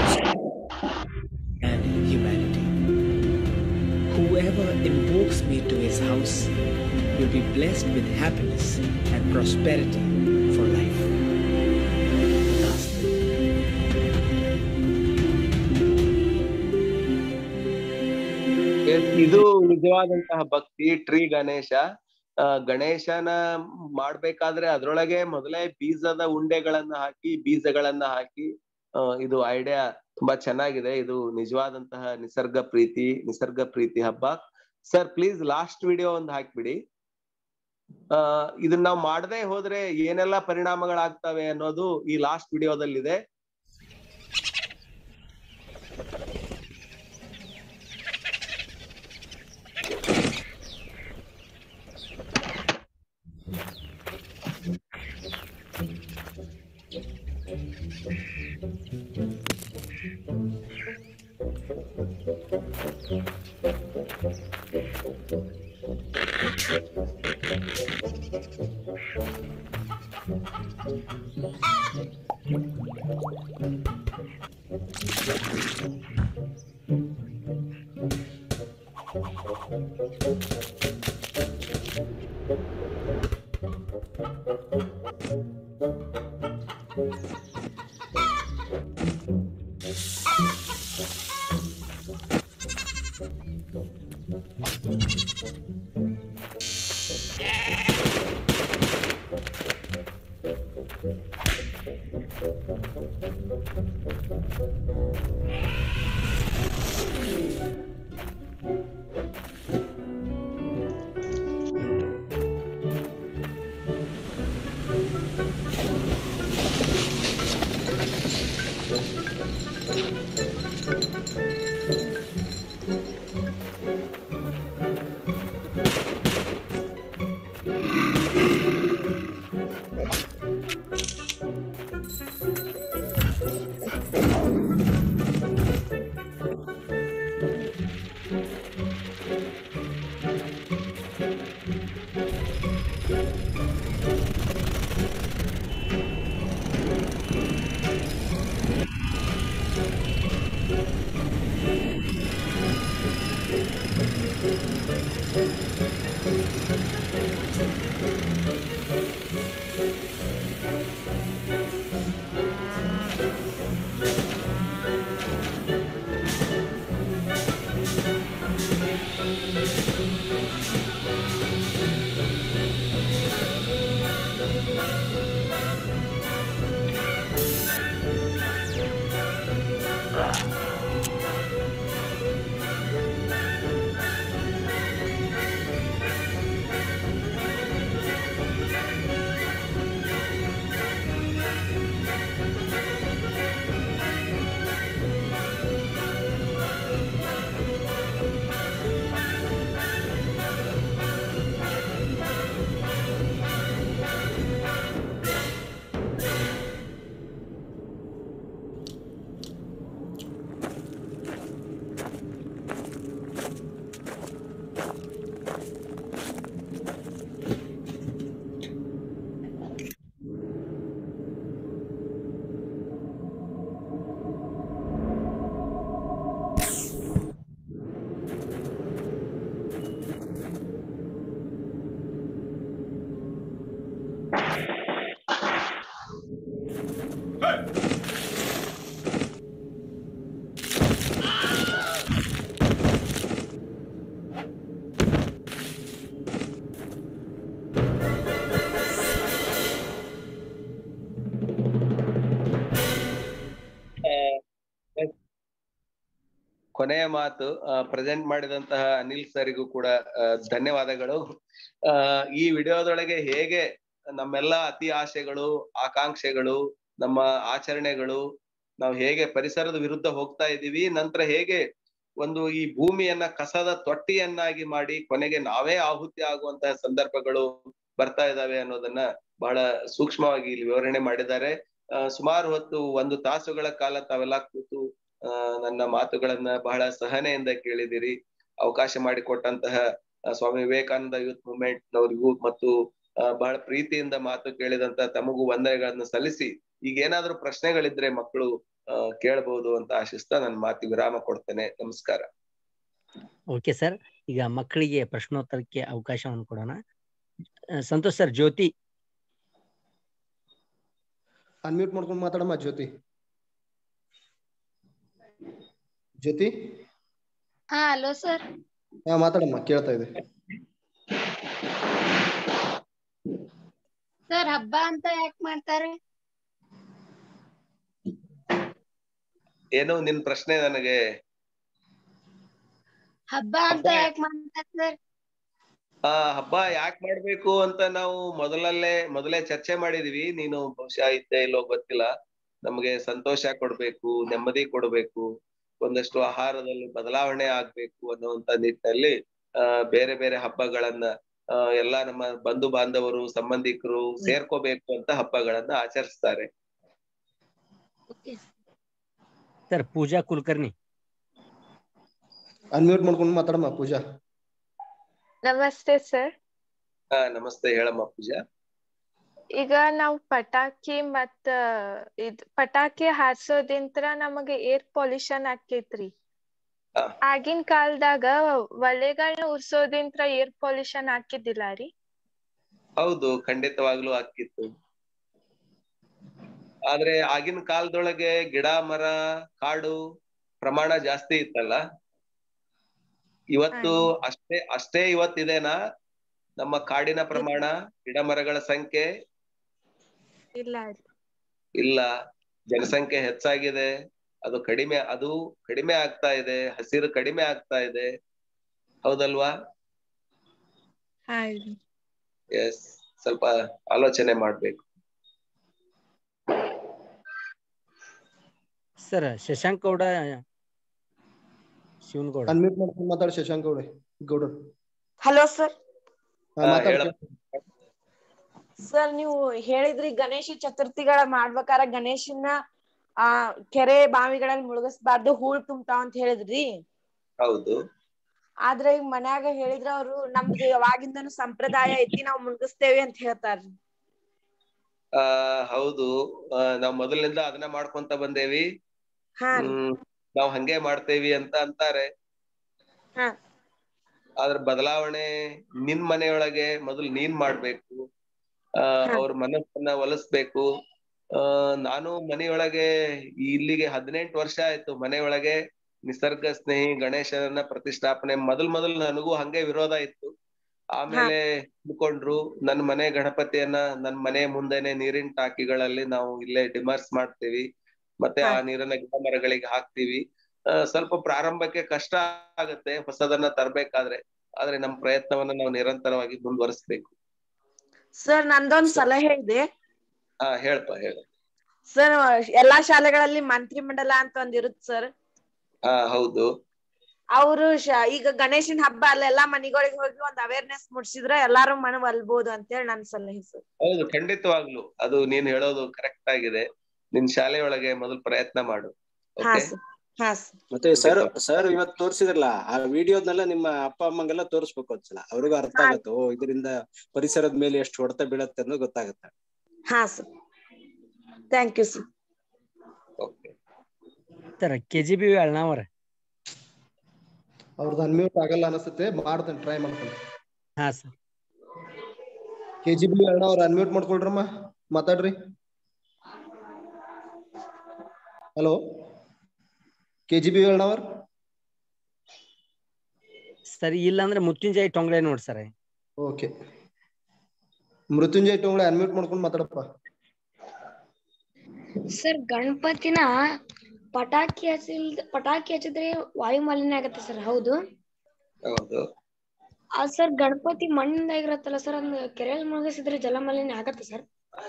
and humanity. Whoever invokes me to his house will be blessed with happiness and prosperity for life. ಇದು ನಿಜವಾದಂತಹ ಭಕ್ತಿ tree Ganesha ಆ, ಗಣೇಶನ ಮಾಡ್ಬೇಕಾದ್ರೆ ಅದ್ರೊಳಗೆ ಮೊದಲೇ ಬೀಜದ ಉಂಡೆಗಳನ್ನ ಹಾಕಿ ಬೀಜಗಳನ್ನ ಹಾಕಿ ಆ, ಇದು ಐಡಿಯಾ ತುಂಬಾ ಚೆನ್ನಾಗಿದೆ ಇದು ನಿಜವಾದಂತಹ ನಿಸರ್ಗ ಪ್ರೀತಿ ನಿಸರ್ಗ ಪ್ರೀತಿ ಹಬ್ಬ ಸರ್ ಪ್ಲೀಸ್ ಲಾಸ್ಟ್ ವಿಡಿಯೋ ಒಂದು ಹಾಕ್ಬಿಡಿ ಆ ಇದನ್ನ ನಾವು ಮಾಡದೆ ಹೋದ್ರೆ ಏನೆಲ್ಲ ಪರಿಣಾಮಗಳಾಗ್ತವೆ ಅನ್ನೋದು ಈ ಲಾಸ್ಟ್ ವಿಡಿಯೋದಲ್ಲಿದೆ ಕೊನೆಯ ಮಾತು ಪ್ರೆಸೆಂಟ್ ಮಾಡಿದಂತಹ ಅನಿಲ್ ಸರಿಗೂ ಕೂಡ ಆ, ಧನ್ಯವಾದಗಳು ಆ ಈ ವಿಡಿಯೋದೊಳಗೆ ಹೇಗೆ ನಮ್ಮೆಲ್ಲ ಅತಿ ಆಸೆಗಳು ಆಕಾಂಕ್ಷೆಗಳು ನಮ್ಮ ಆಚರಣೆಗಳು ನಾವು ಹೇಗೆ ಪರಿಸರದ ವಿರುದ್ಧ ಹೋಗ್ತಾ ಇದ್ದೀವಿ ನಂತರ ಹೇಗೆ ಒಂದು ಈ ಭೂಮಿಯನ್ನ ಕಸದ ತೊಟ್ಟಿಯನ್ನಾಗಿ ಮಾಡಿ ಕೊನೆಗೆ ನಾವೇ ಆಹುತಿ ಆಗುವಂತಹ ಸಂದರ್ಭಗಳು ಬರ್ತಾ ಇದಾವೆ ಅನ್ನೋದನ್ನ ಬಹಳ ಸೂಕ್ಷ್ಮವಾಗಿ ಇಲ್ಲಿ ವಿವರಣೆ ಮಾಡಿದ್ದಾರೆ ಆ, ಸುಮಾರು ಹೊತ್ತು ಒಂದು ತಾಸುಗಳ ಕಾಲ ತಾವೆಲ್ಲ ಕೂತು ಆ, ನನ್ನ ಮಾತುಗಳನ್ನ ಬಹಳ ಸಹನೆಯಿಂದ ಕೇಳಿದಿರಿ ಅವಕಾಶ ಮಾಡಿಕೊಟ್ಟಂತಹ ಆ, ಸ್ವಾಮಿ ವಿವೇಕಾನಂದ ಯೂತ್ ಮೂವ್ಮೆಂಟ್ ನವರಿಗೂ ಮತ್ತು ಆ, ಬಹಳ ಪ್ರೀತಿಯಿಂದ ಮಾತು ಕೇಳಿದಂತ ತಮಗೂ ವಂದನೆಗಳನ್ನ ಸಲ್ಲಿಸಿ ಈಗ ಏನಾದ್ರೂ ಪ್ರಶ್ನೆಗಳಿದ್ರೆ ಮಕ್ಕಳು ಆ, ಕೇಳಬಹುದು ಅಂತ ಆಶಿಸ್ತಾ ನನ್ನ ಮಾತಿ ವಿರಾಮ ಕೊಡ್ತೇನೆ ನಮಸ್ಕಾರ ಓಕೆ ಸರ್ ಈಗ ಮಕ್ಕಳಿಗೆ ಪ್ರಶ್ನೋತ್ತರಕ್ಕೆ ಅವಕಾಶವನ್ನು ಕೊಡೋಣ ಆ, ಸಂತೋಷ್ ಸರ್ ಜ್ಯೋತಿ ಅನ್ಮ್ಯೂಟ್ ಮಾಡ್ಕೊಂಡು ಮಾತಾಡಮ್ಮ ಜ್ಯೋತಿ ಜ್ಯೋತಿ ಹಾ ಹಲೋ ಸರ್ ಹಾ ಮಾತಾಡಮ್ಮ ಕೇಳ್ತಾ ಇದೆ ಸರ್ ಹಬ್ಬ ಅಂತ ಯಾಕೆ ಮಾಡ್ತಾರೆ ಏನು ನಿನ್ ಪ್ರಶ್ನೆ ನನಗೆ ಹಬ್ಬ ಅಂತ ಯಾಕೆ ಮಾಡ್ತಾರೆ ಸರ್ ಆ ಹಬ್ಬ ಯಾಕೆ ಮಾಡ್ಬೇಕು ಅಂತ ನಾವು ಮೊದಲಲ್ಲೇ ಮೊದಲೇ ಚರ್ಚೆ ಮಾಡಿದೀವಿ ನೀನು ಬಹುಶಃ ಇದ್ದೇ ಇಲ್ಲೋ ಗೊತ್ತಿಲ್ಲ ನಮಗೆ ಸಂತೋಷ ಕೊಡ್ಬೇಕು ನೆಮ್ಮದಿ ಕೊಡ್ಬೇಕು ಒಂದಷ್ಟು ಆಹಾರದಲ್ಲಿ ಬದಲಾವಣೆ ಆಗ್ಬೇಕು ಅನ್ನುವಂತ ನಿಟ್ಟಿನಲ್ಲಿ ಆ ಬೇರೆ ಬೇರೆ ಹಬ್ಬಗಳನ್ನ ಆ ಎಲ್ಲಾ ನಮ್ಮ ಬಂಧು ಬಾಂಧವರು ಸಂಬಂಧಿಕರು ಸೇರ್ಕೋಬೇಕು ಅಂತ ಹಬ್ಬಗಳನ್ನ ಆಚರಿಸ್ತಾರೆ ಸರ್ ಪೂಜಾ ಕುಲಕರ್ಣಿ ಅನ್ಮ್ಯೂಟ್ ಮಾಡ್ಕೊಂಡು ಮಾತಾಡಮ್ಮ ಪೂಜಾ ನಮಸ್ತೆ ಸರ್ ಹಾ ನಮಸ್ತೆ ಹೇಳಮ್ಮ ಪೂಜಾ ಈಗ ನಾವು ಪಟಾಕಿ ಮತ್ತ ಇದ್ ಪಟಾಕಿ ಹಾರ್ಸೋದಿಂತ್ರ ನಮಗೆ ಏರ್ ಪೊಲ್ಯೂಷನ್ ಆಕೇತ್ರಿ ಆಗಿನ ಕಾಲದಾಗ ಒಲೆಗಳನ್ನ ಉರ್ಸೋದಿಂತ್ರ ಏರ್ ಪೊಲ್ಯೂಷನ್ ಆಕಿದ್ದಿಲ್ಲ ರೀ ಹೌದು ಖಂಡಿತವಾಗ್ಲೂ ಆಕಿತ್ತು ಆದ್ರೆ ಆಗಿನ ಕಾಲದೊಳಗೆ ಗಿಡ ಮರ ಕಾಡು ಪ್ರಮಾಣ ಜಾಸ್ತಿ ಇತ್ತಲ್ಲ ಇವತ್ತು ಅಷ್ಟೇ ಅಷ್ಟೇ ಇವತ್ತಿದೆನಾ ನಮ್ಮ ಕಾಡಿನ ಪ್ರಮಾಣ ಗಿಡ ಮರಗಳ ಸಂಖ್ಯೆ ಇಲ್ಲ ಇಲ್ಲ ಜನಸಂಖ್ಯೆ ಹೆಚ್ಚಾಗಿದೆ ಅದು ಕಡಿಮೆ ಅದು ಕಡಿಮೆ ಆಗ್ತಾ ಇದೆ ಹಸಿರು ಕಡಿಮೆ ಆಗ್ತಾ ಇದೆ ಹೌದಲ್ವಾ ಹಾಯ್ರಿ ಎಸ್ ಸ್ವಲ್ಪ ಆಲೋಚನೆ ಮಾಡ್ಬೇಕು ಸರ್ ಶಶಾಂಕ್ ಗೌಡ ಶಿವನಗೌಡ ಅನ್ಮ್ಯೂಟ್ ಮಾಡ್ಕೊಂಡು ಮಾತಾಡಿ ಶಶಾಂಕ್ ಗೌಡ ಗೌಡರ್ ಹಲೋ ಸರ್ ಹಾ, ಮಾತಾಡಿ ಸರ್ ನೀವು ಹೇಳಿದ್ರಿ ಗಣೇಶ ಚತುರ್ಥಿಗಳ ಮಾಡ್ಬೇಕಾರ ಗಣೇಶನ ಆ ಕೆರೆ ಬಾವಿಗಳಲ್ಲಿ ಮುಳುಗಿಸ್ಬಾರ್ದು ಹೂಳ್ ತುಂಬ್ತಾವ ಅಂತ ಹೇಳಿದ್ರಿ ಹೌದು ಆದ್ರೆ ಈಗ ಮನ್ಯಾಗ ಹೇಳಿದ್ರ ಅವ್ರು ನಮ್ದು ಯಾವಾಗಿಂದನು ಸಂಪ್ರದಾಯ ಐತಿ ನಾವ್ ಮುಳುಗಿಸ್ತೇವೆ ಅಂತ ಹೇಳ್ತಾರ್ರಿ ಆ ಹೌದು ಆ, ನಾವ್ ಮೊದಲಿನಿಂದ ಅದನ್ನ ಮಾಡ್ಕೊಂತ ಬಂದೇವಿ ಹಾ ರೀ ಹ್ಮ್ ನಾವ್ ಹಂಗೆ ಮಾಡ್ತೇವಿ ಅಂತ ಅಂತಾರೆ ಹಾ ಆದ್ರ ಬದಲಾವಣೆ ನಿನ್ ಮನೆಯೊಳಗೆ ಮೊದಲು ನೀನ್ ಮಾಡ್ಬೇಕು ಆ ಅವ್ರ ಮನಸ್ಸನ್ನ ಒಲಿಸ್ಬೇಕು ಆ ನಾನು ಮನೆಯೊಳಗೆ ಇಲ್ಲಿಗೆ ಹದಿನೆಂಟು ವರ್ಷ ಆಯ್ತು ಮನೆಯೊಳಗೆ ನಿಸರ್ಗ ಸ್ನೇಹಿ ಗಣೇಶನನ್ನ ಪ್ರತಿಷ್ಠಾಪನೆ ಮೊದಲ್ ಮೊದಲ್ ನನಗೂ ಹಂಗೆ ವಿರೋಧ ಇತ್ತು ಆಮೇಲೆ ತಿಳ್ಕೊಂಡ್ರು ನನ್ ಮನೆ ಗಣಪತಿಯನ್ನ ನನ್ ಮನೆ ಮುಂದೆನೆ ನೀರಿನ ಟಾಕಿಗಳಲ್ಲಿ ನಾವು ಇಲ್ಲೇ ಡಿಮರ್ಸ್ ಮಾಡ್ತೀವಿ ಮತ್ತೆ ಆ ನೀರನ್ನ ಗಿಡ ಮರಗಳಿಗೆ ಹಾಕ್ತಿವಿ ಆ, ಸ್ವಲ್ಪ ಪ್ರಾರಂಭಕ್ಕೆ ಕಷ್ಟ ಆಗತ್ತೆ ಹೊಸದನ್ನ ತರ್ಬೇಕಾದ್ರೆ ಆದ್ರೆ ನಮ್ ಪ್ರಯತ್ನವನ್ನ ನಾವು ನಿರಂತರವಾಗಿ ಮುಂದುವರಿಸ್ಬೇಕು ಸರ್ ನಂದೊಂದ್ ಸಲಹೆ ಇದೆ ಹಾ ಹೇಳ್ಪ ಹೇಳ ಸರ್ ಎಲ್ಲಾ ಶಾಲೆಗಳಲ್ಲಿ ಮಂತ್ರಿ ಮಂಡಲ ಅಂತ ಒಂದ್ ಇರುತ್ ಸರ್ ಹಾ ಹೌದು ಅವರು ಈಗ ಗಣೇಶನ್ ಹಬ್ಬ ಅಲ್ಲೆಲ್ಲಾ ಮನಿಗಳಿಗೆ ಹೋಗಿ ಒಂದ್ ಅವೇರ್ನೆಸ್ ಮುಡ್ಸಿದ್ರ ಎಲ್ಲಾರು ಮನ ಒಲ್ಬೋದು ಅಂತೇಳಿ ನನ್ ಸಲಹೆ ಸರ್ ಹೌದು ಖಂಡಿತವಾಗ್ಲು ಅದು ನೀನ್ ಹೇಳೋದು ಕರೆಕ್ಟ್ ಆಗಿದೆ ನಿನ್ ಶಾಲೆಯೊಳಗೆ ಮೊದಲು ಪ್ರಯತ್ನ ಮಾಡು ಹಾ ಓಕೆ ಸರ್ ಹಾ ಸರ್ ಮತ್ತೆ ಸರ್ ಸರ್ ಇವತ್ತು ತೋರಿಸಿದ್ರಲ್ಲ ಆ ವಿಡಿಯೋದನ್ನೆಲ್ಲ ನಿಮ್ಮ ಅಪ್ಪ ಅಮ್ಮಂಗೆಲ್ಲ ತೋರಿಸ್ಬೇಕು ಒಂದ್ಸಲ ಅವ್ರಿಗೂ ಅರ್ಥ ಆಗತ್ತೆ ಓ ಇದರಿಂದ ಪರಿಸರದ ಮೇಲೆ ಎಷ್ಟು ಹೊಡೆತ ಬೀಳತ್ತೆ ಅನ್ನೋದು ಗೊತ್ತಾಗತ್ತೆ ಹಾ sir thank you sir sir K G B Alnavar ಅವ್ರದ್ದು ಅನ್ಮ್ಯೂಟ್ ಆಗಲ್ಲ ಅನಿಸುತ್ತೆ ಮಾಡ್ತೇನೆ ಟ್ರೈ ಮಾಡ್ತೇನೆ ಹಾ ಸರ್ ಕೆ ಜಿ ಬಿ ಅಣ್ಣ ಅವ್ರ ಅನ್ಮ್ಯೂಟ್ ಮಾಡ್ಕೊಳ್ರಮ್ಮ ಮಾತಾಡ್ರಿ ಹಲೋ ಕೆ ಜಿ ಬಿ ಅಣ್ಣ ಅವ್ರ ಸರ್ ಇಲ್ಲ ಅಂದ್ರೆ ಮುತ್ತುಂಜಾಯಿ ಟೊಂಗ್ಳೆ ನೋಡ್ sir okay Mrityunjaya Tongle unmute ಮಾಡ್ಕೊಂಡು ಮಾತಾಡಪ್ಪ ಸರ್ ಗಣಪತಿನ ಪಟಾಕಿ ಹಚ್ಚಿಲ್ ಪಟಾಕಿ ಹಚ್ಚಿದ್ರೆ ವಾಯು ಮಾಲಿನ್ಯ ಆಗತ್ತೆ ಸರ್ ಹೌದು ಹೌದು ಆ ಸರ್ ಗಣಪತಿ ಮಣ್ಣಿಂದ ಆಗಿರತ್ತಲ್ಲ ಸರ್ ಅಂದ್ ಕೆರೆಯಲ್ಲಿ ಮುಳುಗಿಸಿದ್ರೆ ಜಲ ಮಾಲಿನ್ಯ ಆಗತ್ತೆ ಸರ್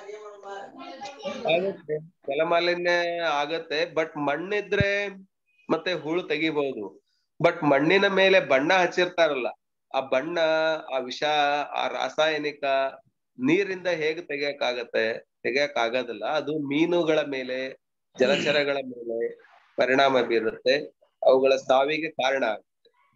ಆಗತ್ತೆ ಜಲಮಾಲಿನ್ಯ ಆಗತ್ತೆ ಬಟ್ ಮಣ್ಣಿದ್ರೆ ಮತ್ತೆ ಹೂಳು ತೆಗಿಬಹುದು ಬಟ್ ಮಣ್ಣಿನ ಮೇಲೆ ಬಣ್ಣ ಹಚ್ಚಿರ್ತಾರಲ್ಲ ಆ ಬಣ್ಣ ಆ ವಿಷ ಆ ರಾಸಾಯನಿಕ ನೀರಿಂದ ಹೇಗೆ ತೆಗಿಯಕ್ಕಾಗತ್ತೆ ತೆಗಿಯಕ್ ಆಗೋದಿಲ್ಲ ಅದು ಮೀನುಗಳ ಮೇಲೆ ಜಲಚರಗಳ ಮೇಲೆ ಪರಿಣಾಮ ಬೀರುತ್ತೆ ಅವುಗಳ ಸಾವಿಗೆ ಕಾರಣ ಆಗುತ್ತೆ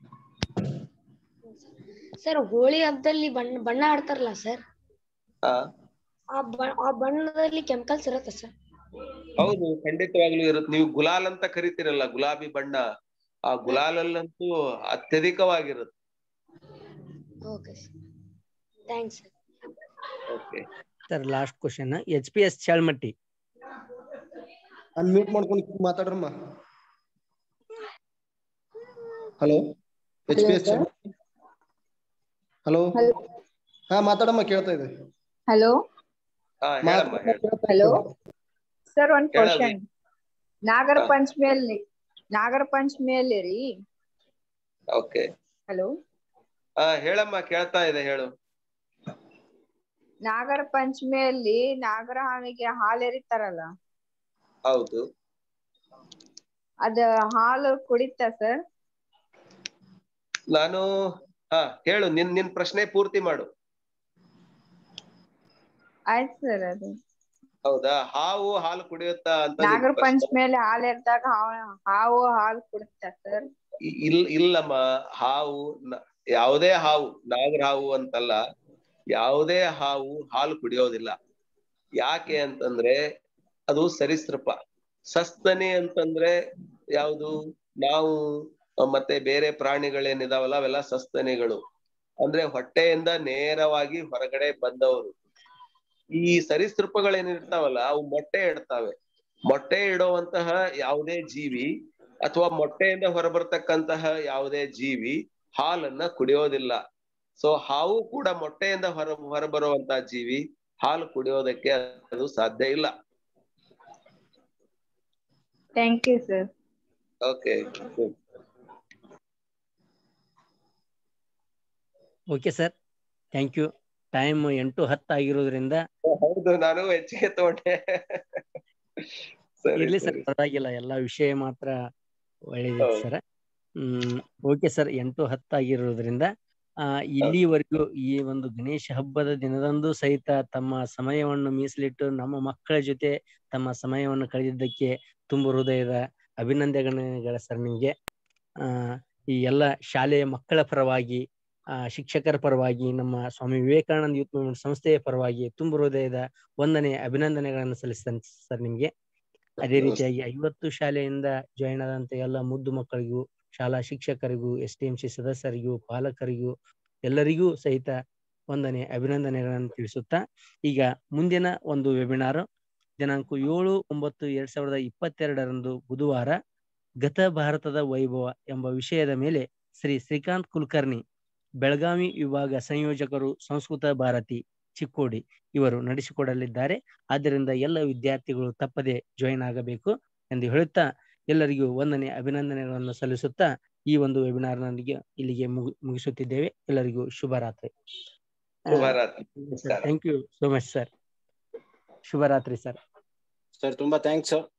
ಸರ್ ಹೋಳಿ ಹಬ್ಬದಲ್ಲಿ ಬಣ್ಣ ಬಣ್ಣ ಆಡ್ತಾರಲ್ಲ ಸರ್ ಆ ಆ ಬ- ಆ ಬಣ್ಣದಲ್ಲಿ ಕೆಮಿಕಲ್ಸ್ ಇರತ್ತೆ ಸರ್ ಹೌದು ಖಂಡಿತವಾಗ್ಲೂ ಇರುತ್ತೆ ನೀವು ಗುಲಾಲ್ ಅಂತ ಕರಿತೀರಲ್ಲ ಗುಲಾಬಿ ಬಣ್ಣ ಆ ಗುಲಾಲಲ್ಲಂತೂ ಅತ್ಯಧಿಕವಾಗಿರುತ್ತೆ okay sir thanks sir okay sir last question H P S Chalmatti unmute ಮಾಡ್ಕೊಂಡು ಮಾತಾಡ್ರಮ್ಮ hello H P S hello ಹಾ ಮಾತಾಡಮ್ಮ ಕೇಳ್ತಾ ಇದೆ ಹಲೋ ಹಾ ಹೇಳಮ್ಮ ಹೇಳು ಹಲೋ ಸರ್ ಒಂದ್ ಹೇಳವಿ. ಕ್ವಶನ್ ನಾಗರ ಪಂಚಮಿಯಲ್ಲಿ ನಾಗರ ಪಂಚಮಿಯಲ್ಲಿ ರೀ ಓಕೆ ಹಲೋ ಹಾ ಹೇಳಮ್ಮ ಕೇಳ್ತಾ ಇದೆ ಹೇಳು ನಾಗರ ಪಂಚಮಿಯಲ್ಲಿ ನಾಗರ ಹಾವಿಗೆ ಹಾಲು ಎರಿತಾರಲ್ಲ ಹೌದು ಅದ ಹಾಲು ಕುಡಿತ ಸರ್ ನಾನು ಹಾ ಹೇಳು ನಿನ್ ನಿನ್ ಪ್ರಶ್ನೆ ಪೂರ್ತಿ ಮಾಡು ಆಯ್ತು ಸರ್ ಅದು ಹೌದಾ ಹಾವು ಹಾಲು ಕುಡಿಯುತ್ತಾ ಅಂತ ನಿನ್ ನಾಗರ ಪ್ರಶ್ನೆ. ಪಂಚಮಿಯಲ್ಲಿ ಹಾಲು ಎರ್ದಾಗ ಹಾವು ಹಾವು ಹಾಲು ಕುಡಿತ ಸರ್ ಇ- ಇಲ್ ಇಲ್ಲಮ್ಮ ಹಾವು ನ- ಯಾವುದೇ ಹಾವು ನಾಗರ ಹಾವು ಅಂತಲ್ಲ ಯಾವುದೇ ಹಾವು ಹಾಲು ಕುಡಿಯೋದಿಲ್ಲ ಯಾಕೆ ಅಂತಂದ್ರೆ ಅದು ಸರೀಸೃಪ ಸಸ್ತನಿ ಅಂತಂದ್ರೆ ಯಾವುದು ನಾವು ಆ, ಮತ್ತೆ ಬೇರೆ ಪ್ರಾಣಿಗಳೇನಿದಾವಲ್ಲ ಅವೆಲ್ಲ ಸಸ್ತನಿಗಳು ಅಂದ್ರೆ ಹೊಟ್ಟೆಯಿಂದ ನೇರವಾಗಿ ಹೊರಗಡೆ ಬಂದವರು ಈ ಸರೀಸೃಪಗಳೇನಿರ್ತಾವಲ್ಲ ಅವು ಮೊಟ್ಟೆ ಇಡ್ತಾವೆ ಮೊಟ್ಟೆ ಇಡುವಂತಹ ಯಾವುದೇ ಜೀವಿ ಅಥವಾ ಮೊಟ್ಟೆಯಿಂದ ಹೊರಬರ್ತಕ್ಕಂತಹ ಯಾವುದೇ ಜೀವಿ ಹಾಲನ್ನ ಕುಡಿಯೋದಿಲ್ಲ ಸೊ ಹಾವು ಕೂಡ ಮೊಟ್ಟೆಯಿಂದ ಹೊರ ಹೊರಬರುವಂತಹ ಜೀವಿ ಹಾಲು ಕುಡಿಯೋದಕ್ಕೆ ಅದು ಸಾಧ್ಯ ಇಲ್ಲ thank you sir okay okay sir thank you time ಎಂಟು ಹತ್ತು ಆಗಿರೋದ್ರಿಂದ ಹೌದು ನಾನು ಹೆಚ್ಚಿಗೆ ತಗೊಂಡೆ ಸರಿ ಇರ್ಲಿ ಸರ್ ಸರಿ ಪರವಾಗಿಲ್ಲ ಎಲ್ಲಾ ವಿಷಯ ಮಾತ್ರ ಒಳ್ಳೇದಿತ್ತು ಹೌದು. ಸರ್ ಹ್ಮ್ ಓಕೆ ಸರ್ ಎಂಟು ಹತ್ತು ಆಗಿರೋದ್ರಿಂದ ಆ ಇಲ್ಲಿವರೆಗೂ ಈ ಒಂದು ಗಣೇಶ ಹಬ್ಬದ ದಿನದಂದು ಸಹಿತ ತಮ್ಮ ಸಮಯವನ್ನು ಮೀಸಲಿಟ್ಟು ನಮ್ಮ ಮಕ್ಕಳ ಜೊತೆ ತಮ್ಮ ಸಮಯವನ್ನು ಕಳೆದಿದ್ದಕ್ಕೆ ತುಂಬ ಹೃದಯದ ಅಭಿನಂದನೆಗಳ ಸರ್ ನಿಮ್ಗೆ ಆ ಈ ಎಲ್ಲ ಶಾಲೆಯ ಮಕ್ಕಳ ಪರವಾಗಿ ಆ ಶಿಕ್ಷಕರ ಪರವಾಗಿ ನಮ್ಮ ಸ್ವಾಮಿ ವಿವೇಕಾನಂದ ಯೂತ್ ಮೂವ್ಮೆಂಟ್ ಸಂಸ್ಥೆಯ ಪರವಾಗಿ ತುಂಬ ಹೃದಯದ ವಂದನೆ ಅಭಿನಂದನೆಗಳನ್ನು ಸಲ್ಲಿಸ್ತೇನೆ ಸರ್ ನಿಮ್ಗೆ ಅದೇ ರೀತಿಯಾಗಿ ಐವತ್ತು ಶಾಲೆಯಿಂದ ಜಾಯಿನ್ ಆದಂತ ಎಲ್ಲ ಮುದ್ದು ಮಕ್ಕಳಿಗೂ ಶಾಲಾ ಶಿಕ್ಷಕರಿಗೂ ಎಸ್ ಟಿ ಎಂ ಸಿ ಸದಸ್ಯರಿಗೂ ಪಾಲಕರಿಗೂ ಎಲ್ಲರಿಗೂ ಸಹಿತ ವಂದನೆ ಅಭಿನಂದನೆಗಳನ್ನು ತಿಳಿಸುತ್ತಾ ಈಗ ಮುಂದಿನ ಒಂದು ವೆಬಿನಾರ್ ದಿನಾಂಕ ಏಳು ಒಂಬತ್ತು ಎರಡ್ ಸಾವಿರದ ಇಪ್ಪತ್ತೆರಡರಂದು ಬುಧವಾರ ಗತ ಭಾರತದ ವೈಭವ ಎಂಬ ವಿಷಯದ ಮೇಲೆ ಶ್ರೀ ಶ್ರೀಕಾಂತ್ ಕುಲಕರ್ಣಿ ಬೆಳಗಾವಿ ವಿಭಾಗ ಸಂಯೋಜಕರು ಸಂಸ್ಕೃತ ಭಾರತಿ ಚಿಕ್ಕೋಡಿ ಇವರು ನಡೆಸಿಕೊಡಲಿದ್ದಾರೆ ಆದ್ದರಿಂದ ಎಲ್ಲ ವಿದ್ಯಾರ್ಥಿಗಳು ತಪ್ಪದೆ ಜಾಯಿನ್ ಆಗಬೇಕು ಎಂದು ಹೇಳುತ್ತಾ ಎಲ್ಲರಿಗೂ ವಂದನೆ ಅಭಿನಂದನೆಗಳನ್ನು ಸಲ್ಲಿಸುತ್ತಾ ಈ ಒಂದು ವೆಬಿನಾರ್ ನನಗೆ ಇಲ್ಲಿಗೆ ಮುಗಿ ಮುಗಿಸುತ್ತಿದ್ದೇವೆ ಎಲ್ಲರಿಗೂ ಶುಭರಾತ್ರಿ ಶುಭರಾತ್ರಿ thank you so much sir ಶುಭರಾತ್ರಿ ಸರ್ ಸರ್ ತುಂಬಾ ಥ್ಯಾಂಕ್ಸ್